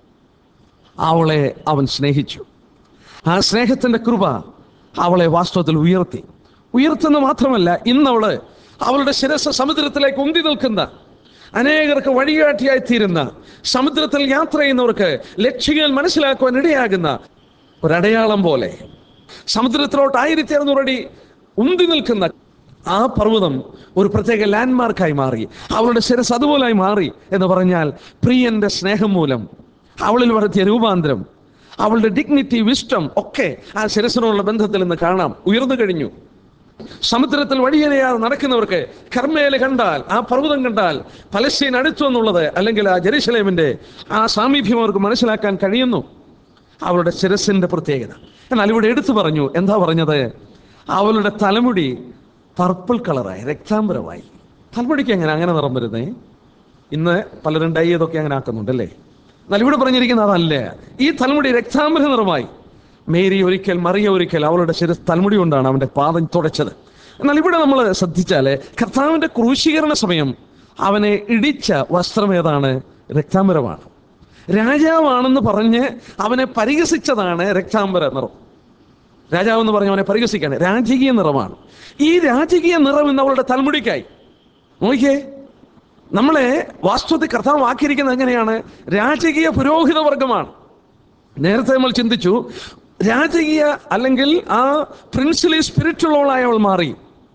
അവളെ അവൻ സ്നേഹിച്ചു ആ സ്നേഹത്തിന്റെ കൃപ അവളെ വാസ്തവത്തിൽ ഉയർത്തി ഉയർത്തുന്ന മാത്രമല്ല ഇന്ന് അവള് അവളുടെ ശിരസ് സമുദ്രത്തിലേക്ക് ഉന്തി നിൽക്കുന്ന അനേകർക്ക് വഴികാട്ടിയായി തീരുന്ന സമുദ്രത്തിൽ യാത്ര ചെയ്യുന്നവർക്ക് ലക്ഷ്യങ്ങൾ മനസ്സിലാക്കുവാൻ ഇടയാകുന്ന ഒരടയാളം പോലെ സമുദ്രത്തിലോട്ട് ആയിരത്തി അറുന്നൂറ് അടി ഉന്തി നിൽക്കുന്ന ആ പർവ്വതം ഒരു പ്രത്യേക ലാൻഡ്മാർക്കായി മാറി അവളുടെ ശിരസ് അതുപോലായി മാറി എന്ന് പറഞ്ഞാൽ പ്രിയന്റെ സ്നേഹം മൂലം അവളിൽ വരുത്തിയ രൂപാന്തരം അവളുടെ ഡിഗ്നിറ്റി വിസ്റ്റം ഒക്കെ ആ ശിരസിനോടുള്ള ബന്ധത്തിൽ നിന്ന് കാണാം ഉയർന്നു കഴിഞ്ഞു സമുദ്രത്തിൽ വഴിയനയാതെ നടക്കുന്നവർക്ക് കർമ്മേല കണ്ടാൽ ആ പർവ്വതം കണ്ടാൽ പലസ്തീൻ അടുത്തു എന്നുള്ളത് അല്ലെങ്കിൽ ആ ജെറുസലേമിന്റെ ആ സാമീപ്യം അവർക്ക് മനസ്സിലാക്കാൻ കഴിയുന്നു അവളുടെ ശിരസിന്റെ പ്രത്യേകത എന്നാൽ ഇവിടെ എടുത്തു പറഞ്ഞു എന്താ പറഞ്ഞത് അവളുടെ തലമുടി പർപ്പിൾ കളറായി രക്താംബരമായി തലമുടിക്ക് എങ്ങനെ അങ്ങനെ നിറം വരുന്നേ ഇന്ന് പലരും ഡൈ ചെയ്തൊക്കെ അങ്ങനെ ആക്കുന്നുണ്ട് അല്ലേ എന്നാൽ ഇവിടെ പറഞ്ഞിരിക്കുന്നത് അതല്ല ഈ തലമുടി രക്താംബര നിറമായി മേരി ഒരിക്കൽ മറിയ ഒരിക്കൽ അവളുടെ ശിരസ് തലമുടി കൊണ്ടാണ് അവന്റെ പാദം തുടച്ചത് എന്നാൽ ഇവിടെ നമ്മൾ ശ്രദ്ധിച്ചാല് കർത്താവിന്റെ ക്രൂശീകരണ സമയം അവനെ ഇടിച്ച വസ്ത്രം ഏതാണ് രക്താംബരമാണ് രാജാവാണെന്ന് പറഞ്ഞ് അവനെ പരിഹസിച്ചതാണ് രക്താംബര നിറം രാജാവ് എന്ന് പറഞ്ഞ് അവനെ പരിഹസിക്കാണ് രാജകീയ നിറമാണ് ഈ രാജകീയ നിറം ഇന്ന് അവളുടെ തലമുടിക്കായി നോക്കിയേ നമ്മളെ വാസ്തവത്തിൽ കർത്താവ് ആക്കിയിരിക്കുന്നത് എങ്ങനെയാണ് രാജകീയ പുരോഹിത വർഗമാണ് നേരത്തെ നമ്മൾ ചിന്തിച്ചു രാജകീയ അല്ലെങ്കിൽ ആ പ്രിൻസിലി സ്പിരിറ്റുള്ളവളായി അവൾ മാറി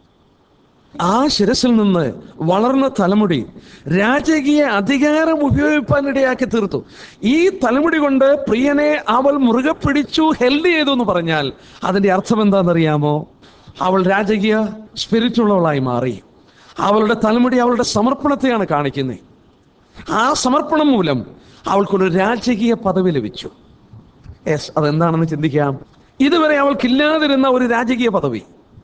ആ ശിരസിൽ നിന്ന് വളർന്ന തലമുടി രാജകീയ അധികാരം ഉപയോഗിപ്പാനിടയാക്കി തീർത്തു ഈ തലമുടി കൊണ്ട് പ്രിയനെ അവൾ മുറുകെ പിടിച്ചു ഹെൽഡ് ചെയ്തു എന്ന് പറഞ്ഞാൽ അതിന്റെ അർത്ഥം എന്താണെന്നറിയാമോ അവൾ രാജകീയ സ്പിരിറ്റുള്ളവളായി മാറി അവളുടെ തലമുടി അവളുടെ സമർപ്പണത്തെയാണ് കാണിക്കുന്നത് ആ സമർപ്പണം മൂലം അവൾക്കൊരു രാജകീയ പദവി ലഭിച്ചു യെസ് അതെന്താണെന്ന് ചിന്തിക്കാം ഇതുവരെ അവൾക്കില്ലാതിരുന്ന ഒരു രാജകീയ പദവി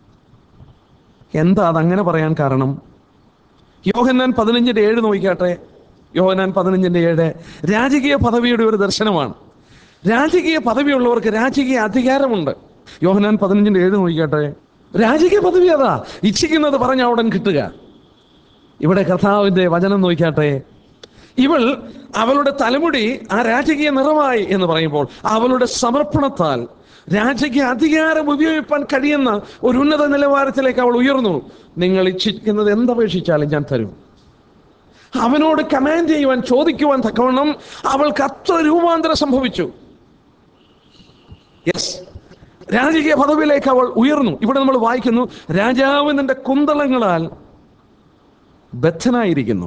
എന്താ അതങ്ങനെ പറയാൻ കാരണം യോഹന്നാൻ പതിനഞ്ചിന്റെ ഏഴ് നോക്കിക്കാട്ടെ യോഹന്നാൻ പതിനഞ്ചിന്റെ ഏഴ് രാജകീയ പദവിയുടെ ഒരു ദർശനമാണ് രാജകീയ പദവിയുള്ളവർക്ക് രാജകീയ അധികാരമുണ്ട് യോഹന്നാൻ പതിനഞ്ചിന്റെ ഏഴ് നോക്കിക്കാട്ടെ രാജകീയ പദവി അതാ ഇച്ഛിക്കുന്നത് പറഞ്ഞ ഉടൻ കിട്ടുക ഇവിടെ കർത്താവിന്റെ വചനം നോക്കിക്കാട്ടെ ഇവൾ അവളുടെ തലമുടി ആ രാജകീയ നിറമായി എന്ന് പറയുമ്പോൾ അവളുടെ സമർപ്പണത്താൽ രാജകീയ അധികാരം ഉപയോഗിക്കാൻ കഴിയുന്ന ഒരു ഉന്നത നിലവാരത്തിലേക്ക് അവൾ ഉയർന്നു നിങ്ങൾ ഇച്ഛിക്കുന്നത് എന്തപേക്ഷിച്ചാലും ഞാൻ തരും അവനോട് കമാൻഡ് ചെയ്യുവാൻ ചോദിക്കുവാൻ തക്കവണ്ണം അവൾക്ക് അത്ര രൂപാന്തരം സംഭവിച്ചു യെസ് രാജകീയ പദവിയിലേക്ക് അവൾ ഉയർന്നു ഇവിടെ നമ്മൾ വായിക്കുന്നു രാജാവ് നിന്റെ കുന്തളങ്ങളാൽ ബദ്ധനായിരിക്കുന്നു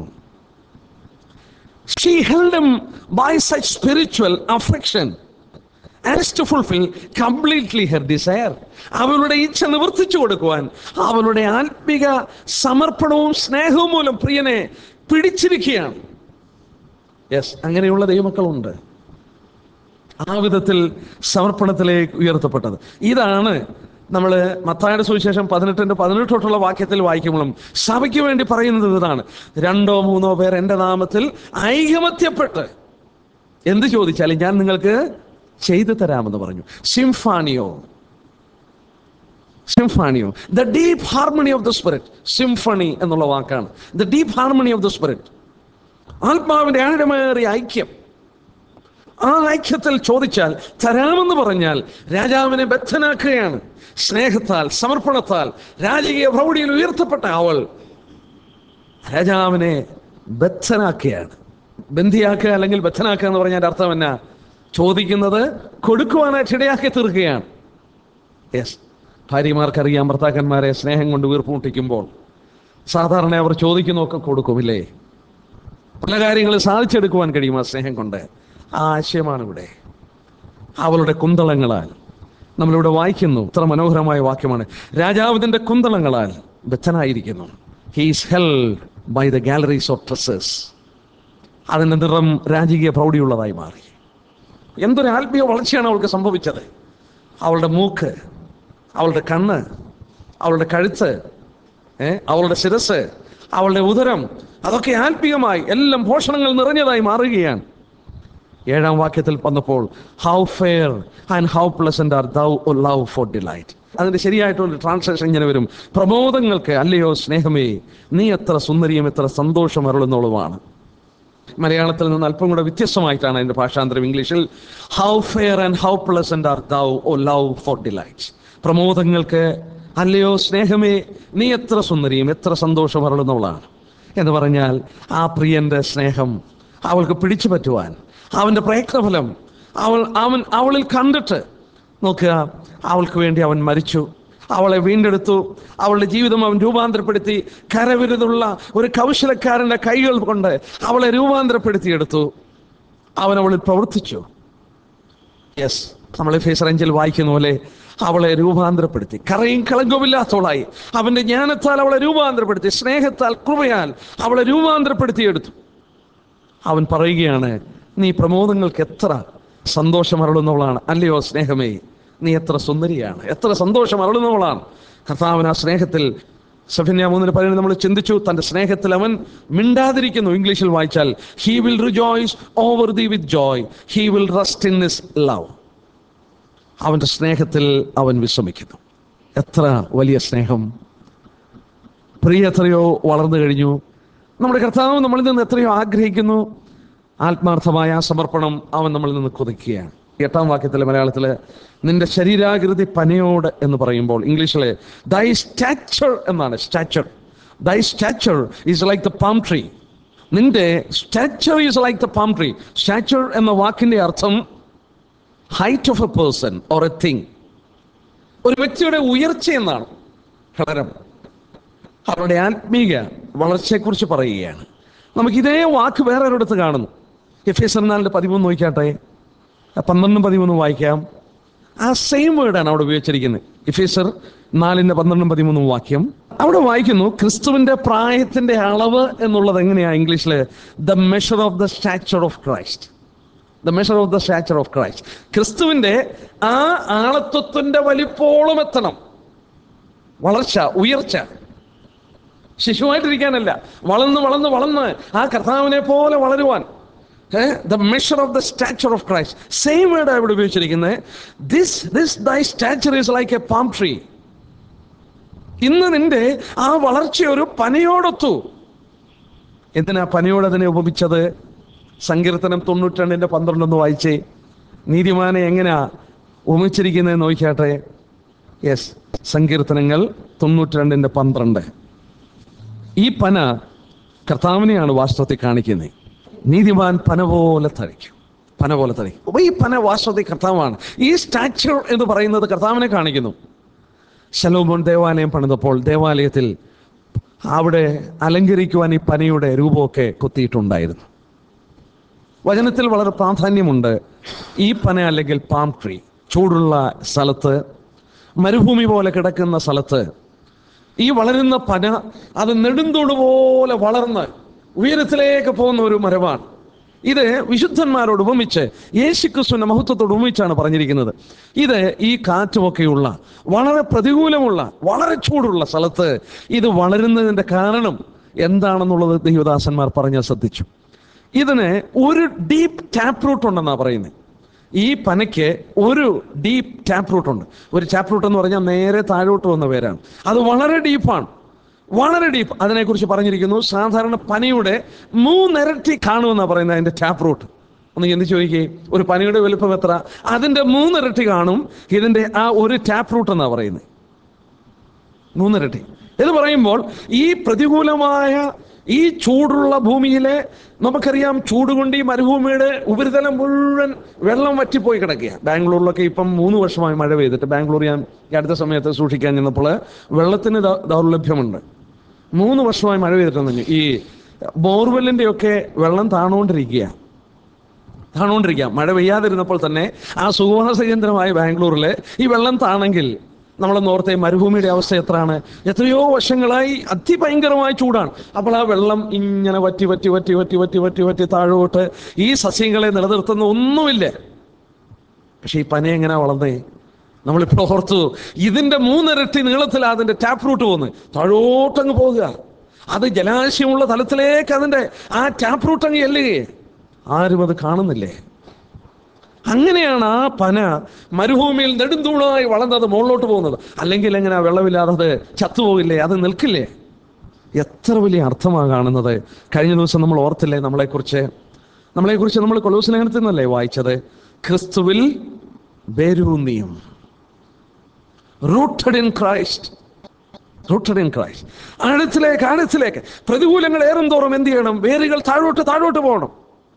She held him by such spiritual affection as to fulfill completely her desire. അവളുടെ ഇച്ഛ നിവർത്തിച്ചു കൊടുക്കുവാൻ അവളുടെ ആത്മിക സമർപ്പണവും സ്നേഹവും മൂലം പ്രിയനെ പിടിച്ചിരിക്കുകയാണ് യെസ് അങ്ങനെയുള്ള ദൈവമക്കളുണ്ട് ആ വിധത്തിൽ സമർപ്പണത്തിലേക്ക് ഉയർത്തപ്പെട്ടത് ഇതാണ് നമ്മൾ മത്തായുടെ സുവിശേഷം പതിനെട്ടിന്റെ പതിനെട്ട് തൊട്ടുള്ള വാക്യത്തിൽ വായിക്കുമ്പോഴും സഭയ്ക്ക് വേണ്ടി പറയുന്നത് ഇതാണ് രണ്ടോ മൂന്നോ പേർ എൻ്റെ നാമത്തിൽ ഐകമത്യപ്പെട്ട് എന്ത് ചോദിച്ചാലും ഞാൻ നിങ്ങൾക്ക് ചെയ്തു തരാമെന്ന് പറഞ്ഞു സിംഫാനിയോ സിംഫാണിയോ the deep harmony of the spirit symphony എന്നുള്ള വാക്കാണ് the deep harmony of the spirit ആത്മാവിന്റെ ആഴമേറിയ ഐക്യം ആ ഐക്യത്തിൽ ചോദിച്ചാൽ തരാമെന്ന് പറഞ്ഞാൽ രാജാവിനെ ബദ്ധനാക്കുകയാണ് സ്നേഹത്താൽ സമർപ്പണത്താൽ രാജകീയ പ്രൗഢിയിൽ ഉയർത്തപ്പെട്ട അവൾ രാജാവിനെ ബദ്ധനാക്കുകയാണ് ബന്ധിയാക്കുക അല്ലെങ്കിൽ ബദ്ധനാക്കുക എന്ന് പറഞ്ഞാൽ അർത്ഥം എന്നാ ചോദിക്കുന്നത് കൊടുക്കുവാനായിട്ട് ഇടയാക്കി തീർക്കുകയാണ് യെസ് ഭാര്യമാർക്കറിയാം ഭർത്താക്കന്മാരെ സ്നേഹം കൊണ്ട് വീർപ്പുമുട്ടിക്കുമ്പോൾ സാധാരണ അവർ ചോദിക്കുന്നതൊക്കെ കൊടുക്കുമില്ലേ പല കാര്യങ്ങളും സാധിച്ചെടുക്കുവാൻ കഴിയും ആ സ്നേഹം കൊണ്ട് ആ ആശയമാണ് ഇവിടെ അവളുടെ കുന്തളങ്ങളാൽ നമ്മളിവിടെ വായിക്കുന്നു ഇത്ര മനോഹരമായ വാക്യമാണ് രാജാവിന്റെ കുന്തളങ്ങളാൽ ബദ്ധനായിരിക്കുന്നു he's held by the galleries of tresses അതിൻ്റെ നിറം രാജകീയ പ്രൗഢിയുള്ളതായി മാറി എന്തൊരു ആത്മീയ വളർച്ചയാണ് അവൾക്ക് സംഭവിച്ചത് അവളുടെ മൂക്ക് അവളുടെ കണ്ണ് അവളുടെ കഴുത്ത് ഏ അവളുടെ ശിരസ് അവളുടെ ഉദരം അതൊക്കെ ആത്മീയമായി എല്ലാം പോഷണങ്ങൾ നിറഞ്ഞതായി മാറുകയാണ് ഏഴാം വാക്യത്തിൽ വന്നപ്പോൾ how fair and how pleasant art thou love for delight അതിന്റെ ശരിയായിട്ടുള്ള ട്രാൻസ്ലേഷൻ ഇങ്ങനെ വരും പ്രമോദങ്ങൾക്ക് അല്ലയോ സ്നേഹമേ നീ എത്ര സുന്ദരിയും എത്ര സന്തോഷം അരുളുന്നോളുമാണ് മലയാളത്തിൽ നിന്ന് അല്പം കൂടെ വ്യത്യസ്തമായിട്ടാണ് അതിന്റെ ഭാഷാന്തരം ഇംഗ്ലീഷിൽ how fair and how pleasant art thou O love for delight പ്രമോദങ്ങൾക്ക് അല്ലയോ സ്നേഹമേ നീ എത്ര സുന്ദരിയും എത്ര സന്തോഷം അരുളുന്നവളാണ് എന്ന് പറഞ്ഞാൽ ആ പ്രിയന്റെ സ്നേഹം അവൾക്ക് പിടിച്ചു പറ്റുവാൻ അവന്റെ പ്രയത്നഫലം അവൾ അവൻ അവളിൽ കണ്ടിട്ട് നോക്കുക അവൾക്ക് വേണ്ടി അവൻ മരിച്ചു അവളെ വീണ്ടെടുത്തു അവളുടെ ജീവിതം അവൻ രൂപാന്തരപ്പെടുത്തി കരവിരുതുള്ള ഒരു കൗശലക്കാരന്റെ കൈകൾ കൊണ്ട് അവളെ രൂപാന്തരപ്പെടുത്തിയെടുത്തു അവൻ അവളിൽ പ്രവർത്തിച്ചു യെസ് നമ്മൾ ഫേസ് റേഞ്ചിൽ വായിക്കുന്ന പോലെ അവളെ രൂപാന്തരപ്പെടുത്തി കറയും കളങ്കവുമില്ലാത്തവളായി അവന്റെ ജ്ഞാനത്താൽ അവളെ രൂപാന്തരപ്പെടുത്തി സ്നേഹത്താൽ കൃപയാൽ അവളെ രൂപാന്തരപ്പെടുത്തിയെടുത്തു അവൻ പറയുകയാണ് നീ പ്രമോദങ്ങൾക്ക് എത്ര സന്തോഷം അരുളുന്നവളാണ് അല്ലയോ സ്നേഹമേ നീ എത്ര സുന്ദരിയാണ് എത്ര സന്തോഷം അരുളുന്നവളാണ് കർത്താവൻ ആ സ്നേഹത്തിൽ സഫന്യ മൂന്നിന് പറയുന്നത് നമ്മൾ ചിന്തിച്ചു തന്റെ സ്നേഹത്തിൽ അവൻ മിണ്ടാതിരിക്കുന്നു ഇംഗ്ലീഷിൽ വായിച്ചാൽ he will rejoice over thee with joy he will rest in his love അവന്റെ സ്നേഹത്തിൽ അവൻ വിശ്രമിക്കുന്നു എത്ര വലിയ സ്നേഹം പ്രിയ എത്രയോ വളർന്നു കഴിഞ്ഞു നമ്മുടെ കർത്താവ് നമ്മളിൽ നിന്ന് എത്രയോ ആഗ്രഹിക്കുന്നു ആത്മാർത്ഥമായ ആ സമർപ്പണം അവൻ നമ്മളിൽ നിന്ന് കൊതിക്കുകയാണ് എട്ടാം വാക്യത്തിലെ മലയാളത്തില് നിന്റെ ശരീരാകൃതി പനയോട് എന്ന് പറയുമ്പോൾ ഇംഗ്ലീഷിലെ ദൈ സ്റ്റാച്ചർ എന്നാണ് stature thy stature is like the palm tree നിന്റെ stature is like the palm tree stature എന്ന വാക്കിന്റെ അർത്ഥം height of a person or a thing ഒരു വ്യക്തിയുടെ ഉയർച്ച എന്നാണ് ഘടനം അവരുടെ ആത്മീക വളർച്ചയെക്കുറിച്ച് പറയുകയാണ് നമുക്ക് ഇതേ വാക്ക് വേറെ ഒരിടത്ത് കാണുന്നു എഫ് എസ് നാലിൻ്റെ പതിമൂന്ന് നോക്കിയാട്ടെ ആ പന്ത്രണ്ടും പതിമൂന്നും വായിക്കാം ആ സെയിം വേർഡാണ് അവിടെ ഉപയോഗിച്ചിരിക്കുന്നത് ഇഫേസർ നാലിൻ്റെ പന്ത്രണ്ടും പതിമൂന്നും വാക്യം അവിടെ വായിക്കുന്നു ക്രിസ്തുവിന്റെ പ്രായത്തിന്റെ അളവ് എന്നുള്ളത് എങ്ങനെയാ ഇംഗ്ലീഷിൽ the measure of the stature of Christ the measure of the stature of Christ ക്രിസ്തുവിന്റെ ആ ആളത്വത്തിന്റെ വലിപ്പോളം എത്തണം വളർച്ച ഉയർച്ച ശിശുവായിട്ടിരിക്കാനല്ല വളർന്ന് വളർന്ന് വളർന്ന് ആ കർത്താവിനെ പോലെ വളരുവാൻ the measure of the stature of Christ same word ഇവിടെ ഉപയോഗിച്ചിരിക്കുന്നത് this this thy stature is like a palm tree ഇന്ന് നിന്റെ ആ വളർച്ച ഒരു പനയോടൊത്തു എന്തിനാ പനയോട് അതിനെ ഉപമിച്ചത് സങ്കീർത്തനം തൊണ്ണൂറ്റിരണ്ടിന്റെ പന്ത്രണ്ടൊന്ന് വായിച്ചേ നീതിമാനെ എങ്ങനെയാ ഉപമിച്ചിരിക്കുന്നത് നോക്കിയാട്ടെ യെസ് സങ്കീർത്തനങ്ങൾ തൊണ്ണൂറ്റിരണ്ടിന്റെ പന്ത്രണ്ട് ഈ പന കർത്താവിനെയാണ് വാസ്തവത്തിൽ കാണിക്കുന്നത് നീതിമാൻ പന പോലെ തളിക്കും പന പോലെ തളിക്കും അപ്പൊ ഈ പന വാസ്തവത്തിൽ കർത്താവാണ് ഈ സ്റ്റാച്യർ എന്ന് പറയുന്നത് കർത്താവിനെ കാണിക്കുന്നു ശലോമോൻ ദേവാലയം പണിതപ്പോൾ ദേവാലയത്തിൽ അവിടെ അലങ്കരിക്കുവാൻ ഈ പനയുടെ രൂപമൊക്കെ കൊത്തിയിട്ടുണ്ടായിരുന്നു വചനത്തിൽ വളരെ പ്രാധാന്യമുണ്ട് ഈ പന അല്ലെങ്കിൽ പാം ട്രീ ചൂടുള്ള സ്ഥലത്ത് മരുഭൂമി പോലെ കിടക്കുന്ന സ്ഥലത്ത് ഈ വളരുന്ന പന അത് നെടുന്തോട് പോലെ വളർന്ന് ഉയരത്തിലേക്ക് പോകുന്ന ഒരു മരമാണ് ഇത് വിശുദ്ധന്മാരോട് ഉപമിച്ച് യേശുക്രിസ്തുവിന്റെ മഹത്വത്തോട് ഉപമിച്ചാണ് പറഞ്ഞിരിക്കുന്നത് ഇത് ഈ കാറ്റുമൊക്കെയുള്ള വളരെ പ്രതികൂലമുള്ള വളരെ ചൂടുള്ള സ്ഥലത്ത് ഇത് വളരുന്നതിന്റെ കാരണം എന്താണെന്നുള്ളത് ദൈവദാസന്മാർ പറഞ്ഞ് ശ്രദ്ധിച്ചു ഇതിന് ഒരു ഡീപ്പ് ടാപ്പ് റൂട്ട് ഉണ്ടെന്നാണ് പറയുന്നത് ഈ പനയ്ക്ക് ഒരു ഡീപ്പ് ടാപ്പ് റൂട്ട് ഉണ്ട് ഒരു ടാപ്പ് റൂട്ട് എന്ന് പറഞ്ഞാൽ നേരെ താഴോട്ട് വന്ന പേരാണ് അത് വളരെ ഡീപ്പാണ് വളരെ ഡീപ്പ് അതിനെക്കുറിച്ച് പറഞ്ഞിരിക്കുന്നു സാധാരണ പനയുടെ മൂന്നിരട്ടി കാണുമെന്നാണ് പറയുന്നത് അതിന്റെ ടാപ്പ് റൂട്ട് ഒന്ന് എന്ത് ചോദിക്കേ ഒരു പനയുടെ വലുപ്പം എത്ര അതിന്റെ മൂന്നിരട്ടി കാണും ഇതിന്റെ ആ ഒരു ടാപ്പ് റൂട്ട് എന്നാണ് പറയുന്നത് മൂന്നിരട്ടി എന്ന് പറയുമ്പോൾ ഈ പ്രതികൂലമായ ഈ ചൂടുള്ള ഭൂമിയിലെ നമുക്കറിയാം ചൂട് കൊണ്ട് ഈ മരുഭൂമിയുടെ ഉപരിതലം മുഴുവൻ വെള്ളം വറ്റിപ്പോയി കിടക്കുക ബാംഗ്ലൂരിലൊക്കെ ഇപ്പം മൂന്ന് വർഷമായി മഴ പെയ്തിട്ട് ബാംഗ്ലൂർ ഞാൻ ഈ അടുത്ത സമയത്ത് സൂക്ഷിക്കാൻ ചെന്നപ്പോൾ വെള്ളത്തിന് ദൗ- ദൗർലഭ്യമുണ്ട് മൂന്ന് വർഷമായി മഴ പെയ്തിട്ടുണ്ടെങ്കിൽ ഈ ബോർവെല്ലിൻ്റെ ഒക്കെ വെള്ളം താണുകൊണ്ടിരിക്കുക താണുകൊണ്ടിരിക്കുക മഴ പെയ്യാതിരുന്നപ്പോൾ തന്നെ ആ സുഖവാസ കേന്ദ്രമായ ബാംഗ്ലൂരിൽ ഈ വെള്ളം താണെങ്കിൽ നമ്മളെ നോർത്തെ മരുഭൂമിയുടെ അവസ്ഥ എത്രയാണ് എത്രയോ വർഷങ്ങളായി അതിഭയങ്കരമായ ചൂടാണ് അപ്പോൾ ആ വെള്ളം ഇങ്ങനെ വറ്റി വറ്റി വറ്റി വറ്റി വറ്റി വറ്റി വറ്റി താഴോട്ട് ഈ സസ്യങ്ങളെ നിലനിർത്തുന്ന ഒന്നുമില്ല പക്ഷെ ഈ പന എങ്ങനെ വളർന്നേ നമ്മളിപ്പോൾ ഓർത്തു ഇതിന്റെ മൂന്നിരട്ടി നീളത്തിൽ അതിന്റെ ടാപ്പ് റൂട്ട് പോകുന്നു താഴോട്ടങ്ങ് പോകുക അത് ജലാശയമുള്ള തലത്തിലേക്ക് അതിന്റെ ആ ടാപ്പ് റൂട്ട് അങ്ങ് ചെല്ലുകയെ ആരും അത് കാണുന്നില്ലേ അങ്ങനെയാണ് ആ പന മരുഭൂമിയിൽ നെടുന്തൂണായി വളർന്നത് മുകളിലോട്ട് പോകുന്നത് അല്ലെങ്കിൽ എങ്ങനെ വെള്ളമില്ലാതെ അത് ചത്തുപോകില്ലേ അത് നിൽക്കില്ലേ എത്ര വലിയ അർത്ഥമാണ് കാണുന്നത് കഴിഞ്ഞ ദിവസം നമ്മൾ ഓർത്തില്ലേ നമ്മളെക്കുറിച്ച് നമ്മളെക്കുറിച്ച് നമ്മൾ കൊലൂസ് ലേഖനത്തിൽ നിന്നല്ലേ വായിച്ചത് ക്രിസ്തുവിൽ വേരൂന്നിയും rooted in Christ rooted in Christ ആഴത്തിലേക്ക് ആഴത്തിലേക്ക് പ്രതികൂലങ്ങൾ ഏറും തോറും എന്ത് ചെയ്യണം വേരുകൾ താഴോട്ട് താഴോട്ട് പോകണം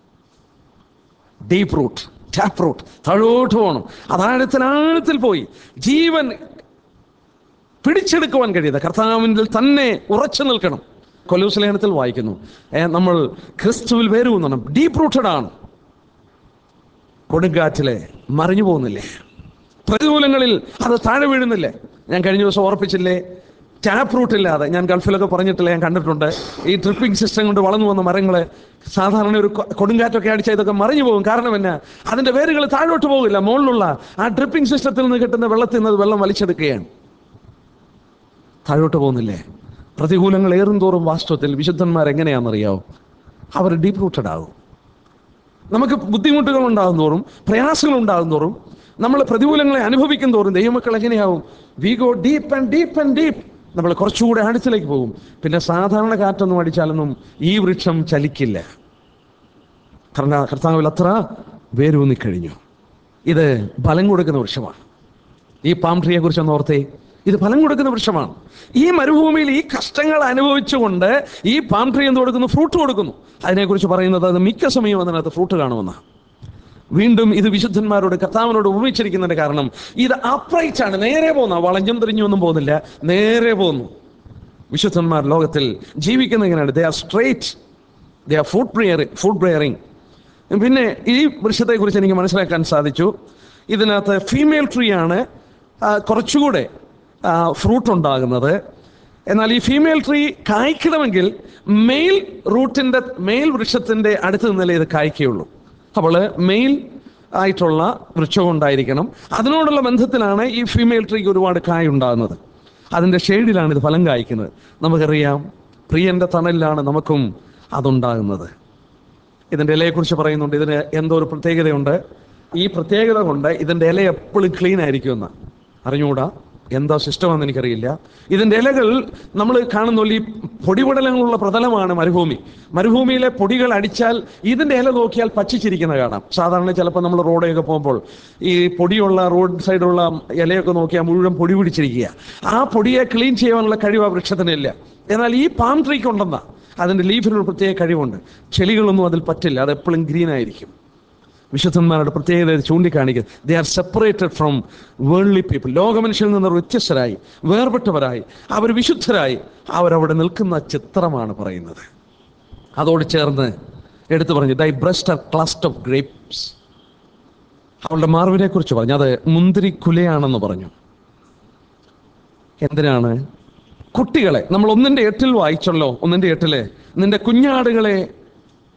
ഡീപ്പ് റൂട്ട് ടാപ്പ് റൂട്ട് താഴോട്ട് പോകണം അത് ആഴത്തിൽ ആഴത്തിൽ പോയി ജീവൻ പിടിച്ചെടുക്കുവാൻ കഴിയുന്നത് കർത്താവിൻ്റെ തന്നെ ഉറച്ചു നിൽക്കണം കൊലൂസ് ലേഖനത്തിൽ വായിക്കുന്നു ഏ, നമ്മൾ ക്രിസ്തുവിൽ വേരുവെന്നാണ് ഡീപ്പ് റൂട്ടഡ് ആണ് കൊടുങ്കാറ്റിലെ മറിഞ്ഞു പോകുന്നില്ലേ പ്രതികൂലങ്ങളിൽ അത് താഴെ വീഴുന്നില്ലേ ഞാൻ കഴിഞ്ഞ ദിവസം ഓർപ്പിച്ചില്ലേ ടാപ്പ് റൂട്ട് ഇല്ലാതെ ഞാൻ ഗൾഫിലൊക്കെ പറഞ്ഞിട്ടില്ല ഞാൻ കണ്ടിട്ടുണ്ട് ഈ ട്രിപ്പിംഗ് സിസ്റ്റം കൊണ്ട് വളർന്നു വന്ന മരങ്ങള് സാധാരണ ഒരു കൊ- കൊടുങ്കാറ്റൊക്കെ അടിച്ചാൽ ഇതൊക്കെ മറിഞ്ഞു പോകും കാരണം എന്നാ അതിന്റെ വേരുകൾ താഴോട്ട് പോകില്ല മുകളിലുള്ള ആ ഡ്രിപ്പിംഗ് സിസ്റ്റത്തിൽ നിന്ന് കിട്ടുന്ന വെള്ളത്തിൽ നിന്ന് അത് വെള്ളം വലിച്ചെടുക്കുകയാണ് താഴോട്ട് പോകുന്നില്ലേ പ്രതികൂലങ്ങൾ ഏറും തോറും വാസ്തവത്തിൽ വിശുദ്ധന്മാർ എങ്ങനെയാണെന്നറിയാവും അവർ ഡീപ്പ് റൂട്ടഡ് ആകും നമുക്ക് ബുദ്ധിമുട്ടുകൾ ഉണ്ടാകും തോറും പ്രയാസങ്ങൾ ഉണ്ടാകും തോറും നമ്മൾ പ്രതികൂലങ്ങളെ അനുഭവിക്കും തോറും ദൈവമക്കൾ എങ്ങനെയാവും we go deep and deep and deep നമ്മൾ കുറച്ചുകൂടെ ആഴത്തിലേക്ക് പോകും പിന്നെ സാധാരണ കാറ്റൊന്നും അടിച്ചാലൊന്നും ഈ വൃക്ഷം ചലിക്കില്ല കാരണം കർത്താവിൽ അത്ര വേരൂന്നി കഴിഞ്ഞു ഇത് ഫലം കൊടുക്കുന്ന വൃക്ഷമാണ് ഈ പാം ട്രീയെ കുറിച്ച് ഒന്ന് ഓർത്തേ ഇത് ഫലം കൊടുക്കുന്ന വൃക്ഷമാണ് ഈ മരുഭൂമിയിൽ ഈ കഷ്ടങ്ങൾ അനുഭവിച്ചുകൊണ്ട് ഈ പാം ട്രീ എന്ത് കൊടുക്കുന്നു ഫ്രൂട്ട് കൊടുക്കുന്നു അതിനെക്കുറിച്ച് പറയുന്നത് അത് മിക്ക സമയവും അതിനകത്ത് ഫ്രൂട്ട് കാണുമെന്നാണ് വീണ്ടും ഇത് വിശുദ്ധന്മാരോട് കർത്താവിനോട് ഉപമിച്ചിരിക്കുന്നതിന്റെ കാരണം ഇത് അപ്രൈറ്റ് ആണ് നേരെ പോകുന്ന വളഞ്ഞും തിരിഞ്ഞും ഒന്നും പോകുന്നില്ല നേരെ പോകുന്നു വിശുദ്ധന്മാർ ലോകത്തിൽ ജീവിക്കുന്ന എങ്ങനെയാണ് they are straight they are fruit bearing fruit bearing പിന്നെ ഈ വൃക്ഷത്തെക്കുറിച്ച് എനിക്ക് മനസ്സിലാക്കാൻ സാധിച്ചു ഇതിനകത്ത് ഫീമെയിൽ ട്രീ ആണ് ആ, കുറച്ചുകൂടെ ഫ്രൂട്ട് ഉണ്ടാകുന്നത് എന്നാൽ ഈ ഫീമെയിൽ ട്രീ കായ്ക്കണമെങ്കിൽ മെയിൽ റൂട്ടിൻ്റെ മെയിൽ വൃക്ഷത്തിൻ്റെ അടുത്ത് നിന്നല്ലേ ഇത് കായ്ക്കുകയുള്ളൂ അപ്പോൾ മെയിൽ ആയിട്ടുള്ള വൃക്ഷം ഉണ്ടായിരിക്കണം അതിനോടുള്ള ബന്ധത്തിലാണ് ഈ ഫീമെയിൽ ട്രീക്ക് ഒരുപാട് കായ ഉണ്ടാകുന്നത് അതിൻ്റെ ഷെയ്ഡിലാണ് ഇത് ഫലം കായ്ക്കുന്നത് നമുക്കറിയാം പ്രിയന്റെ തണലിലാണ് നമുക്കും അതുണ്ടാകുന്നത് ഇതിൻ്റെ ഇലയെക്കുറിച്ച് പറയുന്നുണ്ട് ഇതിന് എന്തോ ഒരു പ്രത്യേകതയുണ്ട് ഈ പ്രത്യേകത കൊണ്ട് ഇതിൻ്റെ ഇല എപ്പോഴും ക്ലീൻ ആയിരിക്കുമെന്ന് അറിഞ്ഞുകൂടാ എന്താ സിസ്റ്റമാണെന്ന് എനിക്കറിയില്ല ഇതിൻ്റെ ഇലകൾ നമ്മൾ കാണുന്ന പോലെ ഈ പൊടിപടലങ്ങളുള്ള പ്രതലമാണ് മരുഭൂമി മരുഭൂമിയിലെ പൊടികൾ അടിച്ചാൽ ഇതിൻ്റെ ഇല നോക്കിയാൽ പച്ചിച്ചിരിക്കുന്ന കാണാം സാധാരണ ചിലപ്പോൾ നമ്മൾ റോഡൊക്കെ പോകുമ്പോൾ ഈ പൊടിയുള്ള റോഡ് സൈഡുള്ള ഇലയൊക്കെ നോക്കിയാൽ മുഴുവൻ പൊടി പിടിച്ചിരിക്കുക ആ പൊടിയെ ക്ലീൻ ചെയ്യാനുള്ള കഴിവ് ആ വൃക്ഷത്തിനില്ല എന്നാൽ ഈ പാം ട്രീക്ക് ഉണ്ടെന്നാ അതിൻ്റെ ലീഫിനൊരു പ്രത്യേക കഴിവുണ്ട് ചെളികളൊന്നും അതിൽ പറ്റില്ല അത് എപ്പോഴും ഗ്രീൻ ആയിരിക്കും വിശുദ്ധന്മാരുടെ പ്രത്യേകത ഇത് ചൂണ്ടിക്കാണിക്കുക they are separated from worldly people ലോകമനുഷ്യരിൽ നിന്ന് വ്യത്യസ്തരായി വേർപെട്ടവരായി അവർ വിശുദ്ധരായി അവരവിടെ നിൽക്കുന്ന ചിത്രമാണ് പറയുന്നത് അതോട് ചേർന്ന് എടുത്തു പറഞ്ഞു thy breasts are clusters of grapes അവളുടെ മാർവിനെ കുറിച്ച് പറഞ്ഞു അത് മുന്തിരി കുലയാണെന്ന് പറഞ്ഞു എന്തിനാണ് കുട്ടികളെ നമ്മൾ ഒന്നിന്റെ എട്ടിൽ വായിച്ചല്ലോ ഒന്നിന്റെ എട്ടില് നിന്റെ കുഞ്ഞാടുകളെ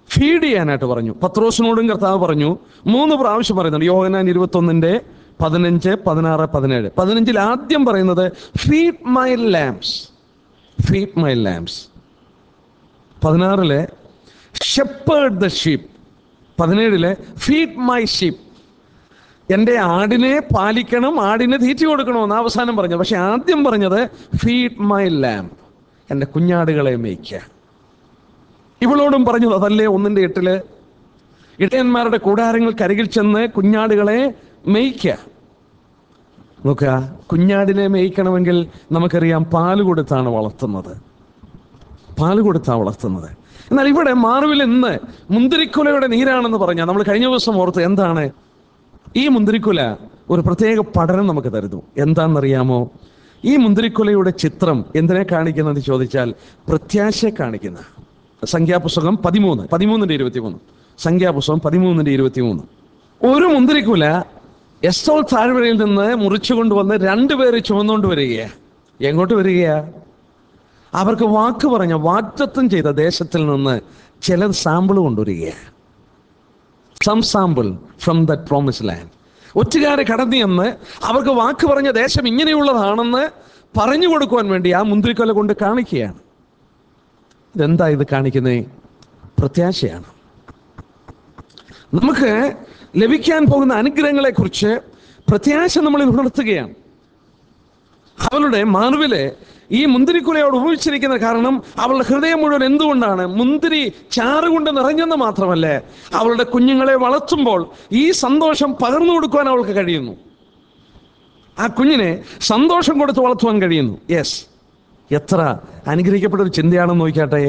ഫീഡ് ചെയ്യാനായിട്ട് പറഞ്ഞു പത്രോസിനോടും കർത്താവ് പറഞ്ഞു മൂന്ന് പ്രാവശ്യം പറയുന്നുണ്ട് യോഹനാൻ ഇരുപത്തൊന്നിന്റെ പതിനഞ്ച് പതിനാറ് പതിനേഴ് പതിനഞ്ചിൽ ആദ്യം പറയുന്നത് feed my lambs feed my lambs പതിനാറിലെ ഷെപ്പേർഡ് ദ ഷീപ്പ് പതിനേഴിലെ ഫീഡ് മൈ ഷീപ്പ് എൻ്റെ ആടിനെ പാലിക്കണം ആടിനെ തീറ്റി കൊടുക്കണമെന്ന് അവസാനം പറഞ്ഞു പക്ഷെ ആദ്യം പറഞ്ഞത് ഫീഡ് മൈ ലാംപ് എൻ്റെ കുഞ്ഞാടുകളെ മേയ്ക്കുക ഇവളോടും പറഞ്ഞു അതല്ലേ ഒന്നിൻ്റെ എട്ടില് ഇടയന്മാരുടെ കൂടാരങ്ങൾക്കരികിൽ ചെന്ന് കുഞ്ഞാടുകളെ മേയ്ക്കുക നോക്കുക കുഞ്ഞാടിനെ മേയ്ക്കണമെങ്കിൽ നമുക്കറിയാം പാല് കൊടുത്താണ് വളർത്തുന്നത് പാല് കൊടുത്താണ് വളർത്തുന്നത് എന്നാൽ ഇവിടെ മാറുവിൽ ഇന്ന് മുന്തിരിക്കുലയുടെ നീരാണെന്ന് പറഞ്ഞാൽ നമ്മൾ കഴിഞ്ഞ ദിവസം ഓർത്ത് എന്താണ് ഈ മുന്തിരിക്കുല ഒരു പ്രത്യേക പഠനം നമുക്ക് തരുന്നു എന്താണെന്നറിയാമോ ഈ മുന്തിരിക്കുലയുടെ ചിത്രം എന്തിനെ കാണിക്കുന്നത് ചോദിച്ചാൽ പ്രത്യാശയെ കാണിക്കുന്ന സംഖ്യാപുസ്തകം പതിമൂന്ന് പതിമൂന്നിന്റെ ഇരുപത്തിമൂന്ന് സംഖ്യാപുസ്തകം പതിമൂന്നിന്റെ ഇരുപത്തിമൂന്ന് ഒരു മുന്തിരിക്കുല എസ്തോൾ താഴ്വരയിൽ നിന്ന് മുറിച്ചു കൊണ്ടുവന്ന് രണ്ടുപേര് ചുമന്നുകൊണ്ട് വരികയാ എങ്ങോട്ട് വരികയാ അവർക്ക് വാക്ക് പറഞ്ഞ വാറ്റത്വം ചെയ്ത ദേശത്തിൽ നിന്ന് ചില സാമ്പിൾ കൊണ്ടുവരികയാണ് some sample from that promise land ഒറ്റുകാരെ കടന്നു ചെന്ന് അവർക്ക് വാക്ക് പറഞ്ഞ ദേശം ഇങ്ങനെയുള്ളതാണെന്ന് പറഞ്ഞു കൊടുക്കുവാൻ വേണ്ടി ആ മുന്തിരിക്കൊല കൊണ്ട് കാണിക്കുകയാണ് ഇതെന്താ ഇത് കാണിക്കുന്നത് പ്രത്യാശയാണ് നമുക്ക് ലഭിക്കാൻ പോകുന്ന അനുഗ്രഹങ്ങളെ കുറിച്ച് പ്രത്യാശ നമ്മളിൽ ഉണർത്തുകയാണ് അവളുടെ മാനുവിലെ ഈ മുന്തിരിക്കുലയോട് ഉപയോഗിച്ചിരിക്കുന്ന കാരണം അവളുടെ ഹൃദയം മുഴുവൻ എന്തുകൊണ്ടാണ് മുന്തിരി ചാറുകൊണ്ട് നിറഞ്ഞെന്ന് മാത്രമല്ല അവളുടെ കുഞ്ഞുങ്ങളെ വളർത്തുമ്പോൾ ഈ സന്തോഷം പകർന്നു കൊടുക്കുവാൻ അവൾക്ക് കഴിയുന്നു ആ കുഞ്ഞിനെ സന്തോഷം കൊടുത്ത് വളർത്തുവാൻ കഴിയുന്നു യെസ് എത്ര അനുഗ്രഹിക്കപ്പെട്ട ഒരു ചിന്തയാണെന്ന് നോക്കിയാട്ടെ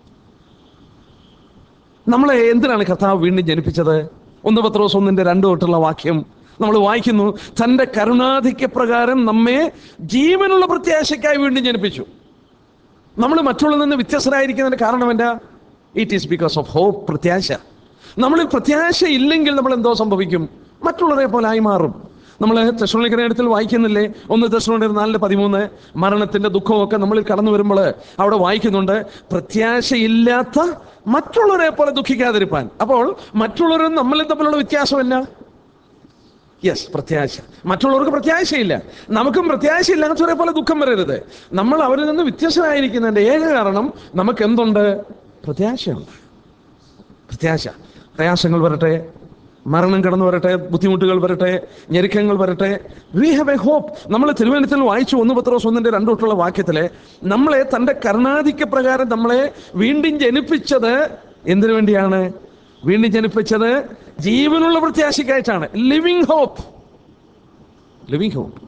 നമ്മളെ എന്തിനാണ് കർത്താവ് വീണ്ടും ജനിപ്പിച്ചത് ഒന്ന് പത്രോസ് ഒന്നിന്റെ രണ്ട് തൊട്ടുള്ള വാക്യം നമ്മൾ വായിക്കുന്നു തന്റെ കരുണാധിക്യ പ്രകാരം നമ്മെ ജീവനുള്ള പ്രത്യാശയ്ക്കായി വീണ്ടും ജനിപ്പിച്ചു നമ്മൾ മറ്റുള്ളതിൽ നിന്ന് വ്യത്യസ്തരായിരിക്കുന്നതിന്റെ കാരണം എന്താ it is because of hope പ്രത്യാശ നമ്മൾ പ്രത്യാശ ഇല്ലെങ്കിൽ നമ്മൾ എന്തോ സംഭവിക്കും മറ്റുള്ളവരെ പോലെ ആയി മാറും നമ്മൾ തെസ്സലോണിക്കനത്തിൽ വായിക്കുന്നില്ലേ ഒന്ന് തെസ്സലോണിക്കർ നാലിന്റെ പതിമൂന്ന് മരണത്തിന്റെ ദുഃഖമൊക്കെ നമ്മളിൽ കടന്നു വരുമ്പോൾ അവിടെ വായിക്കുന്നുണ്ട് പ്രത്യാശയില്ലാത്ത മറ്റുള്ളവരെ പോലെ ദുഃഖിക്കാതിരിപ്പാൻ അപ്പോൾ മറ്റുള്ളവരും നമ്മളിൽ തമ്മിലുള്ള വ്യത്യാസമല്ല യെസ് പ്രത്യാശ മറ്റുള്ളവർക്ക് പ്രത്യാശയില്ല നമുക്കും പ്രത്യാശയില്ലാത്തവരെ പോലെ ദുഃഖം വരരുത് നമ്മൾ അവരിൽ നിന്ന് വ്യത്യസ്തരായിരിക്കുന്നതിന്റെ ഏക കാരണം നമുക്ക് എന്തുണ്ട് പ്രത്യാശയുണ്ട് പ്രത്യാശ പ്രയാസങ്ങൾ വരട്ടെ മരണം കടന്നു വരട്ടെ ബുദ്ധിമുട്ടുകൾ വരട്ടെ ഞെരുക്കങ്ങൾ വരട്ടെ വി ഹാവ് എ ഹോപ്പ് നമ്മൾ തിരുവനന്തപുരത്തിൽ വായിച്ചു ഒന്ന് പത്രോസ് ഒന്നിന്റെ രണ്ടു തൊട്ടുള്ള വാക്യത്തിലെ നമ്മളെ തന്റെ കരുണാധിക്യ പ്രകാരം നമ്മളെ വീണ്ടും ജനിപ്പിച്ചത് എന്തിനു വേണ്ടിയാണ് വീണ്ടും ജനിപ്പിച്ചത് ജീവനുള്ള പ്രത്യാശയ്ക്കായിട്ടാണ് ലിവിങ് ഹോപ്പ് ലിവിങ് ഹോപ്പ്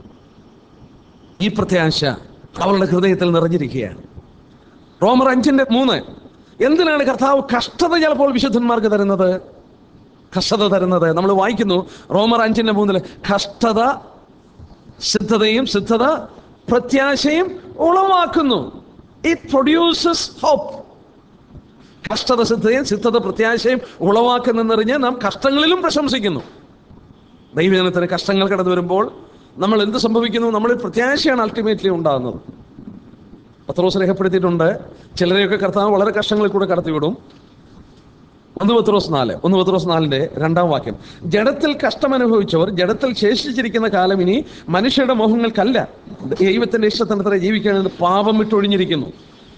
ഈ പ്രത്യാശ അവളുടെ ഹൃദയത്തിൽ നിറഞ്ഞിരിക്കുകയാണ് റോമർ അഞ്ചിന്റെ മൂന്ന് എന്തിനാണ് കർത്താവ് കഷ്ടത ചിലപ്പോൾ വിശുദ്ധന്മാർക്ക് തരുന്നത് കഷ്ടത തരുന്നത് നമ്മൾ വായിക്കുന്നു റോമർ അഞ്ചിന്റെ മൂന്നില് കഷ്ടത സിദ്ധതയും സിദ്ധത പ്രത്യാശയും ഉളവാക്കുന്നു ഇറ്റ് പ്രൊഡ്യൂസസ് ഹോപ്പ് കഷ്ടത സിദ്ധതയും സിദ്ധത പ്രത്യാശയും ഉളവാക്കുന്നെന്നറിഞ്ഞ് നാം കഷ്ടങ്ങളിലും പ്രശംസിക്കുന്നു ദൈവജനത്തിന് കഷ്ടങ്ങൾ കടന്നു വരുമ്പോൾ നമ്മൾ എന്ത് സംഭവിക്കുന്നു നമ്മളിൽ പ്രത്യാശയാണ് അൾട്ടിമേറ്റ്ലി ഉണ്ടാകുന്നത് പത്രോസ് രേഖപ്പെടുത്തിയിട്ടുണ്ട് ചിലരെയൊക്കെ കർത്താവ് വളരെ കഷ്ടങ്ങളിൽ കൂടെ കടത്തിവിടും ഒന്ന് പത്രോസ് നാല് ഒന്ന് പത്രോസ് നാലിന്റെ രണ്ടാം വാക്യം ജഡത്തിൽ കഷ്ടം അനുഭവിച്ചവർ ജഡത്തിൽ ശേഷിച്ചിരിക്കുന്ന കാലം ഇനി മനുഷ്യരുടെ മോഹങ്ങൾക്കല്ല ദൈവത്തിന്റെ ഇഷ്ടത്തിനത്ര ജീവിക്കേണ്ടത് പാപം വിട്ടൊഴിഞ്ഞിരിക്കുന്നു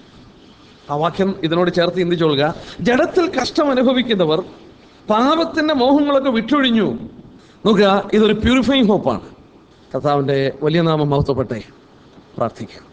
ആ വാക്യം ഇതിനോട് ചേർത്ത് ചിന്തിച്ചോളുക ജഡത്തിൽ കഷ്ടം അനുഭവിക്കുന്നവർ പാപത്തിന്റെ മോഹങ്ങളൊക്കെ വിട്ടൊഴിഞ്ഞു നോക്കുക ഇതൊരു പ്യൂരിഫൈങ് ഹോപ്പാണ് കർത്താവിന്റെ വലിയ നാമം മഹത്വപ്പെട്ടെ പ്രാർത്ഥിക്കാം